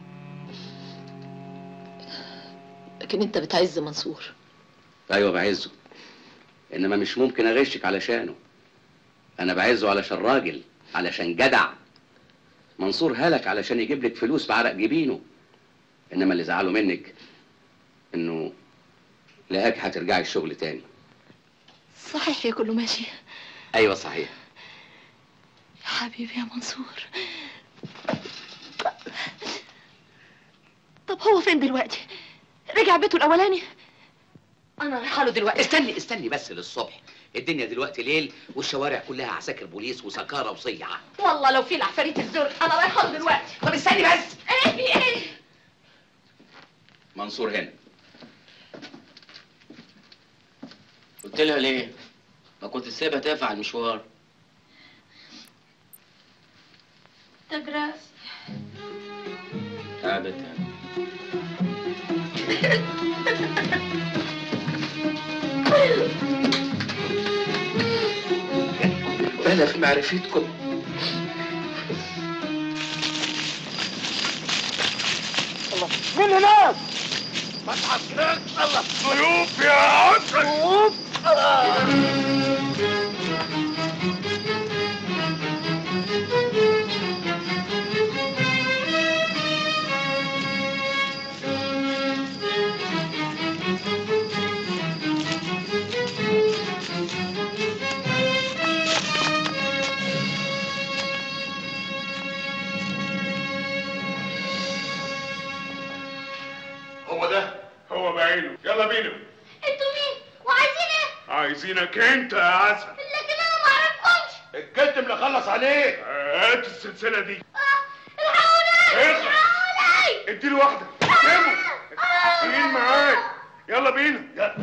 لكن انت بتعز منصور ايوه بعزه انما مش ممكن اغشك علشانه انا بعزه علشان راجل علشان جدع منصور هلك علشان يجيب لك فلوس بعرق جبينه انما اللي زعله منك انه لقاك هترجعي الشغل تاني صحيح يا كله ماشي ايوه صحيح يا حبيبي يا منصور طب هو فين دلوقتي رجع بيته الاولاني انا رايحه له دلوقتي استني استني بس للصبح الدنيا دلوقتي ليل والشوارع كلها عساكر بوليس وسكارة وصيعة والله لو في العفاريت الزرق انا رايحه له دلوقتي طب استني بس ايه في ايه منصور هنا قلت لها ليه ما كنت سايبها تقف على المشوار تجراس قعدت انا في معرفتكم مين هناك؟ ما تحكركش الله ضيوف يا عسل ضيوف يلا بينا انتوا مين وعايزين ايه عايزينك انت يا عسل لكن انا ما اعرفكمش الكتم اللي خلص عليك هات السلسله دي الحقوني اخلص الحقوني اديله واحده سيبه مين معاك يلا بينا يلا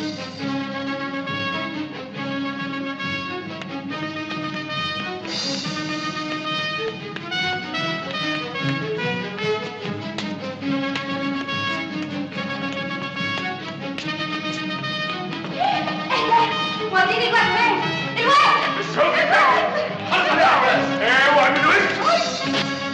وديني الواد فين الواد الشوك بتاعه حصل يا عباس اوعى من وشك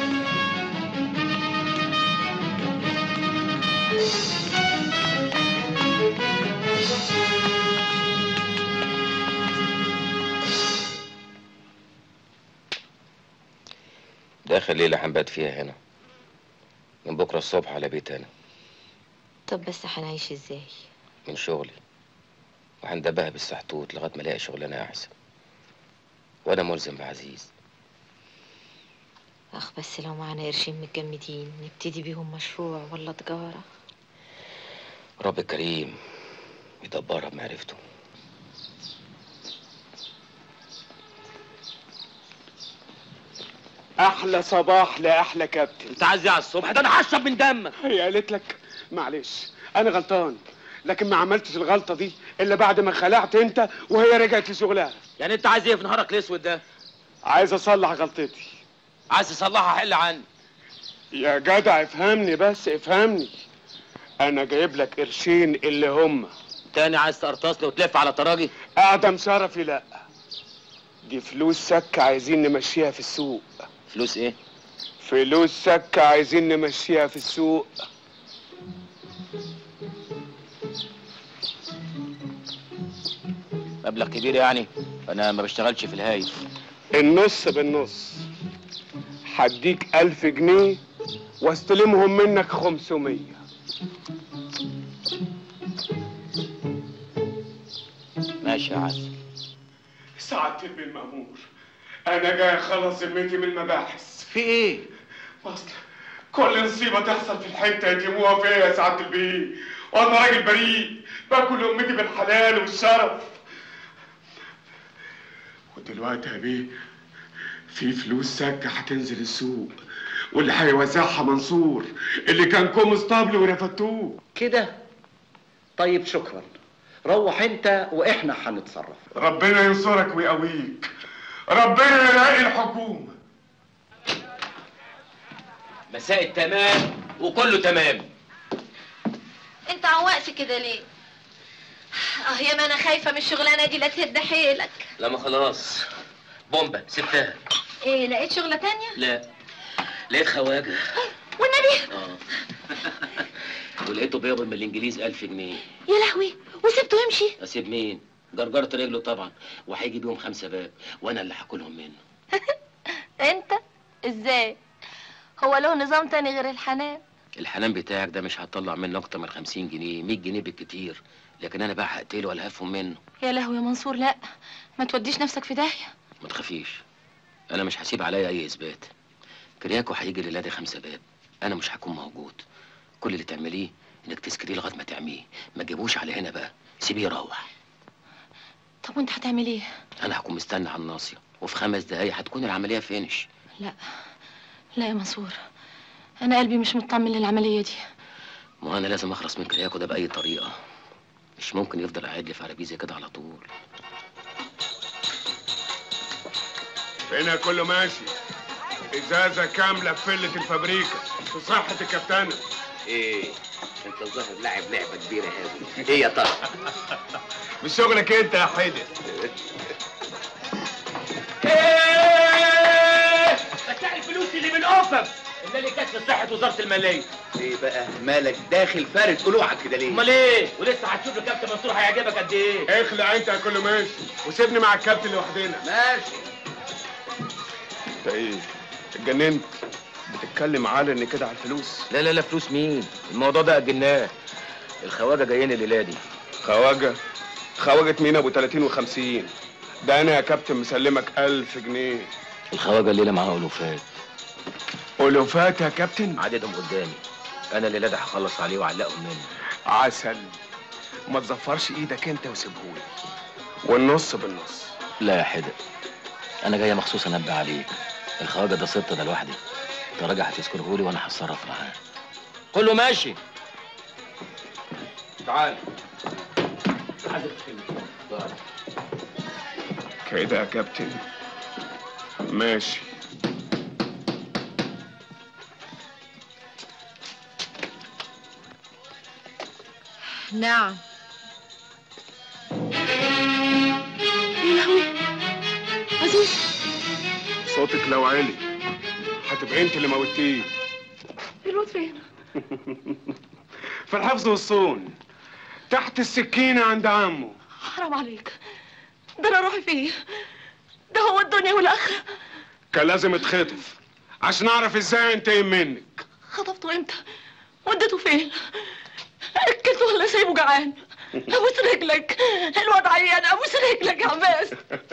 ده اخر ليله هنبات فيها هنا من بكره الصبح على بيت انا طب بس هنعيش ازاي من شغلي وهندبها بالسحتوت لغايه ما الاقي شغلانه احسن وانا ملزم بعزيز اخ بس لو معانا قرشين متجمدين نبتدي بيهم مشروع ولا تجارة رب كريم يدبرها بمعرفته احلى صباح لاحلى كابتن انت عايز ايه على الصبح ده انا هشرب من دمك هي قالت لك معلش انا غلطان لكن ما عملتش الغلطه دي الا بعد ما خلعت انت وهي رجعت لشغلها يعني انت عايز ايه في نهارك الاسود ده عايز اصلح غلطتي عايز تصلحها حل عني يا جدع افهمني بس افهمني انا جايب لك قرشين اللي هم تاني عايز تقرطصني وتلف على تراجي اعدم شرفي لا دي فلوس سكة عايزين نمشيها في السوق فلوس ايه فلوس سكة عايزين نمشيها في السوق مبلغ كبير يعني انا ما بشتغلش في الهايف النص بالنص هديك ألف جنيه واستلمهم منك خمسمية ماشي يا عسل سعادة ابن المأمور أنا جاي أخلص ذمتي من المباحث في إيه؟ أصل كل نصيبة تحصل في الحتة يتموها فيا يا سعادة البيه وأنا راجل بريء باكل أمتي بالحلال والشرف ودلوقتي يا بيه في فلوس سكة هتنزل السوق واللي هيوزعها منصور اللي كان كومستابل ورفدتوه كده طيب شكرا روح انت واحنا هنتصرف ربنا ينصرك ويقويك ربنا يلاقي الحكومة مساء التمام وكله تمام انت عوقت كده ليه اه يا ما انا خايفه من الشغلانه دي لا تهد حيلك لما خلاص بومبا سبتها ايه لقيت شغله تانية لا لقيت خواجه والنبي اه ولقيته بيقبض من الانجليز ألف جنيه يا لهوي وسبته يمشي اسيب مين جرجرت رجله طبعا وهيجي بيهم خمسه باب وانا اللي هاكلهم منه انت ازاي هو له نظام تاني غير الحنان الحنان بتاعك ده مش هطلع منه اكتر من 50 جنيه 100 جنيه بالكتير لكن انا بقى هقتله ولا هفهم منه يا لهوي يا منصور لا ما توديش نفسك في داهيه ما تخافيش انا مش هسيب عليا اي اثبات كرياكو هيجي للادي خمسة باب انا مش هكون موجود كل اللي تعمليه انك تسكريه لغايه ما تعميه ما تجيبوش على هنا بقى سيبيه يروح طب وانت هتعمل ايه انا هكون مستني على الناصيه وفي خمس دقايق هتكون العمليه فينش لا لا يا منصور انا قلبي مش مطمن للعمليه دي ما انا لازم اخلص من كرياكو ده باي طريقه مش ممكن يفضل قاعد لي في عربيزه كده على طول هنا كله ماشي ازازه كامله في فله الفابريكا في صحه الكابتنه ايه انت الظاهر لاعب لعبه كبيره قوي ايه يا ترى مش شغلك انت يا حيدر بتاع الفلوس اللي من اوفم اللي اللي كانت في صحه وزاره الماليه ايه بقى مالك داخل فارد قلوعك كده ليه امال ايه ولسه هتشوف الكابتن منصور هيعجبك قد ايه اخلع انت يا كله ماشي وسيبني مع الكابتن لوحدنا ماشي انت ايه اتجننت بتتكلم على ان كده على الفلوس لا لا لا فلوس مين الموضوع ده اجلناه الخواجه جايين الليله دي خواجه خواجه مين ابو 30 و50 ده انا يا كابتن مسلمك 1000 جنيه الخواجه الليله معاه الوفات ألوفات يا كابتن عددهم قدامي انا الليله دي هخلص عليه واعلقهم منه عسل وما تزفرش ايدك انت وسيبهولي والنص بالنص لا يا حدق انا جاي مخصوص انبه عليك الخواجه ده ست ده لوحدي انت راجع هتذكره لي وانا هتصرف معاه كله ماشي تعال كده يا كابتن ماشي نعم يا لهوي عزيز صوتك لو عالي هتبقى انت اللي موتيه الواد فين في الحفظ والصون تحت السكينة عند عمه حرام عليك ده انا روحي فيه ده هو الدنيا والاخره كان لازم اتخطف عشان اعرف ازاي انتقم منك خطفته امتى وديته فين اكلته ولا سايبه جعان ابوس رجلك الواد عيان ابوس رجلك يا عباس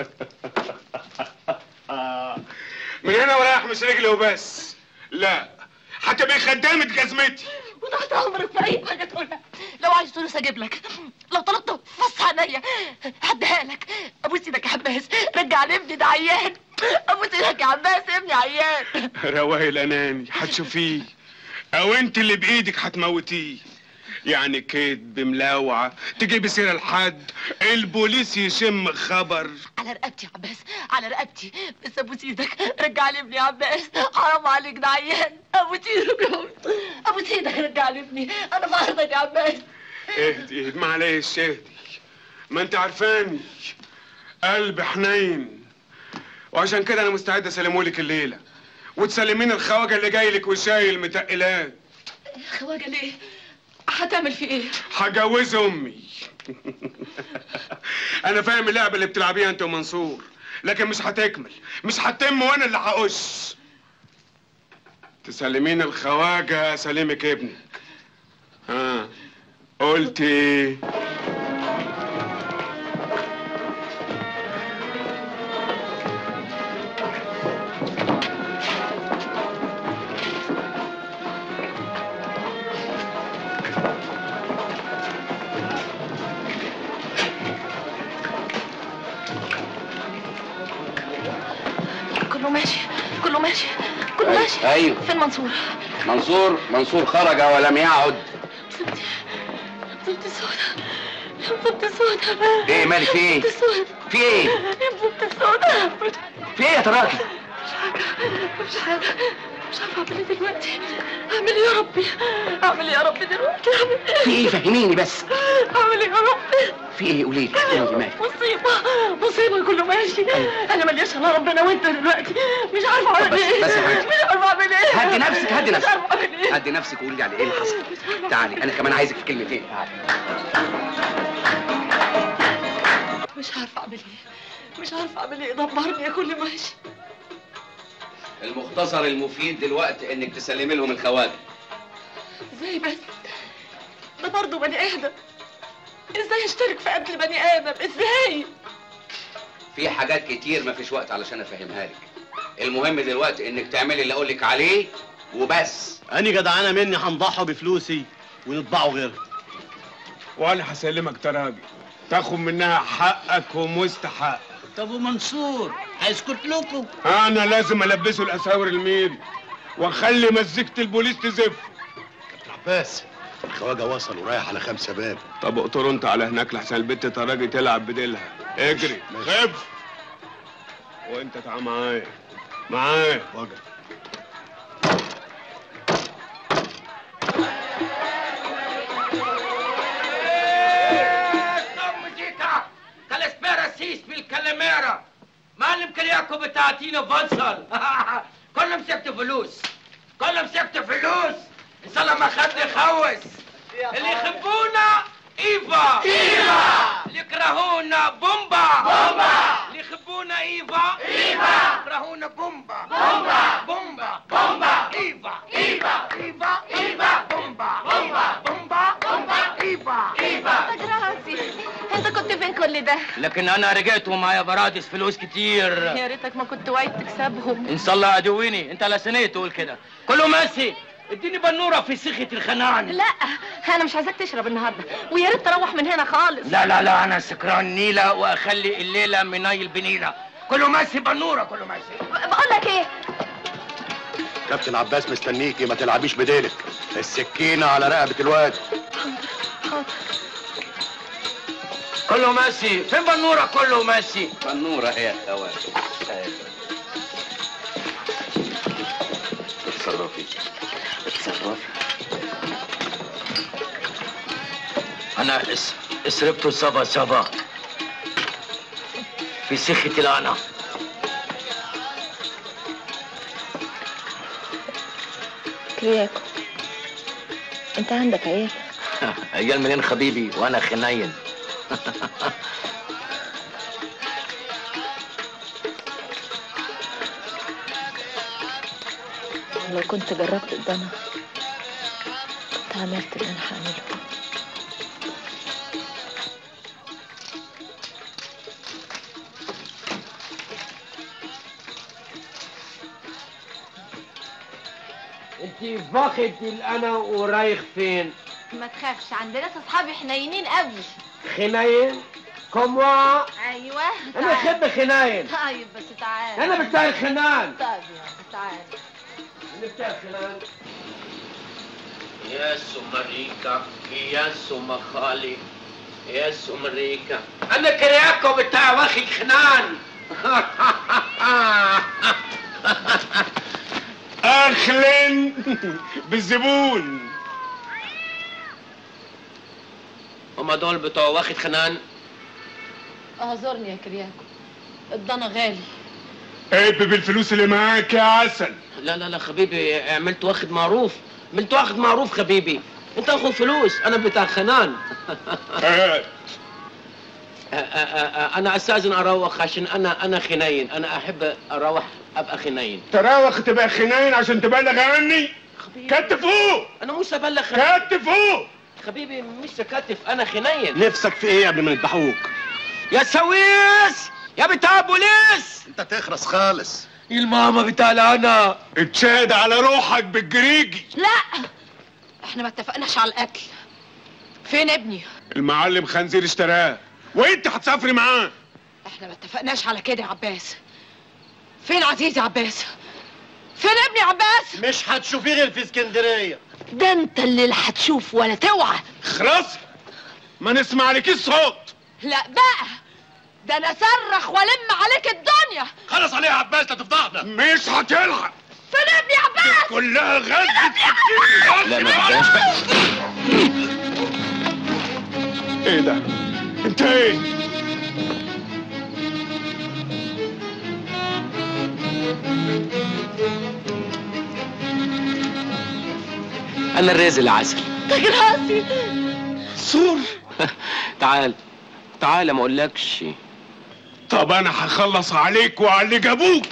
من هنا ورايح مش رجلي وبس لا هتبقي خدامة جزمتي وتحت امرك في اي حاجه تقولها لو عايز فلوس اجيب لك لو طلبت فص عينيا هديها لك ابوس ايدك يا عباس رجع لي ابني ده عيان ابوس ايدك يا عباس ابني عيان رواهي الاناني هتشوفيه او انت اللي بايدك هتموتيه يعني كدب ملاوعة تجيبي سيرة لحد البوليس يشم خبر على رقبتي يا عباس على رقبتي بس ابوس ايدك رجع لي ابني يا عباس حرام عليك ده عيان ابوس ايدك ابوس ايدك رجع لي ابني انا في عرضك يا عباس اهدي اهدي معلش اهدي ما انت عارفاني قلبي حنين وعشان كده انا مستعد اسلمهولك الليله وتسلمين الخواجه اللي جاي لك وشايل متقلات خواجه ليه هتعمل فيه ايه هجوز امي انا فاهم اللعبه اللي بتلعبيها انت ومنصور لكن مش هتكمل مش هتتم وانا اللي هقش تسلمين الخواجه اسلمك ابنك ها قلت ايه كله ماشي كله ماشي كله ماشي ايوه فين منصور منصور منصور خرج ولم يعد بنت سودا بنت سودا ايه مالك في ايه؟ بنت سودا في ايه؟ بنت سودا في ايه يا تراكي؟ مش عارفه مش عارفه اعمل ايه دلوقتي اعمل ايه يا ربي اعمل ايه يا ربي دلوقتي اعمل ايه في ايه فهميني بس اعمل ايه يا ربي في ايه قولي لي قولي لي مالك مصيبه مصيبه كله ماشي انا ملياش الا ربنا وانت دلوقتي مش عارفه اعمل بس- ايه بس يا حبيبتي. مش عارفه اعمل ايه هدي نفسك هدي مش نفسك عارفه اعمل ايه هدي نفسك وقولي لي على ايه اللي حصل تعالي انا كمان عايزك في كلمتين تعالي مش عارفه اعمل ايه مش عارفه اعمل ايه دمرني يا كل ماشي المختصر المفيد دلوقتي انك تسلمي لهم الخواجه ازاي بس ده برضه بني ادم ازاي اشترك في قتل بني ادم ازاي في حاجات كتير مفيش وقت علشان افهمها لك المهم دلوقتي انك تعملي اللي اقولك عليه وبس أنا جدعانة مني هنضحوا بفلوسي ونطبعوا غيرها وانا هسلمك تراجي تاخد منها حقك ومستحق طب ومنصور هيسكت لكم انا لازم البسه الاساور الميري واخلي مزيكة البوليس تزف عباس الخواجه وصل ورايح على خمسة باب طب اقطر انت على هناك لحسن البت تراجي تلعب بديلها اجري خف وانت تعال معايا معايا وجع musica che le spera sis بالكلاميرا معلم كلياكو بتاعتينا بنصل كله مسكت فلوس كله مسكت فلوس ان شاء الله ما خد يخوس اللي يحبونا ايفا ايفا اللي يكرهونا بومبا بومبا اللي يحبونا ايفا ايفا يكرهونا بومبا بومبا بومبا بومبا ايفا ايفا ايفا ايفا بومبا بومبا بومبا بومبا ايفا ايفا جراسي انت كنت فين كل ده لكن انا رجعت ومعايا برادس فلوس كتير يا ريتك ما كنت وايد تكسبهم ان شاء الله عدويني انت لا سنيت تقول كده كله ماشي اديني بنوره في سخه الخنان لا انا مش عايزاك تشرب النهارده ويا ريت تروح من هنا خالص لا لا لا انا سكران نيله واخلي الليله منايل بنيله كله ماشي بنوره كله ماشي بقول لك ايه كابتن عباس مستنيكي ما تلعبيش بديلك السكينة على رقبة الواد كله ماشي فين بنوره كله ماشي بنوره هي اخوات اتصرفي اتصرفي انا اس... اسربت صبا صبا في سخة الانا كرياكو انت عندك عيال عيال منين حبيبي وانا خنين لو كنت جربت الضنا كنت عملت اللي انا هعمله انت فاقد الانا ورايح فين ما تخافش عندنا ناس اصحابي حنينين قوي خنين كموا ايوه انا احب خنين طيب بس تعال انا بتاع الخنان طيب يا تعال انا بتاع الخنان يا سمريكا يا سمخالي يا سمريكا انا كرياكو بتاع واخد خنان اخلن بالزبون هما دول بتوع واخد خنان اعذرني يا كرياكو الضنا غالي عيب بالفلوس اللي معاك يا عسل لا لا لا حبيبي عملت واخد معروف عملت واخد معروف حبيبي انت اخو فلوس انا بتاع خنان آه. آه، آه، آه، انا استاذن اروح عشان انا انا خنين انا احب اروح ابقى خنين تراوخ تبقى خنين عشان تبلغ عني كت فوق انا مش ابلغ كت فوق حبيبي مش كتف انا خنين نفسك في ايه قبل ما يذبحوك يا سويس يا بتاع بوليس انت تخرس خالص الماما بتاع انا اتشهد على روحك بالجريجي لا احنا ما اتفقناش على القتل فين ابني المعلم خنزير اشتراه وانت هتسافري معاه احنا ما اتفقناش على كده يا عباس فين عزيزي عباس فين ابني عباس مش هتشوفيه غير في اسكندريه ده انت اللي لا هتشوف ولا توعى خلاص ما نسمع لك الصوت لا بقى ده انا صرخ والم عليك الدنيا خلص عليها يا عباس لا تفضحنا مش هتلحق فين ابني عباس كلها غزة لا ما تبقاش بقى ايه ده انت ايه انا الرازق العسل تاج راسي سور تعال تعال ما اقولكش طب انا هخلص عليك وعلى اللي جابوك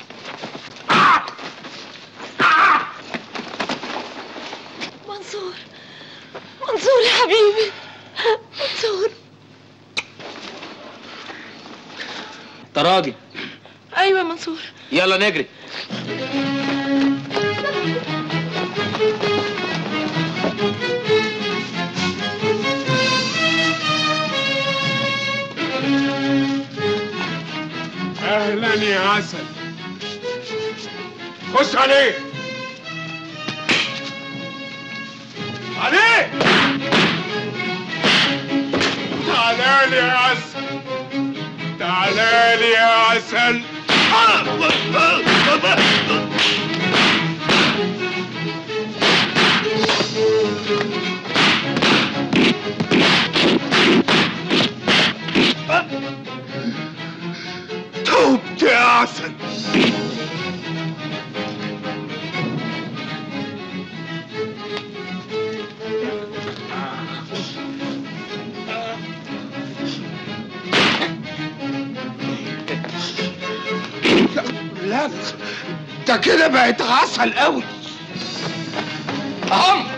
منصور منصور يا حبيبي منصور تراجي ايوه يا منصور يلا نجري اهلا يا عسل خش عليه عليه تعالى لي يا عسل تعالى لي يا عسل توبت يا عسل لا ده كده بقت عسل قوي اهم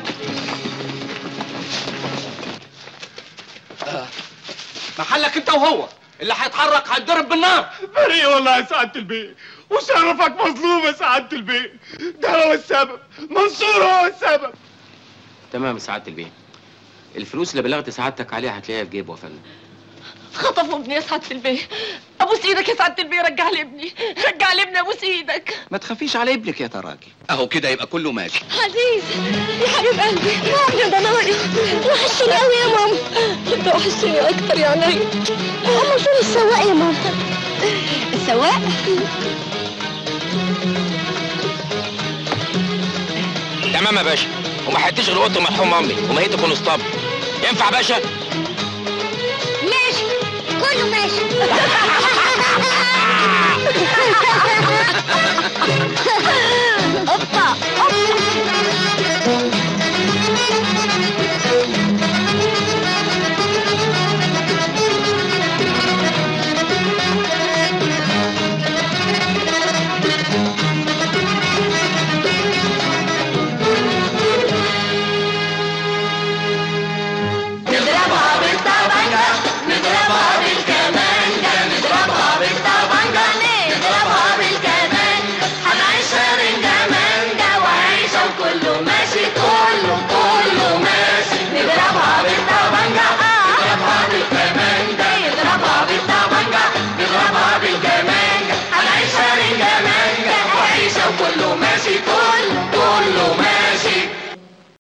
محلك انت وهو اللي هيتحرك هيتضرب بالنار بريء والله يا سعادة البيه وشرفك مظلوم يا سعادة البيه ده هو السبب منصور هو السبب تمام يا سعاده البيه الفلوس اللي بلغت سعادتك عليها هتلاقيها في جيبه يا فندم خطفوا ابني يا سعاده البيه ابوس ايدك يا سعاده البيه رجع لي ابني رجع لي ابني ابوس ايدك ما تخافيش على ابنك يا تراجي اهو كده يبقى كله ماشي عزيز يا حبيب قلبي يا ضنايا وحشني قوي يا ماما انت وحشني اكتر يا عيني ماما فين السواق يا ماما السواق تمام يا باشا وما حدش غير اوضه مرحوم امي وما هي تكون اسطبل ينفع يا باشا